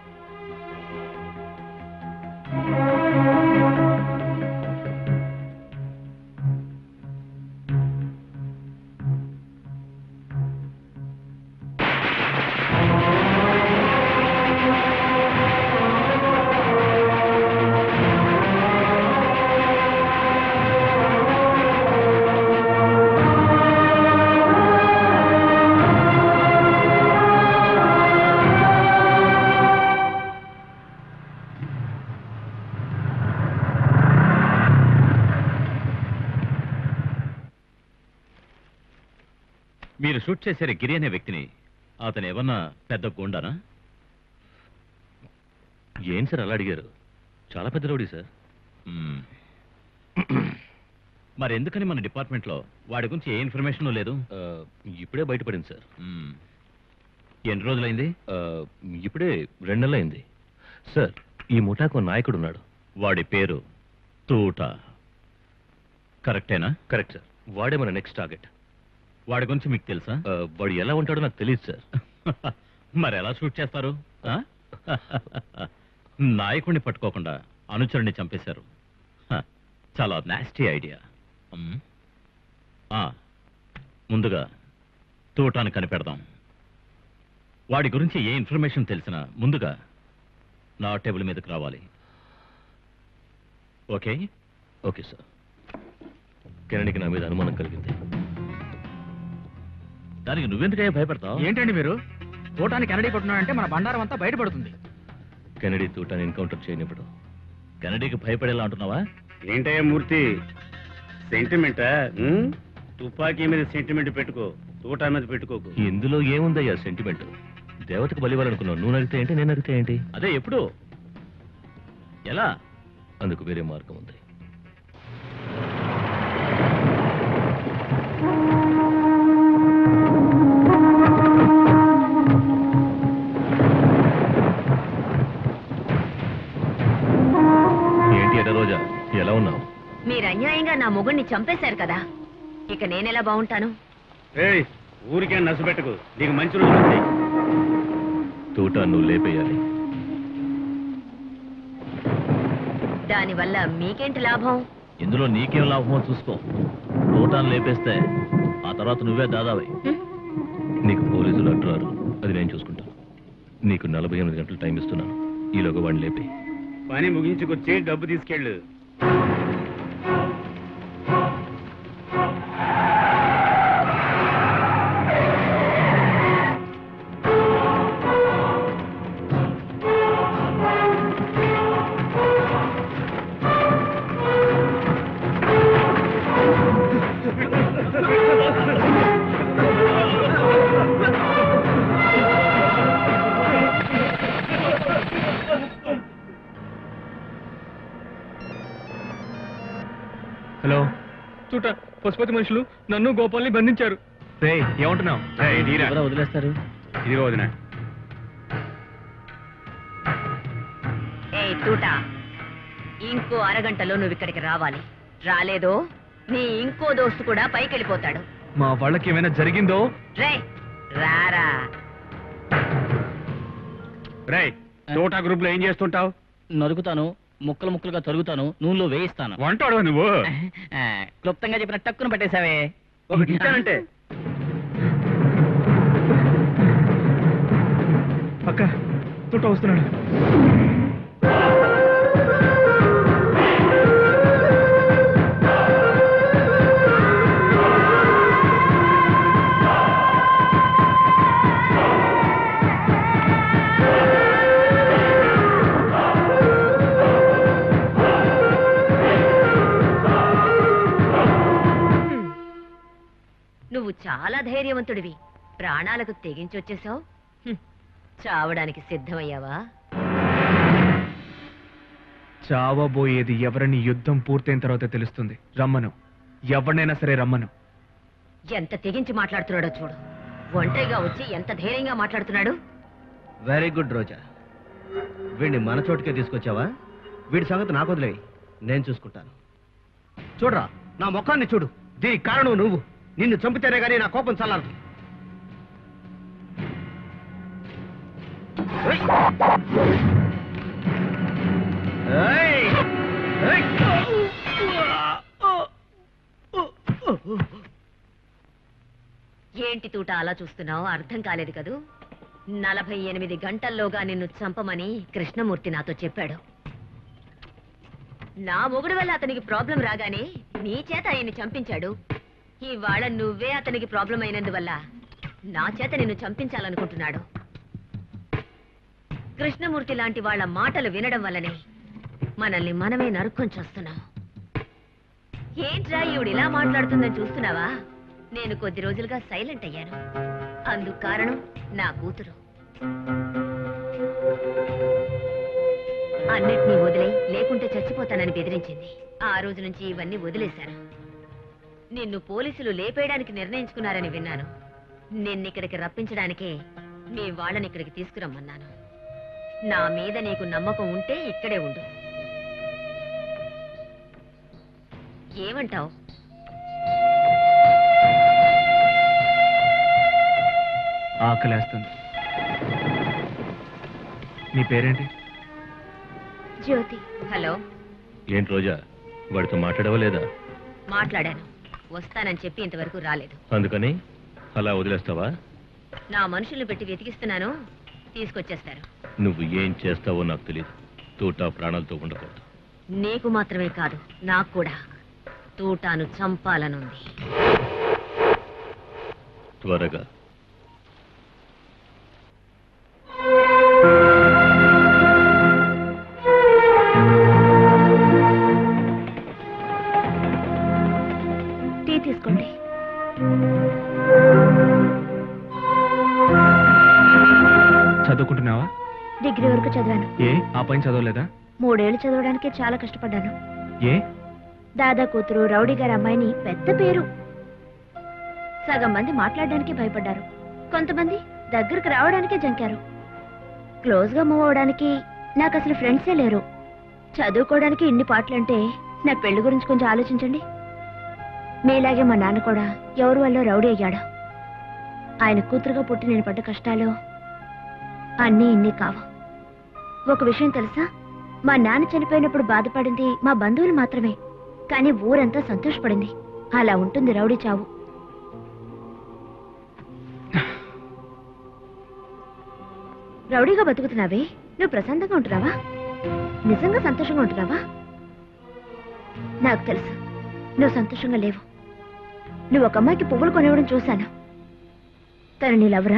Speaker 18: మీరు షూట్ చేశారు గిరి అనే వ్యక్తిని అతను ఏమన్నా పెద్ద గుండానా
Speaker 13: ఏం సార్ అలా అడిగారు చాలా పెద్ద రౌడీ సార్
Speaker 18: మ్మ్. మరి ఎందుకని మన డిపార్ట్మెంట్లో వాడి గురించి ఏ ఇన్ఫర్మేషన్ లేదు
Speaker 13: ఆ, ఇప్పుడే బయటపడింది సార్
Speaker 18: మ్మ్. ఎన్ని రోజులైంది
Speaker 13: ఆ, ఇప్పుడే రెండు నెలలు అయింది సార్ ఈ ముఠాకు ఓ నాయకుడు ఉన్నాడు
Speaker 18: వాడి పేరు తూట కరెక్టేనా
Speaker 13: కరెక్ట్ సార్ వాడే మన నెక్స్ట్ టార్గెట్
Speaker 18: వాడి గురించి మీకు తెలుసా
Speaker 13: ఆ, వాడు ఎలా ఉంటాడో నాకు తెలియదు సార్
Speaker 18: మరి ఎలా షూట్ చేస్తారు ఆ? నాయకుడిని పట్టుకోకుండా అనుచరుణ్ణి చంపేశారు హ, చాలా నాస్టీ ఐడియా మ్. ఆ, ముందుగా తూటాన్ని కనిపెడదాం వాడి గురించి ఏ ఇన్ఫర్మేషన్ తెలిసినా ముందుగా నా టేబుల్ మీదకి రావాలి
Speaker 13: ఓకే ఓకే సార్ కెనడికి నా మీద అనుమానం కలిగింది
Speaker 2: దానికి నువ్వెందుకయ్యా భయపడతావు
Speaker 15: ఏంటండి మీరు తోటానికి కెనడీ కొట్టున్నాడంటే మన బండారం అంతా బయటపడుతుంది
Speaker 13: కెనడీ తూటాన్ని ఎన్కౌంటర్ చేయనివ్వడం
Speaker 2: కెనడీకి భయపడేలా అంటున్నావా
Speaker 4: ఏంటయ్యా మూర్తి సెంటిమెంటా ఉమ్? తుపాకీ మీద సెంటిమెంట్ పెట్టుకో తూటా మీద పెట్టుకోకు
Speaker 13: ఇందులో ఏముందయ్యా సెంటిమెంట్ దేవతకు బలివ్వాలనుకున్నావు నువ్వు అడిగితే ఏంటి నేను అడిగితే ఏంటి
Speaker 2: అదే ఎప్పుడు ఎలా
Speaker 13: అందుకు వేరే మార్గం ఉంది ఏంటి ఎర్ర రోజా ఎలా ఉన్నావు
Speaker 14: మీరు అన్యాయంగా నా మొగుడిని చంపేశారు కదా ఇక నేనెలా బాగుంటాను
Speaker 4: ఏయ్ ఊరికే నసు పెట్టుకో నీకు మంచి రోజులు వస్తాయి
Speaker 13: తూటా నువ్వు లేపేయాలి
Speaker 14: దానివల్ల మీకేంటి లాభం
Speaker 2: ఇందులో నీకేం లాభమో చూసుకో తోటాన్ని లేపేస్తే ఆ తర్వాత నువ్వే దాదావై
Speaker 13: నీకు పోలీసులు అంటున్నారు అది నేను చూసుకుంటాను నీకు నలభై ఎనిమిది గంటలు టైం ఇస్తున్నాను ఈలోగా వాడిని లేపి
Speaker 4: పని ముగించుకొచ్చి డబ్బు తీసుకెళ్ళు
Speaker 5: హలో
Speaker 15: చూట పశుపతి మనుషులు నన్ను గోపాల్ని బంధించారు
Speaker 5: రే ఏమంటున్నావు
Speaker 8: ఎవరో వదిలేస్తారు
Speaker 4: ఇదిగో వదిన
Speaker 14: ఏ తూట ఇంకో అరగంటలో నువ్వు ఇక్కడికి రావాలి రాలేదో నీ ఇంకో దోస్తు కూడా పైకెళ్ళిపోతాడు
Speaker 5: మా వాళ్ళకి ఏమైనా జరిగిందో
Speaker 14: రే రారా
Speaker 4: రై తోటా గ్రూప్ లో ఏం చేస్తుంటావు
Speaker 8: నరుకుతాను ముక్కలు ముక్కలుగా తరుగుతాను నూనెలో వేయిస్తాను
Speaker 4: వంటాడు నువ్వు
Speaker 8: ఆ, క్లుప్తంగా చెప్పిన టక్కును పట్టేశావే
Speaker 4: ఒకటి ఇచ్చానంటే
Speaker 5: అక్క తుట్ట వస్తున్నాడు
Speaker 14: నువ్వు చాలా ధైర్యవంతుడివి ప్రాణాలకు తెగించొచ్చేసావు హ్మ్. చావడానికి సిద్ధమయ్యావా
Speaker 5: చావబోయేది ఎవరని యుద్ధం పూర్తయిన తర్వాత తెలుస్తుంది రమ్మను ఎవరినైనా సరే రమ్మను
Speaker 14: ఎంత తెగించి మాట్లాడుతున్నాడో చూడు ఒంటరిగా వచ్చి ఎంత ధైర్యంగా మాట్లాడుతున్నాడు
Speaker 10: వెరీ గుడ్ రోజా వీడిని మన చోటుకే తీసుకొచ్చావా వీడి సంగతి నాకు వదిలేయి నేను చూసుకుంటాను చూడరా నా ముఖాన్ని చూడు దీనికి కారణం నువ్వు నిన్ను చంపితేనే కానీ నా కోపం చల్లారదు ఏయ్! ఏయ్! ఏయ్!
Speaker 14: ఏంటి తూట అలా చూస్తున్నావు అర్థం కాలేదు కదూ నలభై ఎనిమిది గంటల్లోగా నిన్ను చంపమని కృష్ణమూర్తి నాతో చెప్పాడు నా మొగుడు వల్ల అతనికి ప్రాబ్లం రాగానే నీ చేత ఆయన్ని చంపించాడు ఇవాళ నువ్వే అతనికి ప్రాబ్లం అయినందువల్ల నా చేత నిన్ను చంపించాలనుకుంటున్నాడు కృష్ణమూర్తి లాంటి వాళ్ళ మాటలు వినడం వల్లనే మనల్ని మనమే నరుక్కొని చూస్తున్నాం ఏంట్రా ఈవిడ ఇలా మాట్లాడుతుందని చూస్తున్నావా నేను కొద్ది రోజులుగా సైలెంట్ అయ్యాను అందుకు కారణం నా కూతురు అన్నిటినీ వదిలే లేకుంటే చచ్చిపోతానని బెదిరించింది ఆ రోజు నుంచి ఇవన్నీ వదిలేశాను నిన్ను పోలీసులు లేపేయడానికి నిర్ణయించుకున్నారని విన్నాను నిన్నిక్కడికి రప్పించడానికే మీ వాళ్ళని ఇక్కడికి తీసుకురమ్మన్నాను నా మీద నీకు నమ్మకం ఉంటే ఇక్కడే ఉండు ఏమంటావు
Speaker 5: ఆకలేస్తుంది నీ పేరేంటి
Speaker 14: జ్యోతి హలో
Speaker 13: ఏంటి రోజా వాడితో మాట్లాడవా లేదా
Speaker 14: మాట్లాడాను వస్తానని చెప్పి ఇంతవరకు రాలేదు
Speaker 13: అందుకని అలా వదిలేస్తావా
Speaker 14: నా మనుషుల్ని పెట్టి వెతికిస్తున్నాను తీసుకొచ్చేస్తారు
Speaker 13: నువ్వు ఏం చేస్తావో నాకు తెలియదు తోటా ప్రాణాలతో ఉండకూడదు
Speaker 14: నీకు మాత్రమే కాదు నాకు కూడా తూటాను చంపాలనుంది
Speaker 13: త్వరగా
Speaker 12: టీ తీసుకోండి
Speaker 5: చదువుకుంటున్నావా
Speaker 12: డిగ్రీ వరకు చదివాను
Speaker 5: ఏ ఆ పైన చదవలేదా
Speaker 12: మూడేళ్లు చదవడానికి చాలా కష్టపడ్డాను
Speaker 5: ఏ
Speaker 12: దాదా కూతురు రౌడీ గారి అమ్మాయిని పెద్ద పేరు సగం మంది మాట్లాడడానికి భయపడ్డారు కొంతమంది దగ్గరకు రావడానికే జంకారు క్లోజ్ గా మూవ్ అవడానికి నాకు అసలు ఫ్రెండ్సే లేరు చదువుకోవడానికి ఇన్ని పాటలంటే నా పెళ్లి గురించి కొంచెం ఆలోచించండి మీలాగే మా నాన్న కూడా ఎవరి వల్ల రౌడీ అయ్యాడు ఆయన కూతురుగా పుట్టి నేను పడ్డ కష్టాలు అన్నీ ఇన్ని కావు ఒక విషయం తెలుసా మా నాన్న చనిపోయినప్పుడు బాధపడింది మా బంధువులు మాత్రమే కానీ ఊరంతా సంతోషపడింది అలా ఉంటుంది రౌడీ చావు రౌడీగా బతుకుతున్నావే నువ్వు ప్రశాంతంగా ఉంటున్నావా నిజంగా సంతోషంగా ఉంటున్నావా నాకు తెలుసు నువ్వు సంతోషంగా లేవు నువ్వు ఒక అమ్మాయికి పువ్వులు కొనివ్వడం చూశాను తను నీ లవరా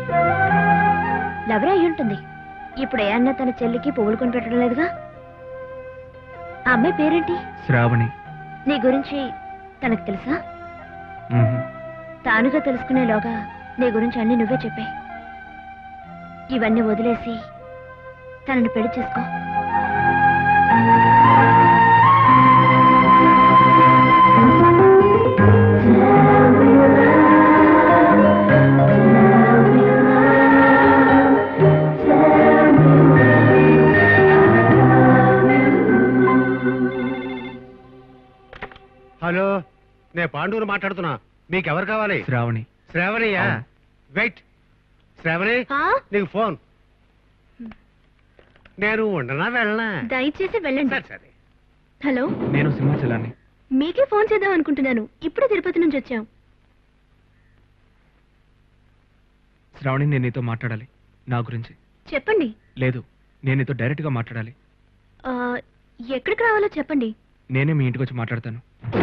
Speaker 12: లవరా అయి ఉంటుంది ఇప్పుడు ఏ అన్న తన చెల్లికి పువ్వులు కొని పెట్టడం లేదుగా ఆ అమ్మాయి పేరేంటి
Speaker 5: శ్రావణి
Speaker 12: నీ గురించి తనకు తెలుసా
Speaker 5: మ్మ్.
Speaker 12: తానుగా తెలుసుకునేలోగా నీ గురించి అన్ని నువ్వే చెప్పే ఇవన్నీ వదిలేసి తనని పెళ్లి చేసుకో
Speaker 11: హలో నేను పాండూరు మాట్లాడుతున్నా మీకు ఎవరు కావాలి
Speaker 5: శ్రావణి
Speaker 11: శ్రావణియా వెయిట్ శ్రావణి నీకు ఫోన్ నేను ఉండనా వెళ్ళనా
Speaker 12: దయచేసి వెళ్ళండి హలో
Speaker 5: నేను సింహాచలాన్ని
Speaker 12: మీకే ఫోన్ చేద్దాం అనుకుంటున్నాను ఇప్పుడే తిరుపతి నుంచి వచ్చాం
Speaker 5: శ్రావణి నేను నీతో మాట్లాడాలి నా గురించి
Speaker 12: చెప్పండి
Speaker 5: లేదు నేను నీతో డైరెక్ట్గా మాట్లాడాలి
Speaker 12: ఆ, ఎక్కడికి రావాలో చెప్పండి
Speaker 5: నేనే మీ ఇంటికి వచ్చి మాట్లాడతాను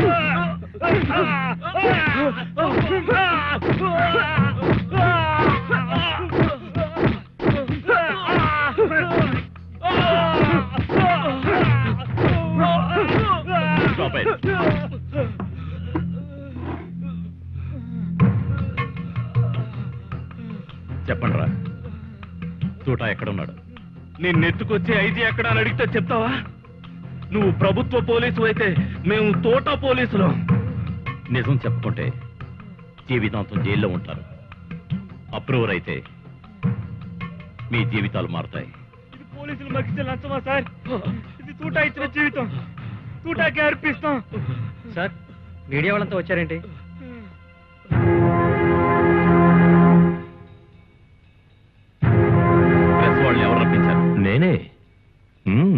Speaker 13: Stop it. చెప్పండి రా తూట ఎక్కడున్నాడు
Speaker 7: నిన్ను ఎత్తుకొచ్చి ఐజీ ఎక్కడ అని అడిగితే చెప్తావా నువ్వు ప్రభుత్వ పోలీసు అయితే మేము తోట పోలీసులు
Speaker 13: నిజం చెప్పుకుంటే జీవితాంతం జైల్లో ఉంటారు అప్రూవర్ అయితే మీ జీవితాలు మారుతాయి
Speaker 7: పోలీసులు మగిస్తే లంచమా సార్ ఇది తూటా ఇచ్చిన జీవితం తూటాకే అర్పిస్తాం
Speaker 17: సార్ మీడియా వాళ్ళంతా వచ్చారేంటి
Speaker 13: ప్రెస్ వాళ్ళని ఎవరు రప్పించారు నేనే మ్మ్.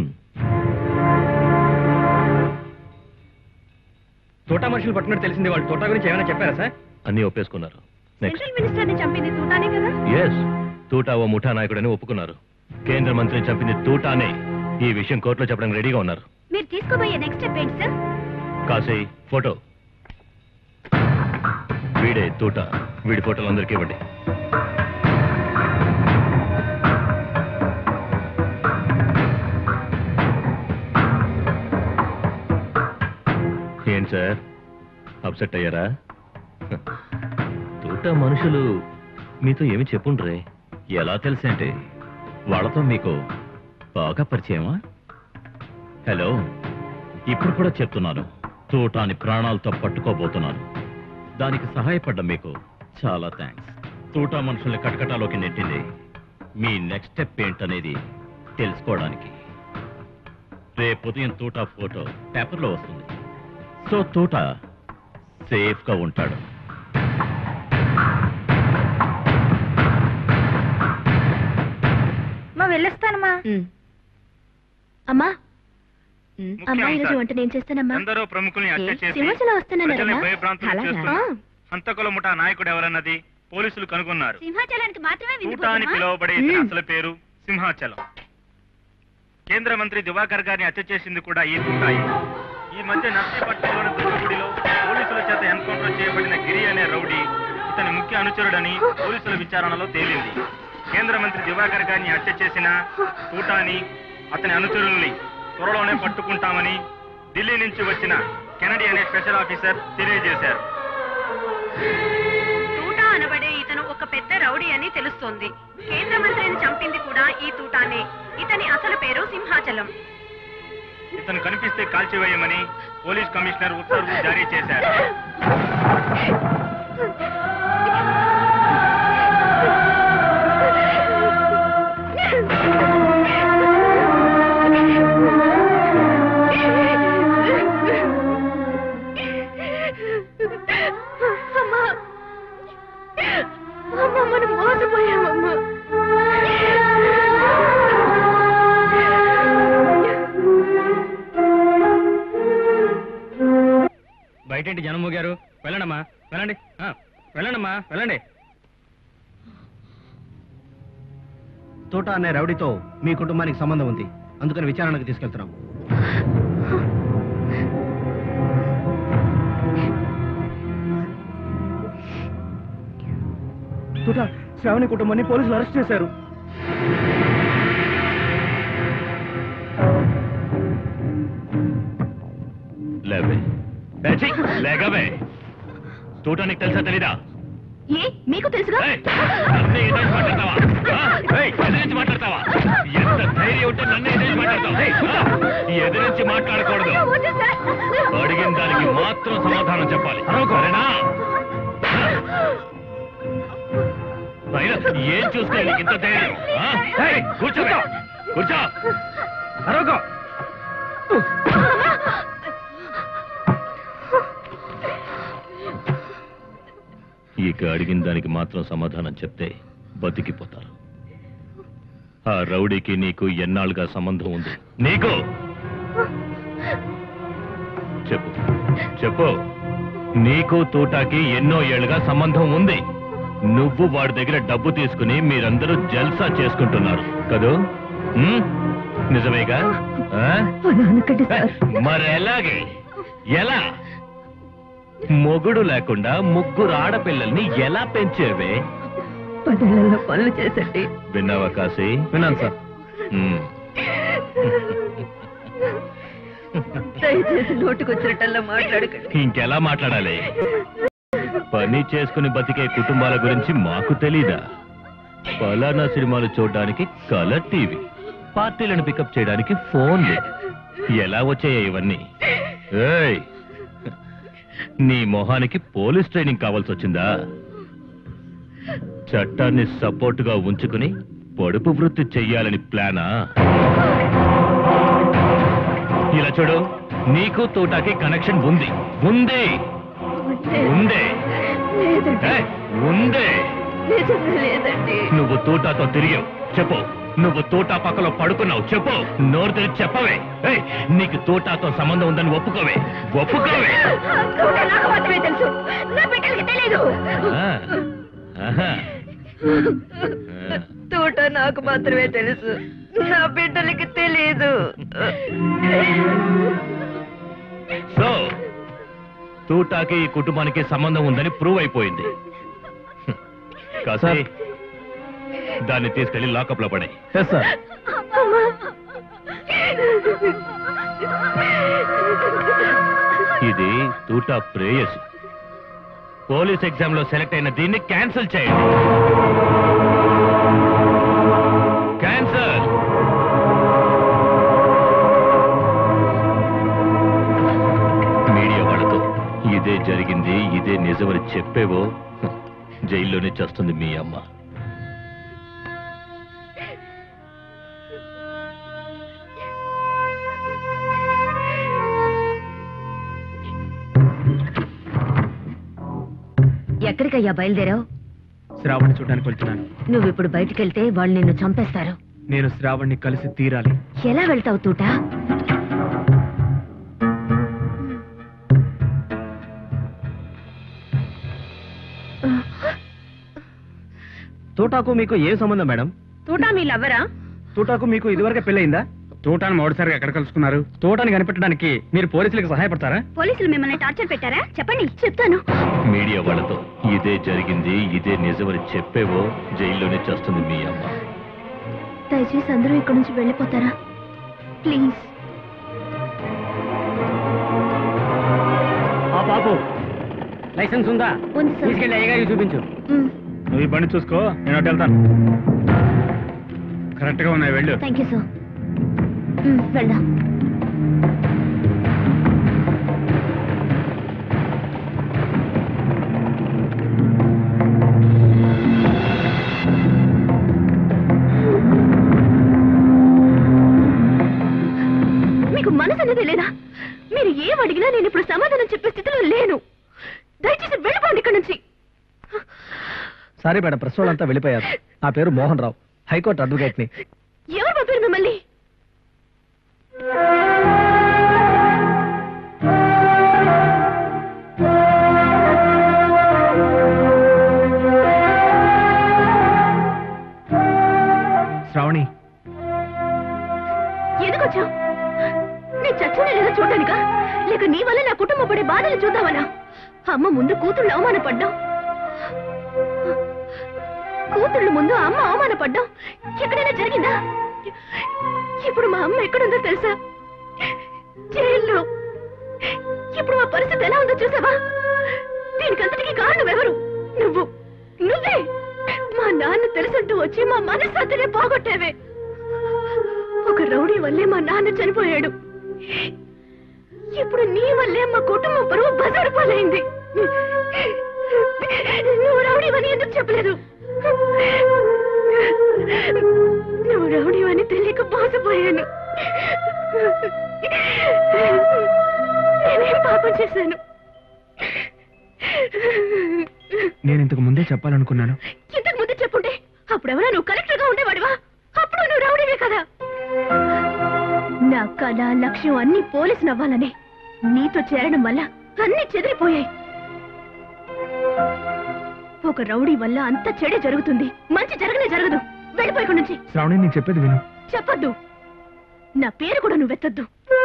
Speaker 17: తోటా మనుషులు పట్టుకున్నట్టు తెలిసింది వాళ్ళు తోటా గురించి ఏమైనా చెప్పారా సార్
Speaker 13: అన్నీ ఒప్పేసుకున్నారు నెక్స్ట్
Speaker 12: సెంట్రల్ మినిస్టర్ ని చంపింది తూటానే కదా
Speaker 13: ఎస్ తూటా ఓ ముఠా నాయకుడని ఒప్పుకున్నారు కేంద్ర మంత్రిని చంపింది తూటానే ఈ విషయం కోర్టులో చెప్పడానికి రెడీగా ఉన్నారు
Speaker 12: మీరు తీసుకోబోయే నెక్స్ట్ స్టెప్ ఏంటి సార్
Speaker 13: కాసే ఫోటో వీడే తూట వీడి ఫోటోలు అందరికీ ఇవ్వండి ఏంటి సార్ అప్సెట్ అయ్యారా తూట మనుషులు మీతో ఏమి చెప్పుండ్రే ఎలా తెలిసేంటి వాళ్ళతో మీకు బాగా పరిచయమా హలో ఇప్పుడు కూడా చెప్తున్నాను తూటాని ప్రాణాలతో పట్టుకోబోతున్నాను దానికి సహాయపడ్డ మీకు చాలా థ్యాంక్స్ తూటా మనుషుల్ని కటకటాలోకి నెట్టింది మీ నెక్స్ట్ స్టెప్ ఏంటనేది తెలుసుకోవడానికి రేపు ఉదయం తూటా ఫోటో పేపర్లో వస్తుంది సో తూట సేఫ్గా ఉంటాడు
Speaker 12: మా వెళ్ళొస్తానమ్మా అమ్మా అమ్మా ఈరోజు వంట నేను చేస్తానమ్మా
Speaker 19: ఎందరో ప్రముఖుల్ని హత్య
Speaker 12: ఏ?
Speaker 19: చేసి
Speaker 12: సింహాచలం వస్తున్నానమ్మా.
Speaker 19: ప్రజల్ని భయభ్రాంతులు
Speaker 12: అలాగా?
Speaker 19: చేస్తున్న
Speaker 12: ఆ.
Speaker 19: హంతకుల ముఠా నాయకుడు ఎవరన్నది పోలీసులు కనుగొన్నారు
Speaker 12: సింహాచలానికి మాత్రమే
Speaker 19: తూటా అని పిలువబడే ఇతని అసలు పేరు సింహాచలం కేంద్ర మంత్రి దివాకర్ గారిని హత్య చేసింది కూడా ఈ తుంటాయి ఈ మధ్య నర్సీపట్నంలోని దుర్గగుడిలో పోలీసుల చేత ఎన్కౌంటర్ చేయబడిన గిరి అనే రౌడీ ఇతని ముఖ్య అనుచరుడని పోలీసుల విచారణలో తేలింది కేంద్ర మంత్రి దివాకర్ గారిని హత్య చేసిన తూటాని అతని అనుచరుల్ని త్వరలోనే పట్టుకుంటామని ఢిల్లీ నుంచి వచ్చిన కెనడీ అనే స్పెషల్ ఆఫీసర్ తెలియజేశారు
Speaker 14: తూటా అనబడే ఇతను ఒక పెద్ద రౌడీ అని తెలుస్తోంది కేంద్ర మంత్రిని చంపింది కూడా ఈ తూటానే ఇతని అసలు పేరు సింహాచలం
Speaker 19: ఇతను కనిపిస్తే కాల్చివేయమని పోలీస్ కమిషనర్ ఉత్తర్వులు జారీ చేశారు
Speaker 1: అమ్మా అమ్మా మనం మోసపోయామమ్మా
Speaker 17: బయటేంటి జనం మోగారు వెళ్ళండమ్మా వెళ్ళండి ఆ, వెళ్ళండమ్మా వెళ్ళండి
Speaker 10: తోట అనే రౌడీతో మీ కుటుంబానికి సంబంధం ఉంది అందుకని విచారణకు తీసుకెళ్తున్నాం
Speaker 15: తుట శ్రావణి కుటుంబాన్ని పోలీసులు అరెస్ట్ చేశారు
Speaker 18: లేవే బేచి, లేగవే చూడటానికి తెలుసా తెలీదా
Speaker 12: ఏ మీకు తెలుసుగా
Speaker 18: నన్ను ఎదురించి మాట్లాడతావా ఆ? ఏయ్, ఎదిరించి మాట్లాడతావా ఎంత ధైర్యం ఉంటే నన్ను ఎదిరించి మాట్లాడతావు ఏయ్, కూర్చో. ఎదిరించి మాట్లాడకూడదు అడిగిన దానికి మాత్రం సమాధానం చెప్పాలి సరేనా అయినా ఏం చూస్తే నీకు ఇంత ధైర్యం ఆ? ఏయ్, కూర్చో కూర్చో
Speaker 15: అరవకో
Speaker 18: ఇక అడిగిన దానికి మాత్రం సమాధానం చెప్తే బతికిపోతారు ఆ రౌడీకి నీకు ఎన్నాళ్ళుగా సంబంధం ఉంది నీకు చెప్పు చెప్పు నీకు తూటాకి ఎన్నో ఏళ్ళుగా సంబంధం ఉంది నువ్వు వాడి దగ్గర డబ్బు తీసుకుని మీరందరూ జల్సా చేసుకుంటున్నారు కదూ ఉమ్? నిజమేగా ఆ? మరి ఎలాగే ఎలా మొగుడు లేకుండా ముగ్గురు ఆడపిల్లల్ని ఎలా పెంచేవే
Speaker 1: పదేళ్లలో పనులు చేసండి
Speaker 18: విన్నావా కాశీ
Speaker 5: విన్నాను సార్
Speaker 18: ఉమ్.
Speaker 1: దయచేసి నోటుకొచ్చినట్టల్లా మాట్లాడకండి
Speaker 18: ఇంకెలా మాట్లాడాలి పని చేసుకుని బతికే కుటుంబాల గురించి మాకు తెలీదా ఫలానా సినిమాలు చూడడానికి కలర్ టీవీ పార్టీలను పికప్ చేయడానికి ఫోన్లు ఎలా వచ్చాయి ఇవన్నీ ఏయ్ నీ మొహానికి పోలీస్ ట్రైనింగ్ కావాల్సి వచ్చిందా చట్టాన్ని సపోర్టుగా ఉంచుకుని పొడుపు వృత్తి చెయ్యాలని ప్లానా ఇలా చూడు నీకు తోటాకి కనెక్షన్ ఉంది ఉంది ఉందే
Speaker 1: లేదండి
Speaker 18: ఏ, ఉందే
Speaker 1: నిజంగా లేదండి
Speaker 18: నువ్వు తోటాతో తిరిగావు చెప్పు నువ్వు తోటా పక్కలో పడుకున్నావు చెప్పు నోరు తెరిచి చెప్పవే ఏయ్, నీకు తోటాతో సంబంధం ఉందని ఒప్పుకోవే ఒప్పుకోవే
Speaker 1: తూట నాకు మాత్రమే తెలుసు నా బిడ్డలకి తెలీదు
Speaker 18: ఆ, ఆహా.
Speaker 1: తూట నాకు మాత్రమే తెలుసు నా బిడ్డలకి తెలీదు
Speaker 18: సో తూటాకి ఈ కుటుంబానికి సంబంధం ఉందని ప్రూవ్ అయిపోయింది కాసే దాన్ని తీసుకెళ్లి లాకప్ లో పడే
Speaker 5: సార్
Speaker 18: ఇది తూటా ప్రేయస్ పోలీస్ ఎగ్జామ్ లో సెలెక్ట్ అయిన దీన్ని క్యాన్సిల్ చేయండి క్యాన్సల్ మీడియా వాళ్ళతో ఇదే జరిగింది ఇదే నిజమని చెప్పేవో హ, జైల్లోనే చేస్తుంది మీ అమ్మ
Speaker 14: ఎక్కడికయ్యా బయలుదేరావు
Speaker 5: శ్రావణ్ని చూడడానికి వెళ్తున్నాను
Speaker 14: నువ్వు ఇప్పుడు బయటికెళ్తే వాళ్ళు నిన్ను చంపేస్తారు
Speaker 5: నేను శ్రావణ్ని కలిసి తీరాలి
Speaker 14: ఎలా వెళ్తావు తూటా
Speaker 10: తోటాకు మీకు ఏ సంబంధం మేడం
Speaker 14: తూటా మీ లవ్వరా
Speaker 5: తూటాకు మీకు ఇదివరకే పెళ్ళయిందా
Speaker 20: తోటాన్ని మొదటిసారిగా ఎక్కడ కలుసుకున్నారు
Speaker 16: తోటని కనిపెట్టడానికి మీరు పోలీసులకు సహాయపడతారా
Speaker 12: పోలీసులు మిమ్మల్ని టార్చర్ పెట్టారా చెప్పండి చెప్తాను
Speaker 13: మీడియా వాళ్ళతో ఇదే జరిగింది ఇదే నిజమని చెప్పేవో జైల్లోనే చేస్తుంది మీ అమ్మ
Speaker 12: దయచేసి అందరూ ఇక్కడి నుంచి వెళ్ళిపోతారా ప్లీజ్
Speaker 15: ఆ బాబు లైసెన్స్ ఉందా
Speaker 12: ఉంది సార్.
Speaker 15: తీసుకెళ్ళి అయ్యగారికి చూపించు
Speaker 12: మ్,
Speaker 20: నువ్వు ఈ బండి చూసుకో నేను అటు వెళ్తాను కరెక్ట్ గా ఉన్నాయి వెళ్ళు
Speaker 12: థ్యాంక్ యూ సార్ మ్, వెళ్దాం మీకు మనసు అనేది లేదా మీరు ఏం అడిగినా నేను ఇప్పుడు సమాధానం చెప్పే స్థితిలో లేను దయచేసి వెళ్ళిపోండి ఇక్కడ నుంచి
Speaker 16: సారీ మేడం ప్రెస్ వాళ్ళంతా వెళ్ళిపోయారు నా పేరు మోహన్ రావు హైకోర్టు అడ్వకేట్ ని
Speaker 12: ఎవరు పంపారు మిమ్మల్ని
Speaker 5: శ్రావణి
Speaker 12: ఎందుకు వచ్చావు నేను చచ్చిన లేదా చూడటానికా లేక నీ వల్ల నా కుటుంబం పడే బాధలు చూద్దామనా అమ్మ ముందు కూతుళ్ళు అవమానపడ్డాం కూతుళ్ళు ముందు అమ్మ అవమానపడ్డాం ఎక్కడైనా జరిగిందా ఇప్పుడు మా అమ్మ ఎక్కడుందో తెలుసా జైల్లో ఇప్పుడు మా పరిస్థితి ఎలా ఉందో చూసావా దీనికంతటికి కారణం ఎవరు నువ్వు నువ్వే మా నాన్న తెలుసుంటూ వచ్చి మా మనశ్శాంతిని పోగొట్టేవే ఒక రౌడీ వల్లే మా నాన్న చనిపోయాడు ఇప్పుడు నీ వల్లే మా కుటుంబం పరువు బజారు పాలైంది నువ్వు రౌడీవని ఎందుకు చెప్పలేదు నువ్వు రౌడీవని తెలియక మోసపోయాను నేనేం పాపం చేశాను
Speaker 5: నేను ఇంతకు ముందే చెప్పాలనుకున్నాను
Speaker 12: ఇంతకు ముందు చెప్పుంటే అప్పుడెవరా నువ్వు కలెక్టర్ గా ఉండేవాడివా అప్పుడు నువ్వు రౌడీవే కదా నా కళ లక్ష్యం అన్ని పోలీసు నవ్వాలని నీతో చేరడం వల్ల అన్ని చెదిరిపోయాయి ఒక రౌడీ వల్ల అంత చెడే జరుగుతుంది మంచి జరగనే జరగదు వెళ్ళిపోయి ఇక్కడి నుంచి
Speaker 5: శ్రావణి నేను చెప్పేది విను
Speaker 12: చెప్పొద్దు నా పేరు కూడా నువ్వు ఎత్తద్దు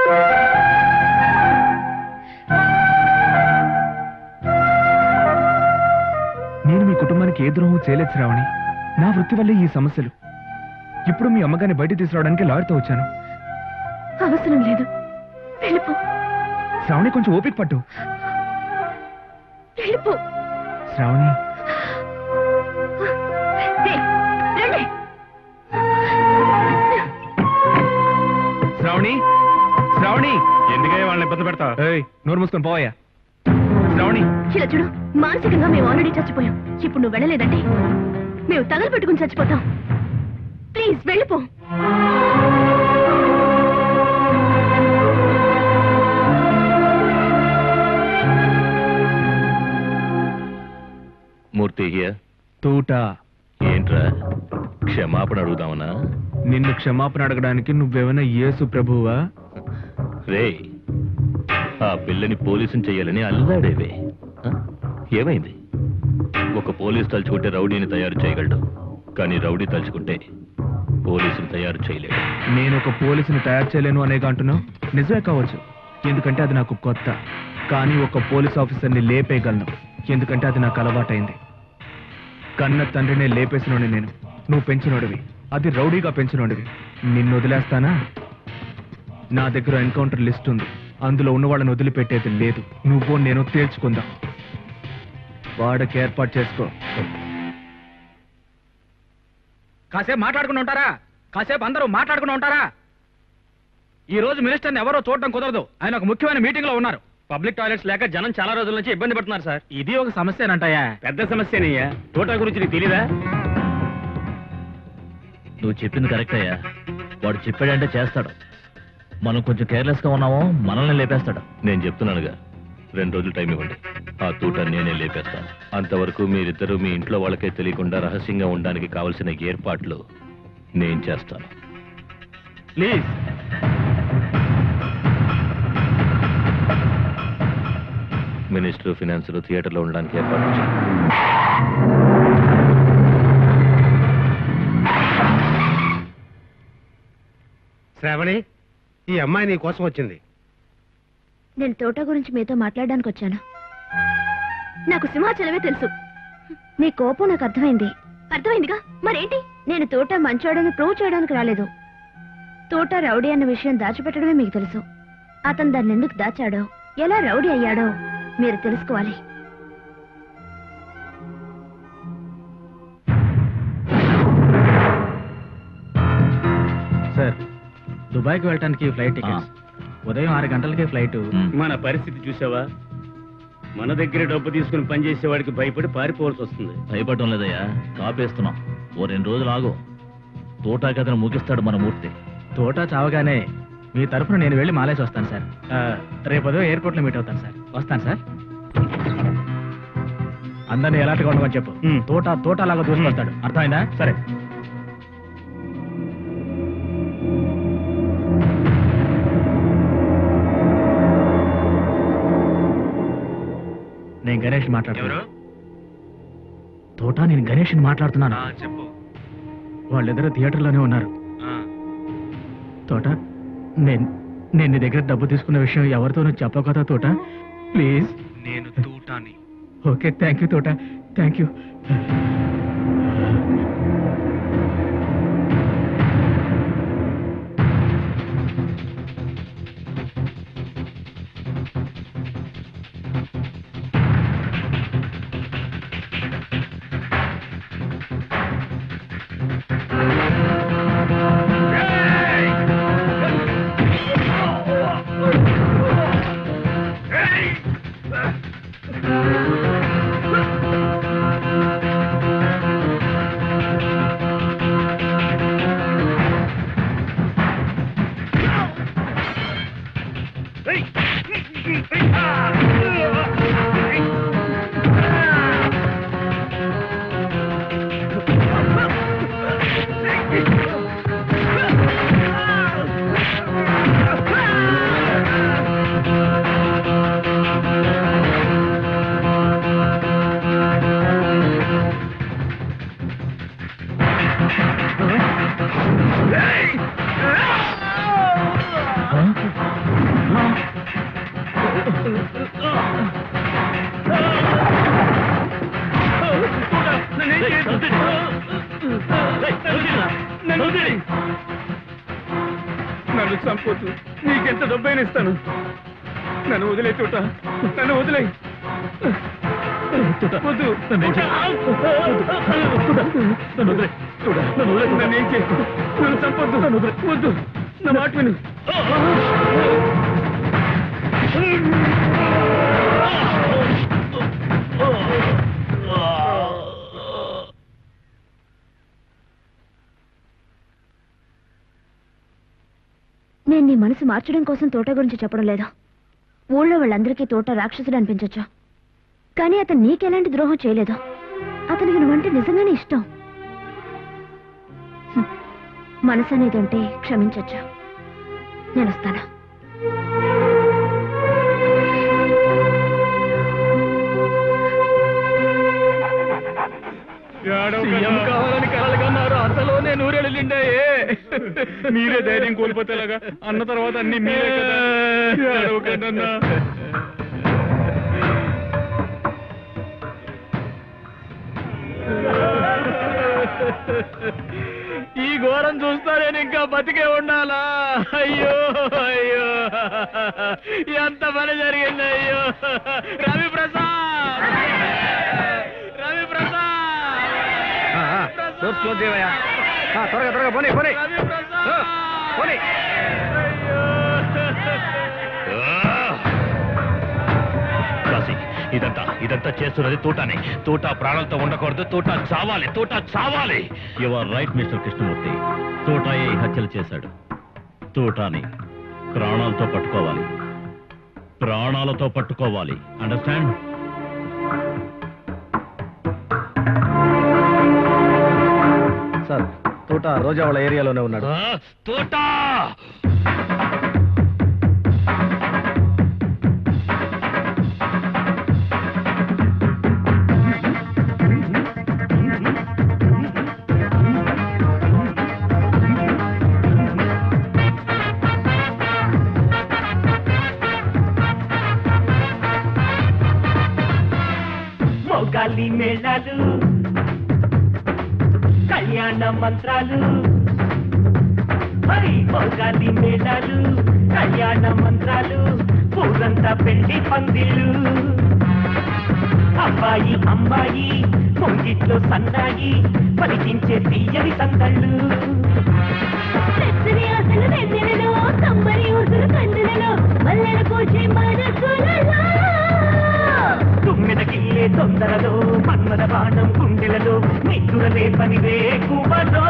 Speaker 5: నేను మీ కుటుంబానికి ఏ ద్రోహం చేయలేదు శ్రావణి నా వృత్తి వల్లే ఈ సమస్యలు ఇప్పుడు మీ అమ్మగారిని బయట తీసుకురావడానికి లాయర్తో వచ్చాను
Speaker 12: అవసరం లేదు వెళ్ళిపో
Speaker 5: శ్రావణి కొంచెం ఓపిక పట్టు
Speaker 12: వెళ్ళిపో
Speaker 5: శ్రావణి
Speaker 12: ఏయ్, రండి
Speaker 5: శ్రావణి శ్రావణి
Speaker 20: ఎందుకయ్యా వాళ్ళని ఇబ్బంది పెడతా
Speaker 5: ఏయ్ నోరు మూసుకొని పోవయ్యా శ్రావణి
Speaker 12: ఇలా చూడు మానసికంగా మేము ఆల్రెడీ చచ్చిపోయాం ఇప్పుడు నువ్వు వెళ్ళలేదంటే మేము తగలు పెట్టుకుని చచ్చిపోతాం ప్లీజ్ వెళ్ళిపో
Speaker 13: మూర్తి హియర్
Speaker 5: తూట
Speaker 13: ఏంట్రా క్షమాపణ అడుగుదామనా
Speaker 5: నిన్ను క్షమాపణ అడగడానికి నువ్వేమైనా యేసు ప్రభువా
Speaker 13: రే ఆ పిల్లని పోలీసుని చెయ్యాలని అల్లాడేవే ఆ? ఏమైంది ఒక పోలీసు తలుచుకుంటే రౌడీని తయారు చేయగలడు కానీ రౌడీ తలుచుకుంటే పోలీసుని తయారు చేయలేడు
Speaker 5: నేను ఒక పోలీసుని తయారు చేయలేను అనేగా అంటున్నావు నిజమే కావచ్చు ఎందుకంటే అది నాకు కొత్త కానీ ఒక పోలీస్ ఆఫీసర్ని లేపేయగలను ఎందుకంటే అది నాకు అలవాటైంది కన్న తండ్రినే లేపేసినోడి నేను నువ్వు పెంచినోడివి అది రౌడీగా పెంచినోడివి నిన్ను వదిలేస్తానా నా దగ్గర ఎన్కౌంటర్ లిస్ట్ ఉంది అందులో ఉన్న వాళ్ళని వదిలిపెట్టేది లేదు నువ్వు నేను తేల్చుకుందాం వాడకి ఏర్పాటు చేసుకో
Speaker 15: కాసేపు మాట్లాడుకుని ఉంటారా కాసేపు అందరూ మాట్లాడుకుని ఉంటారా ఈ రోజు మినిస్టర్ని ఎవరో చూడడం కుదరదు ఆయన ఒక ముఖ్యమైన మీటింగ్ లో ఉన్నారు పబ్లిక్ టాయిలెట్స్ లేక జనం చాలా రోజుల నుంచి ఇబ్బంది పడుతున్నారు సార్ ఇది ఒక సమస్యనంటాయా
Speaker 20: పెద్ద సమస్యనయ్యా తోట గురించి నీకు తెలీదా
Speaker 2: నువ్వు చెప్పింది కరెక్ట్ అయ్యా వాడు చెప్పాడంటే చేస్తాడు మనం కొంచెం కేర్లెస్ గా ఉన్నామో మనల్ని లేపేస్తాడు
Speaker 13: నేను చెప్తున్నానుగా రెండు రోజులు టైం ఇవ్వండి ఆ తూట నేనే లేపేస్తాను అంతవరకు మీరిద్దరూ మీ ఇంట్లో వాళ్ళకే తెలియకుండా రహస్యంగా ఉండడానికి కావలసిన ఏర్పాట్లు నేను చేస్తాను
Speaker 15: ప్లీజ్
Speaker 13: మినిస్టర్ ఫినాన్స్ థియేటర్లో ఉండడానికి ఏర్పాటు చేయండి
Speaker 11: శ్రావణి ఈ అమ్మాయి నీ కోసం వచ్చింది
Speaker 12: నేను తోట గురించి మీతో మాట్లాడడానికి వచ్చాను నాకు సింహాచలమే తెలుసు మీ కోపం నాకు అర్థమైంది అర్థమైందిగా మరేంటి నేను తోట మంచోడని ప్రూవ్ చేయడానికి రాలేదు తోట రౌడీ అన్న విషయం దాచిపెట్టడమే మీకు తెలుసు అతను దాన్ని ఎందుకు దాచాడో ఎలా రౌడీ అయ్యాడో మీరు తెలుసుకోవాలి
Speaker 15: సార్ దుబాయ్కి వెళ్ళటానికి ఫ్లైట్ టికెట్స్ ఉదయం ఆరు గంటలకే ఫ్లైట్
Speaker 20: మన పరిస్థితి చూసావా మన దగ్గర డబ్బు తీసుకుని పనిచేసేవాడికి భయపడి పారిపోవాల్సి వస్తుంది
Speaker 2: భయపడటం లేదయ్యా కాపేస్తున్నాం ఓ రెండు రోజులు ఆగు తోటా కథను ముగిస్తాడు మన మూర్తి
Speaker 15: తోట చావగానే మీ తరఫున నేను వెళ్ళి మాలేసి వస్తాను సార్ ఆ, రేపు ఉదయం ఎయిర్పోర్ట్లో మీట్ అవుతాను సార్ వస్తాను సార్ అందరినీ ఎలాంటిగా ఉండమని చెప్పు తోట తోట లాగా దూసుకొస్తాడు అర్థమైందా సరే నేను గణేష్ మాట్లాడుతున్నా తోట నేను గణేష్ మాట్లాడుతున్నాను
Speaker 20: చెప్పు
Speaker 15: వాళ్ళిద్దరూ థియేటర్లోనే ఉన్నారు తోట నేను నేను నీ దగ్గర డబ్బు తీసుకున్న విషయం ఎవరితోనూ చెప్పవు కదా తోట ప్లీజ్
Speaker 20: నేను తూటాని
Speaker 15: okay thank you Thota thank you
Speaker 20: నన్ను చంపొద్దు నీకెంత డబ్బైనా ఇస్తాను నన్ను వదిలే చూట నన్ను వదిలే వద్దు నన్ను ఏం చేయకు నన్ను చంపొద్దు వద్దు నా మాట విను
Speaker 12: నేను నీ మనసు మార్చడం కోసం తోట గురించి చెప్పడం లేదు ఊళ్ళో వాళ్ళందరికీ తోట రాక్షసుడు అనిపించొచ్చు కానీ అతను నీకెలాంటి ద్రోహం చేయలేదు అతనికి నువ్వంటే నిజంగానే ఇష్టం హ్మ్. మనసు అనేది ఉంటే క్షమించొచ్చు నేను వస్తాను
Speaker 20: సీఎం కావాలని కలలు కన్నారు అంతలోనే నూరెళ్ళిండాయే మీరే ధైర్యం కోల్పోతేలాగా అన్న తర్వాత అన్ని మీరే కదా ఏడవకండి అన్నా.
Speaker 15: ఈ ఘోరం చూస్తా నేను ఇంకా బతికే ఉండాలా అయ్యో అయ్యో ఎంత పని జరిగింది అయ్యో రవి ప్రసాద్ రవి ప్రసాద్
Speaker 16: డోర్స్ క్లోజ్ చేయవయ్యా ఆ, త్వరగా త్వరగా పోనీ పోనీ ఆ, పోనీ
Speaker 18: కాశీ ఇదంతా ఇదంతా చేస్తున్నది తోటానే తోట ప్రాణాలతో ఉండకూడదు తోట చావాలి తోట చావాలి
Speaker 2: you are right mister Krishnamurthy తోటాయే ఈ హత్యలు చేశాడు తోటాని ప్రాణాలతో పట్టుకోవాలి ప్రాణాలతో పట్టుకోవాలి అండర్స్టాండ్
Speaker 16: సార్ తోట రోజా వాళ్ళ ఏరియాలోనే ఉన్నాడు
Speaker 18: తోట
Speaker 20: ఆ
Speaker 9: మోగాలి మేళాలు కళ్యాణ మంత్రాలు హై మోగాలి మేళాలు కళ్యాణ మంత్రాలు ఊరంతా పెళ్లి పందిళ్ళు అబ్బాయి అమ్మాయి ముంగిట్లో సన్నాయి పలికించే తీయని సందళ్ళు
Speaker 3: వెచ్చని ఆశలు వెన్నెలలో కమ్మని ఊసులు కన్నులలో మల్లెల పూచే మనసులలో
Speaker 9: తుమ్మిద కిల్లే తొందరలో మన్మద బాణం గుండెలలో నిద్దురలే పనివే కుమలో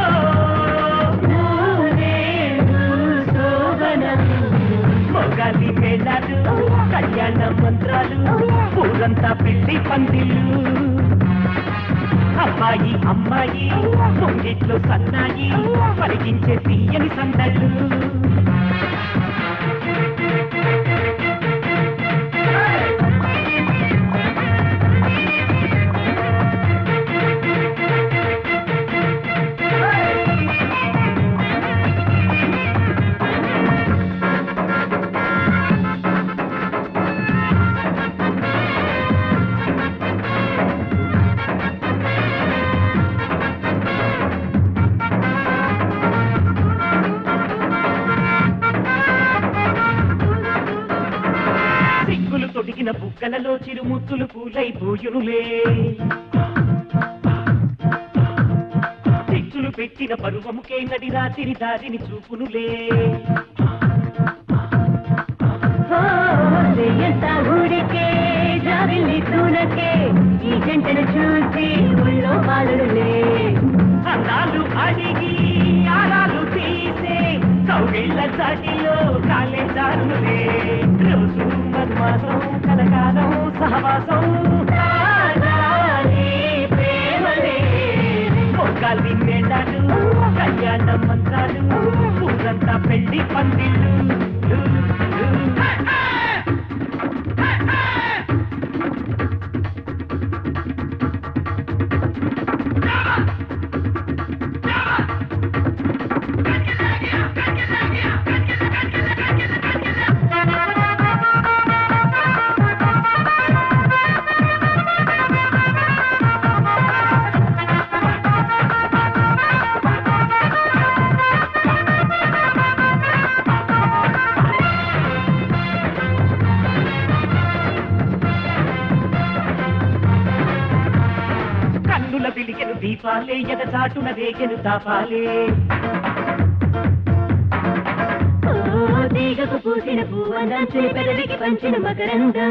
Speaker 9: మొగాలి మేళాలు కళ్యాణ మంత్రాలు ఊరంతా పెళ్లి పందిళ్ళు అబ్బాయి అమ్మాయి ముంగిట్లో సన్నాయి పలికించే తీయని సందళ్ళు సిగ్గులు తొడిగిన బుగ్గలలో చిరుముత్తులు పూలైపోయునులే చిచ్చులు పెట్టిన పరువముకే నడి రాత్రి దారిని చూపునులే
Speaker 3: ఎంత ఊరికే జాబిల్లి తూనకే ఈ జంటను చూసి ఉళ్ళో పాలులే
Speaker 9: అందాలు అడిగి ఆరాలు తీసే కౌగిళ్ళ చాటిలో కాలే జారునులే రోజు మన్మాసం కలకాలం సహవాసం సాగాలి ప్రేమలే మొక్కాలి మేళాలు కళ్యాణ మంత్రాలు ఊరంతా పెళ్లి పందిళ్ళు కన్నుల పిలికెను దీపాలే ఎదచాటున రేగెను తాపాలే
Speaker 3: ఓ తీగకు పూసిన పువ్వందంచే పెదవికి పంచిన మకరందం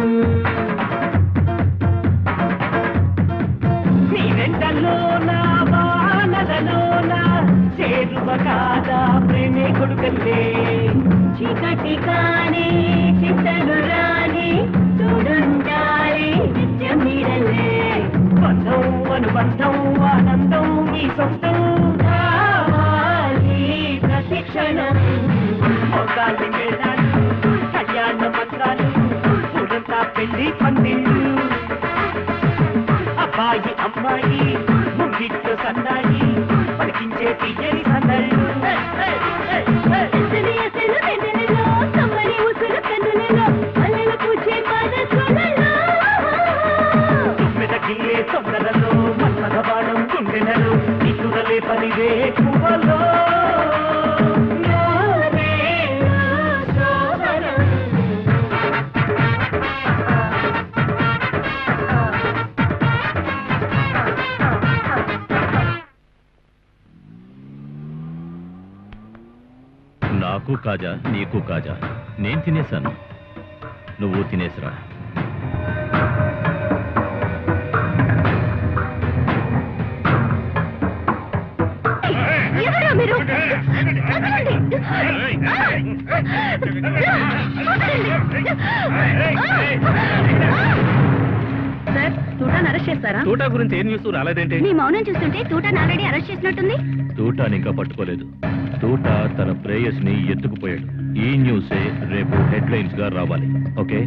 Speaker 9: నీ వెంటలో నా వానలలో నా చేరువ కాదా ప్రేమే కొడుకల్లే
Speaker 3: చీకటి కాని చిట్టలు రాని తోడుండాలి నిత్యం నీడలే
Speaker 9: బంధం అనుబంధం ఆనందం నీ సొంతం
Speaker 3: కావాలి ప్రతి క్షణం
Speaker 9: మొగాలి మేళాలు కళ్యాణ మంత్రాలు ఊరంతా పెళ్లి పందిళ్ళు అబ్బాయి అమ్మాయి ముంగిట్లో సన్నాయి పలికించే తీయని సందళ్ళు
Speaker 3: వెచ్చని అసలు వెన్నెలలో కమ్మని ఊసులు కన్నులలో మల్లెల పూచే మనసులలో
Speaker 9: తుమ్మెద గిల్లే తొందరలో మన్మథ బాణం గుండెలలో నిధురలే పనివే కువలో
Speaker 18: నాకు కాజా నీకు కాజా నేను తినేశాను నువ్వు తినేసిరా
Speaker 3: ఎవరా మీరు వదలండి. సార్ తూటాను అరెస్ట్ చేస్తారా
Speaker 7: తోటా గురించి ఏం న్యూస్ రాలేదేంటి
Speaker 3: మీ మౌనం చూస్తుంటే తూటాను ఆల్రెడీ అరెస్ట్ చేసినట్టుంది
Speaker 18: తూటాని ఇంకా పట్టుకోలేదు తూట తన ప్రేయస్ ని ఎత్తుకుపోయాడు ఈ న్యూసే రేపు హెడ్లైన్స్ గా రావాలి ఓకే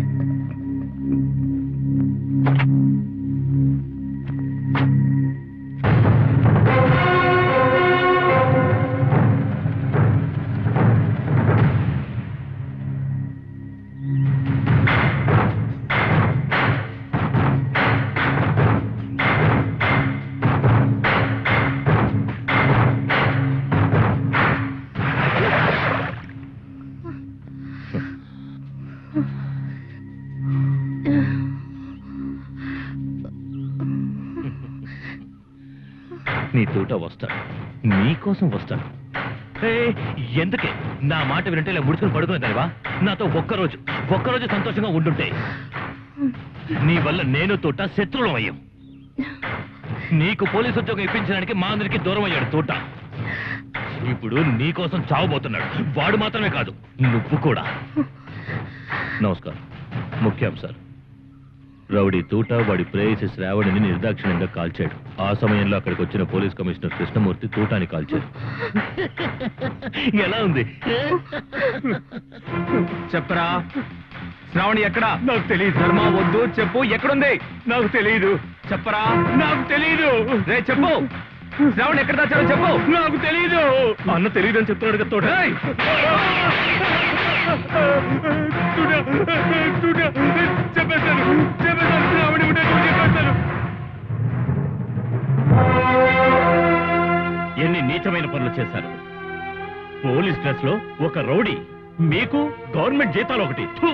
Speaker 13: తోట వస్తాడు నీకోసం వస్తాడు ఏ, ఎందుకే నా మాట వినంటే ఇలా ముడుచుకుని పడుకునేదానివా నాతో ఒక్కరోజు ఒక్కరోజు సంతోషంగా ఉండుంటే నీ వల్ల నేను తోట శత్రువులం అయ్యాం నీకు పోలీసు ఉద్యోగం ఇప్పించడానికి మా అందరికి దూరం అయ్యాడు తోట ఇప్పుడు నీకోసం చావబోతున్నాడు వాడు మాత్రమే కాదు నువ్వు కూడా నమస్కారం ముఖ్యాంశాలు రౌడీ తూట వాడి ప్రేయసి శ్రావణిని నిర్దాక్షిణ్యంగా కాల్చాడు ఆ సమయంలో అక్కడికి వచ్చిన పోలీస్ కమిషనర్ కృష్ణమూర్తి తూటాని కాల్చాడు ఎలా ఉంది
Speaker 5: చెప్పరా శ్రావణి ఎక్కడా నాకు తెలియదు ధర్మ వద్దు చెప్పు ఎక్కడుంది నాకు తెలియదు చెప్పరా నాకు తెలియదు రే చెప్పు శ్రావణి ఎక్కడ దాచారో చెప్పు నాకు తెలియదు అన్న తెలియదు అని చెప్తున్నాడు కదా తోట చెప్పేస్తాను చెప్పేస్తాను శ్రావణి ఉంటే చెప్పేస్తాను
Speaker 18: ఎన్ని నీచమైన పనులు చేశారు పోలీస్ డ్రెస్ లో ఒక రౌడీ మీకు గవర్నమెంట్ జీతాలు ఒకటి థు!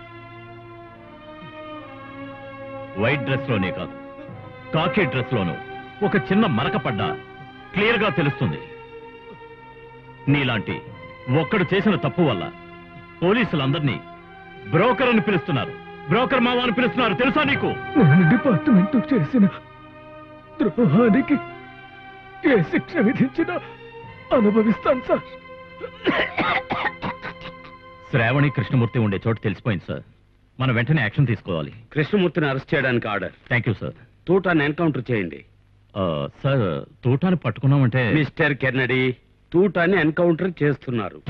Speaker 18: వైట్ డ్రెస్ లోనే కాదు కాకి డ్రెస్ లోను ఒక చిన్న మరక పడ్డా క్లియర్ గా తెలుస్తుంది నీలాంటి ఒక్కడు చేసిన తప్పు వల్ల పోలీసులందరినీ బ్రోకర్ అని పిలుస్తున్నారు బ్రోకర్ మావా అని పిలుస్తున్నారు తెలుసా నీకు
Speaker 20: నేను డిపార్ట్మెంట్ చేసిన ద్రోహానికి ఏ శిక్ష విధించినా అనుభవిస్తాను సార్
Speaker 18: శ్రావణి కృష్ణమూర్తి ఉండే చోటు తెలిసిపోయింది సార్ మనం వెంటనే యాక్షన్ తీసుకోవాలి
Speaker 4: కృష్ణమూర్తిని అరెస్ట్ చేయడానికి ఆర్డర్
Speaker 18: థ్యాంక్ యూ సార్
Speaker 4: తూటాన్ని ఎన్కౌంటర్ చేయండి
Speaker 18: సార్ తూటాన్ని పట్టుకున్నామంటే
Speaker 4: మిస్టర్ కెన్నడీ తూటాన్ని ఎన్కౌంటర్ చేస్తున్నారు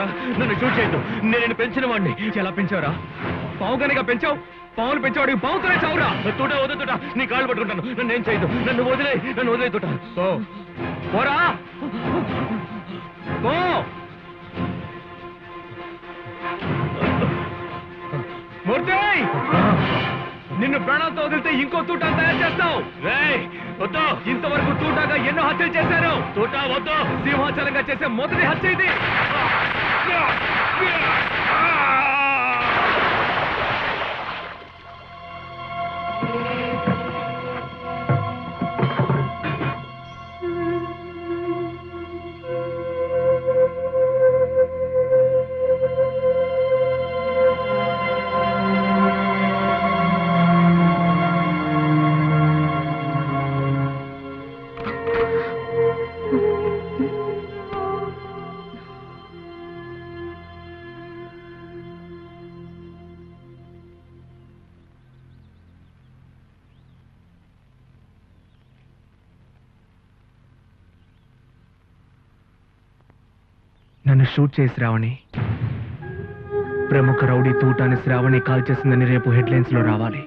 Speaker 5: తోట నన్ను షూట్ చేయొద్దు నేను నిన్ను పెంచిన వాడిని ఎలా పెంచావురా పావుగానిగా పెంచావు పావులు పెంచేవాడికి పావుతోనే చావురా తోట వద్దు తోట నీ కాళ్ళు పట్టుకుంటాను నన్ను ఏం చేయదు నన్ను వదిలే నన్ను వదిలే తోట ఓ పోరా పో మూర్తి నిన్ను ప్రాణాలతో వదిలితే ఇంకో తూటా తయారు చేస్తావు రేయ్, వద్దు ఇంతవరకు తూటాగా ఎన్నో హత్యలు చేశారు తూటా వద్దు సింహాచలంగా చేసే మొదటి హత్య ఇది నన్ను షూట్ చేసి శ్రావణి ప్రముఖ రౌడీ తూటాని శ్రావణి కాల్ చేసిందని రేపు హెడ్లైన్స్ లో రావాలి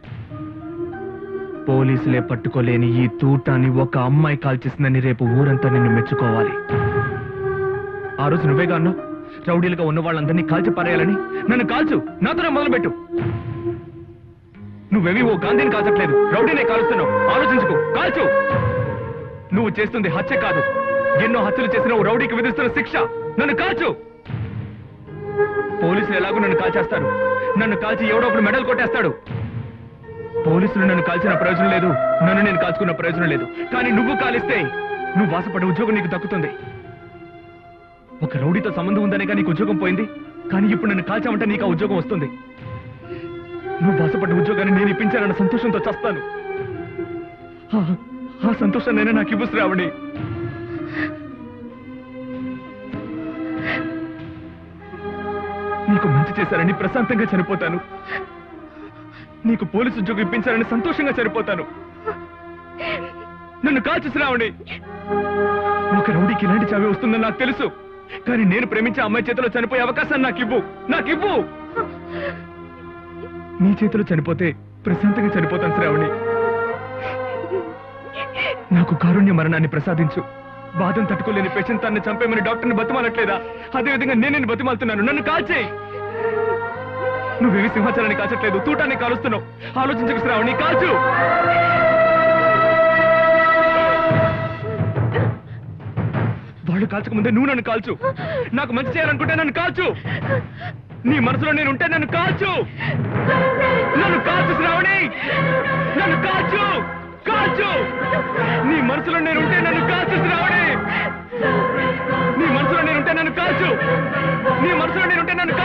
Speaker 5: పోలీసులే పట్టుకోలేని ఈ తూటాని ఒక అమ్మాయి కాల్ చేసిందని రేపు ఊరంతా నిన్ను మెచ్చుకోవాలి ఆ రోజు నువ్వేగా అన్నావు రౌడీలుగా ఉన్న వాళ్ళందరినీ కాల్చి పారేయాలని నన్ను కాల్చు నాతోనే మొదలుపెట్టు నువ్వేమీ ఓ గాంధీని కాల్చట్లేదు రౌడీనే కాలుస్తున్నావు ఆలోచించుకో కాల్చు నువ్వు చేస్తుంది హత్య కాదు ఎన్నో హత్యలు చేసిన ఓ రౌడీకి విధిస్తున్న శిక్ష నన్ను కాల్చు పోలీసులు ఎలాగో నన్ను కాల్చేస్తారు నన్ను కాల్చి ఎవడో ఒకడు మెడల్ కొట్టేస్తాడు పోలీసులు నన్ను కాల్చిన ప్రయోజనం లేదు నన్ను నేను కాల్చుకున్న ప్రయోజనం లేదు కానీ నువ్వు కాలిస్తే నువ్వు వాసపడే ఉద్యోగం నీకు దక్కుతుంది ఒక రౌడీతో సంబంధం ఉందనే నీకు ఉద్యోగం పోయింది కానీ ఇప్పుడు నన్ను కాల్చామంటే నీకు ఆ ఉద్యోగం వస్తుంది నువ్వు బాసపడ్డ ఉద్యోగాన్ని నేను ఇప్పించానన్న సంతోషంతో చస్తాను ఆ- ఆ సంతోషాన్నైనా నాకు ఇవ్వు శ్రావణి నీకు మంచి చేశారని ప్రశాంతంగా చనిపోతాను నీకు పోలీసు ఉద్యోగం ఇప్పించారని సంతోషంగా చనిపోతాను నన్ను కాల్చు శ్రావణి ఒక రౌడీకి ఇలాంటి చావే వస్తుందని నాకు తెలుసు కానీ నేను ప్రేమించే అమ్మాయి చేతిలో చనిపోయే అవకాశాన్ని నాకు ఇవ్వు నాకు ఇవ్వు నీ చేతిలో చనిపోతే ప్రశాంతంగా చనిపోతాను శ్రావణి నాకు కారుణ్య మరణాన్ని ప్రసాదించు బాధను తట్టుకోలేని పేషెంట్ తనని చంపేమని డాక్టర్ని బతిమాలట్లేదా అదేవిధంగా నేను నిన్ను బతిమాలుతున్నాను నన్ను కాల్చేయి నువ్వేమి సింహాచలాన్ని కాల్చట్లేదు తూటాన్ని కాలుస్తున్నావు ఆలోచించకు శ్రావణి కాల్చు వాళ్ళు కాల్చక ముందే నువ్వు నన్ను కాల్చు నాకు మంచి చేయాలనుకుంటే నన్ను కాల్చు నీ మనసులో నేను ఉంటే నన్ను కాల్చు నన్ను కాల్చు శ్రావణి నన్ను కాల్చు కాల్చు నీ మనసులో నేను ఉంటే నన్ను కాల్చు శ్రావణి నీ మనసులో నేను ఉంటే నన్ను కాల్చు నీ మనసులో నేను ఉంటే నన్ను కాల్చు